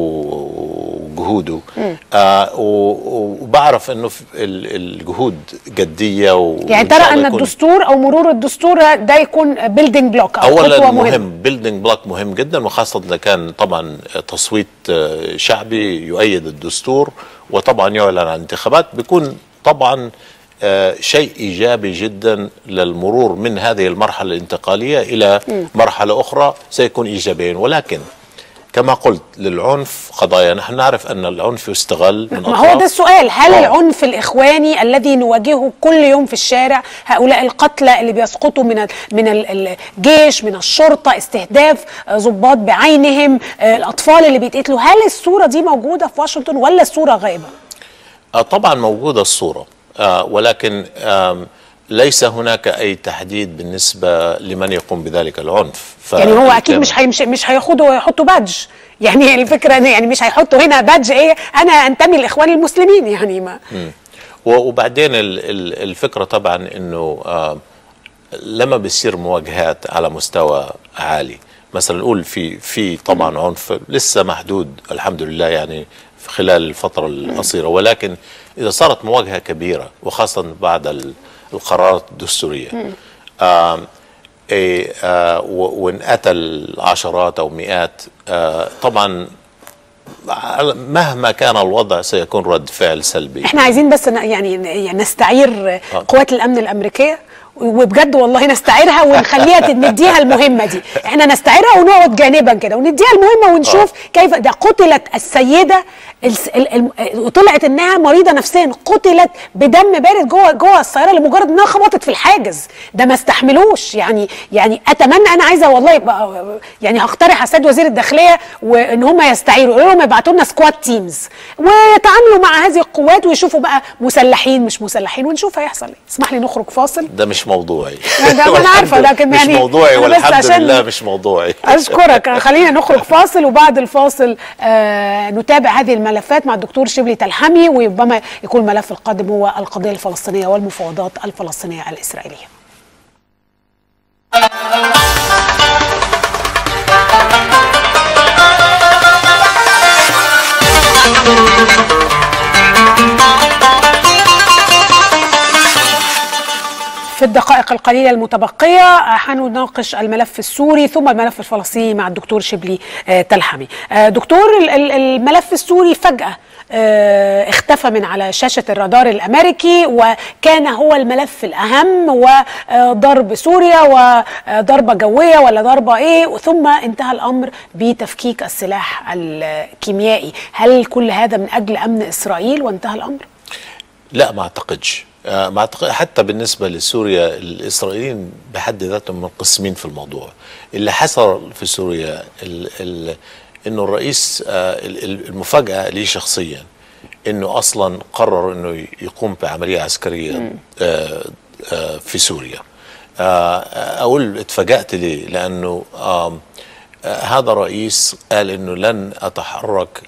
وجهوده مم. آه و- و- وبعرف انه في ال- الجهود جديه و يعني وإن ترى شاء ان الله يكون- الدستور او مرور الدستور ده يكون بيلدينج بلوك او اولا خطوه مهم, مهمه بيلدينج بلوك مهم جدا وخاصه اذا كان طبعا تصويت آه، شعبي يؤيد الدستور وطبعا يعلن عن انتخابات بيكون طبعا آه، شيء ايجابي جدا للمرور من هذه المرحله الانتقاليه الى مم. مرحله اخرى سيكون ايجابيا ولكن كما قلت للعنف قضايا نحن نعرف ان العنف يستغل من ما هو ده السؤال هل آه. العنف الاخواني الذي نواجهه كل يوم في الشارع هؤلاء القتلى اللي بيسقطوا من ال- من ال- الجيش من الشرطه استهداف آه، ضباط بعينهم آه، الاطفال اللي بيتقتلوا هل الصوره دي موجوده في واشنطن ولا الصوره غائبه آه، طبعا موجودة الصورة آه، ولكن آم، ليس هناك أي تحديد بالنسبة لمن يقوم بذلك العنف ف- يعني هو اكيد كان- مش هيمشي مش هياخدوا يحطوا بادج يعني الفكره إن يعني مش هيحطوا هنا بادج ايه انا انتمي لاخوان المسلمين يعني ما مم. و- وبعدين ال- ال- الفكرة طبعا أنه آه، لما بيصير مواجهات على مستوى عالي مثلا نقول في في طبعا عنف لسه محدود الحمد لله يعني في خلال الفترة القصيرة ولكن إذا صارت مواجهة كبيرة وخاصة بعد ال- القرارات الدستورية آم، إيه، آه، و- وانقتل عشرات أو مئات آه، طبعا على- مهما كان الوضع سيكون رد فعل سلبي احنا عايزين بس ن- يعني يعني نستعير آه. قوات الامن الامريكيه وبجد والله نستعيرها ونخليها ت- نديها المهمه دي احنا نستعيرها ونقعد جانبا كده ونديها المهمه ونشوف كيف ده قتلت السيده الس- ال- ال- وطلعت انها مريضه نفسيا قتلت بدم بارد جوه جوه السياره لمجرد انها خبطت في الحاجز ده ما استحملوش يعني يعني اتمنى انا عايزه والله يبقى يعني هقترح على السيد وزير الداخليه وان هم يستعيروا يقولوا لهم يبعتوا لنا سكواد تيمز ويتعاملوا مع هذه القوات ويشوفوا بقى مسلحين مش مسلحين ونشوف هيحصل ايه اسمح لي نخرج فاصل ده مش موضوعي ده ما انا عارفه لكن مش يعني موضوعي أنا بس والحمد عشان لله مش موضوعي اشكرك خلينا نخرج فاصل وبعد الفاصل آه نتابع هذه الملفات مع الدكتور شبلي تلحمي وربما يكون الملف القادم هو القضيه الفلسطينيه والمفاوضات الفلسطينيه الاسرائيليه في الدقائق القليلة المتبقية هنناقش الملف السوري ثم الملف الفلسطيني مع الدكتور شبلي آه، تلحمي آه، دكتور ال- ال- الملف السوري فجأة آه، اختفى من على شاشة الرادار الأمريكي وكان هو الملف الأهم وضرب سوريا وضربة جوية ولا ضربة إيه ثم انتهى الأمر بتفكيك السلاح الكيميائي هل كل هذا من أجل أمن إسرائيل وانتهى الأمر؟ لا ما اعتقدش آه، ما أعتقد حتى بالنسبه لسوريا الاسرائيليين بحد ذاتهم منقسمين في الموضوع اللي حصل في سوريا ال ال انه الرئيس آه، ال- ال- المفاجاه لي شخصيا انه اصلا قرر انه يقوم بعمليه عسكريه آه، آه، في سوريا آه، اقول اتفاجات ليه لانه آم، آه، هذا رئيس قال انه لن اتحرك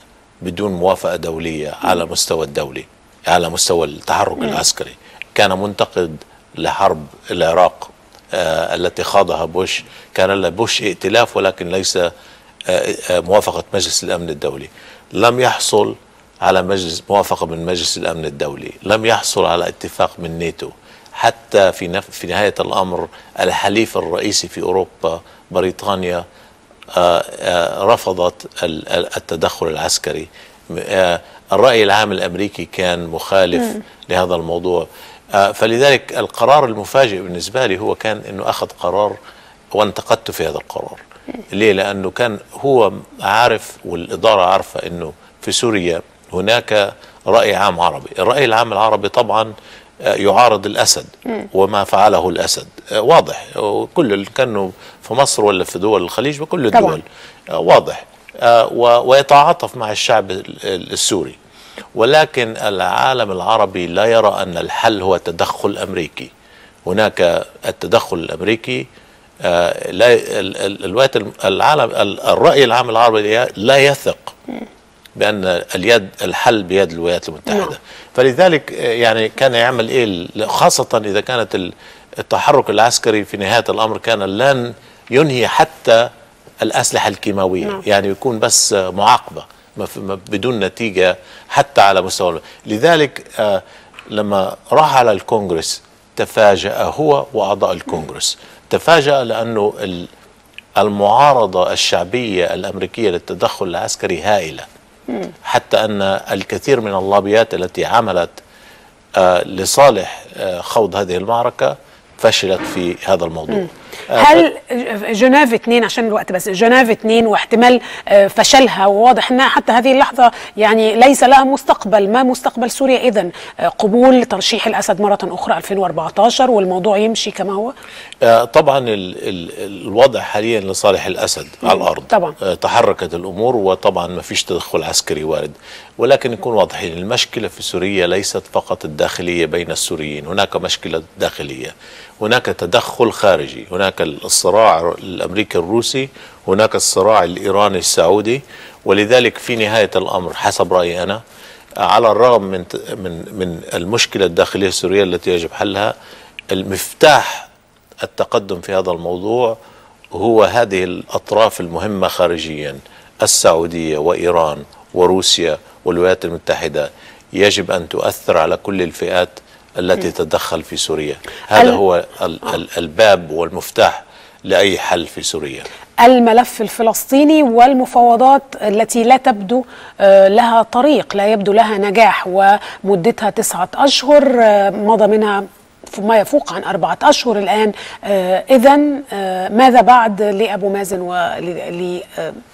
بدون موافقة دولية على مستوى الدولي على مستوى التحرك مم. العسكري كان منتقد لحرب العراق آه التي خاضها بوش كان لبوش ائتلاف ولكن ليس آه آه موافقة مجلس الأمن الدولي لم يحصل على مجلس موافقة من مجلس الأمن الدولي لم يحصل على اتفاق من ناتو حتى في نف في نهاية الأمر الحليف الرئيسي في أوروبا بريطانيا آه، آه، رفضت ال- ال- التدخل العسكري م- آه، الرأي العام الأمريكي كان مخالف مم. لهذا الموضوع آه، فلذلك القرار المفاجئ بالنسبة لي هو كان أنه أخذ قرار وانتقدت في هذا القرار ليه لأنه كان هو عارف والإدارة عارفة أنه في سوريا هناك رأي عام عربي الرأي العام العربي طبعا آه، يعارض الأسد مم. وما فعله الأسد آه، واضح وكل اللي كانوا في مصر ولا في دول الخليج بكل طبعاً. الدول آه، واضح آه، و- ويتعاطف مع الشعب ال- ال- السوري ولكن العالم العربي لا يرى أن الحل هو تدخل أمريكي هناك التدخل الأمريكي آه، لا ال- ال- الوقت الم- العالم ال- الرأي العام العربي لا يثق بأن اليد الحل بيد الولايات المتحدة فلذلك آه، يعني كان يعمل إيه ال- خاصة إذا كانت ال- التحرك العسكري في نهاية الأمر كان لن ينهي حتى الأسلحة الكيماوية نعم. يعني يكون بس آه، معاقبة ما في- ما- بدون نتيجة حتى على مستوى لذلك آه، لما راح على الكونغرس تفاجأ هو وأعضاء الكونغرس تفاجأ لأنه ال- المعارضة الشعبية الأمريكية للتدخل العسكري هائلة حتى أن الكثير من اللابيات التي عملت آه، لصالح آه، خوض هذه المعركة فشلت في هذا الموضوع مم. آه، هل جنيف 2 عشان الوقت بس جنيف 2 واحتمال آه، فشلها وواضح انها حتى هذه اللحظه يعني ليس لها مستقبل ما مستقبل سوريا اذا قبول ترشيح الاسد مره اخرى 2014 والموضوع يمشي كما هو آه، طبعا ال ال الوضع حاليا لصالح الاسد على الارض طبعا. آه، تحركت الامور وطبعا ما فيش تدخل عسكري وارد ولكن نكون واضحين المشكله في سوريا ليست فقط الداخليه بين السوريين هناك مشكله داخليه هناك تدخل خارجي هناك الصراع الامريكي الروسي هناك الصراع الايراني السعودي ولذلك في نهايه الامر حسب رايي انا على الرغم من من من المشكله الداخليه السوريه التي يجب حلها المفتاح التقدم في هذا الموضوع هو هذه الأطراف المهمة خارجيا السعودية وإيران وروسيا والولايات المتحدة يجب أن تؤثر على كل الفئات التي م. تدخل في سوريا هذا ال- هو ال- ال- الباب والمفتاح لأي حل في سوريا الملف الفلسطيني والمفاوضات التي لا تبدو آه، لها طريق لا يبدو لها نجاح ومدتها تسعة أشهر آه، مضى منها ما يفوق عن أربعة أشهر الآن إذا ماذا بعد لأبو مازن ول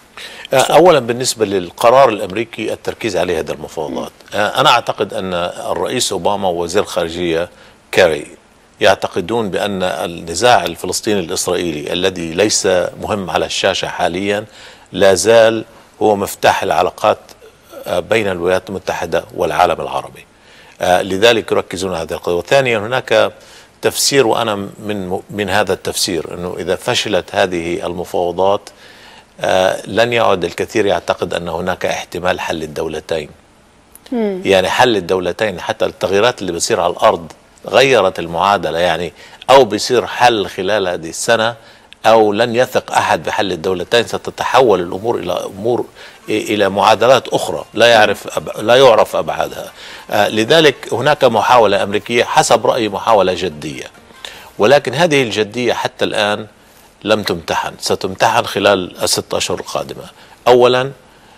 اولا بالنسبه للقرار الامريكي التركيز عليه هذه المفاوضات انا اعتقد ان الرئيس اوباما ووزير الخارجيه كاري يعتقدون بان النزاع الفلسطيني الاسرائيلي الذي ليس مهم على الشاشه حاليا لا زال هو مفتاح العلاقات بين الولايات المتحده والعالم العربي لذلك يركزون على هذه القضيه وثانيا هناك تفسير وانا من من هذا التفسير انه اذا فشلت هذه المفاوضات آه لن يعد الكثير يعتقد ان هناك احتمال حل الدولتين مم. يعني حل الدولتين حتى التغييرات اللي بتصير على الارض غيرت المعادله يعني او بيصير حل خلال هذه السنه او لن يثق احد بحل الدولتين ستتحول الامور الى امور الى معادلات اخرى لا يعرف أب... لا يعرف ابعادها آه لذلك هناك محاوله امريكيه حسب رايي محاوله جديه ولكن هذه الجديه حتى الان لم تمتحن ستمتحن خلال الست أشهر القادمة أولا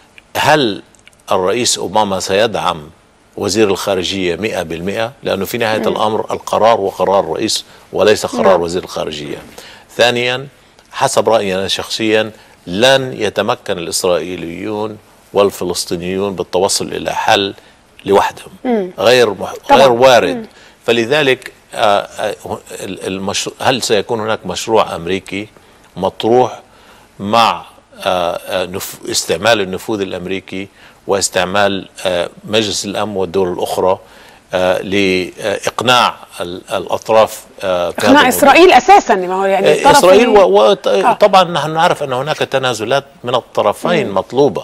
هل الرئيس أوباما سيدعم وزير الخارجية مئة بالمئة لأنه في نهاية مم. الأمر القرار هو قرار الرئيس وليس قرار نعم. وزير الخارجية ثانيا حسب رأيي أنا شخصيا لن يتمكن الإسرائيليون والفلسطينيون بالتوصل إلى حل لوحدهم مم. غير مح... طبعاً. غير وارد مم. فلذلك آه، آه، المشروع هل سيكون هناك مشروع امريكي مطروح مع آه، آه، نف- استعمال النفوذ الامريكي واستعمال آه، مجلس الامن والدول الاخرى آه، لاقناع ال- الاطراف آه، في هذا اقناع الموضوع. اسرائيل اساسا ما هو يعني الطرف اسرائيل ال- وطبعا نحن نعرف ان هناك تنازلات من الطرفين مم. مطلوبه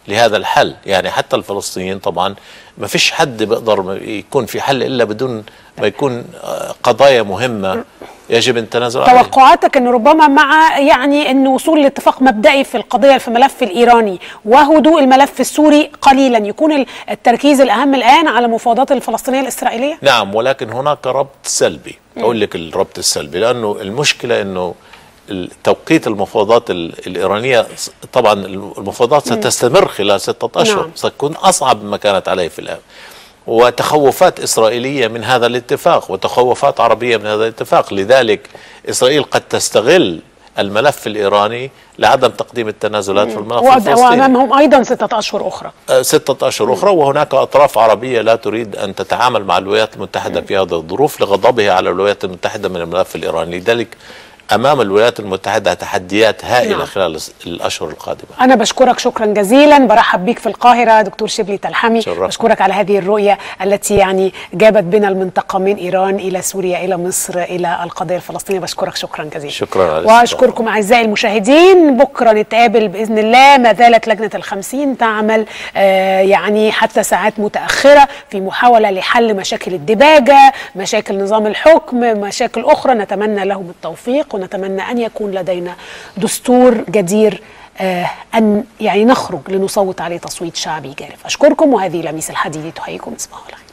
لهذا الحل يعني حتى الفلسطينيين طبعا ما فيش حد بيقدر يكون في حل الا بدون ما يكون آه، قضايا مهمه يجب التنازل عليها توقعاتك ان ربما مع يعني ان وصول لاتفاق مبدئي في القضيه في الملف الايراني وهدوء الملف السوري قليلا يكون ال- التركيز الاهم الان على مفاوضات الفلسطينيه الاسرائيليه نعم ولكن هناك ربط سلبي مم. اقول لك الربط السلبي لانه المشكله انه توقيت المفاوضات ال- الايرانيه س- طبعا المفاوضات مم. ستستمر خلال ستة اشهر نعم. ستكون اصعب مما كانت عليه في الان وتخوفات اسرائيليه من هذا الاتفاق وتخوفات عربيه من هذا الاتفاق لذلك اسرائيل قد تستغل الملف الايراني لعدم تقديم التنازلات في الملف وأد- الفلسطيني وامامهم ايضا ستة اشهر اخرى آه، ستة أشهر أخرى وهناك أطراف عربية لا تريد أن تتعامل مع الولايات المتحدة في هذه الظروف لغضبها على الولايات المتحدة من الملف الإيراني لذلك أمام الولايات المتحدة تحديات هائلة نعم. خلال الس- الأشهر القادمة أنا بشكرك شكرا جزيلا برحب بيك في القاهرة دكتور شبلي تلحمي شرفت. بشكرك على هذه الرؤية التي يعني جابت بنا المنطقة من إيران إلى سوريا إلى مصر إلى القضية الفلسطينية بشكرك شكرا جزيلا شكرا على الاستضافة. واشكركم اعزائي المشاهدين بكره نتقابل باذن الله ما زالت لجنه الخمسين تعمل آه يعني حتى ساعات متاخره في محاوله لحل مشاكل الدباجه مشاكل نظام الحكم مشاكل اخرى نتمنى لهم التوفيق ونتمنى ان يكون لدينا دستور جدير آه ان يعني نخرج لنصوت عليه تصويت شعبي جارف اشكركم وهذه لميس الحديدي تحييكم صباح الخير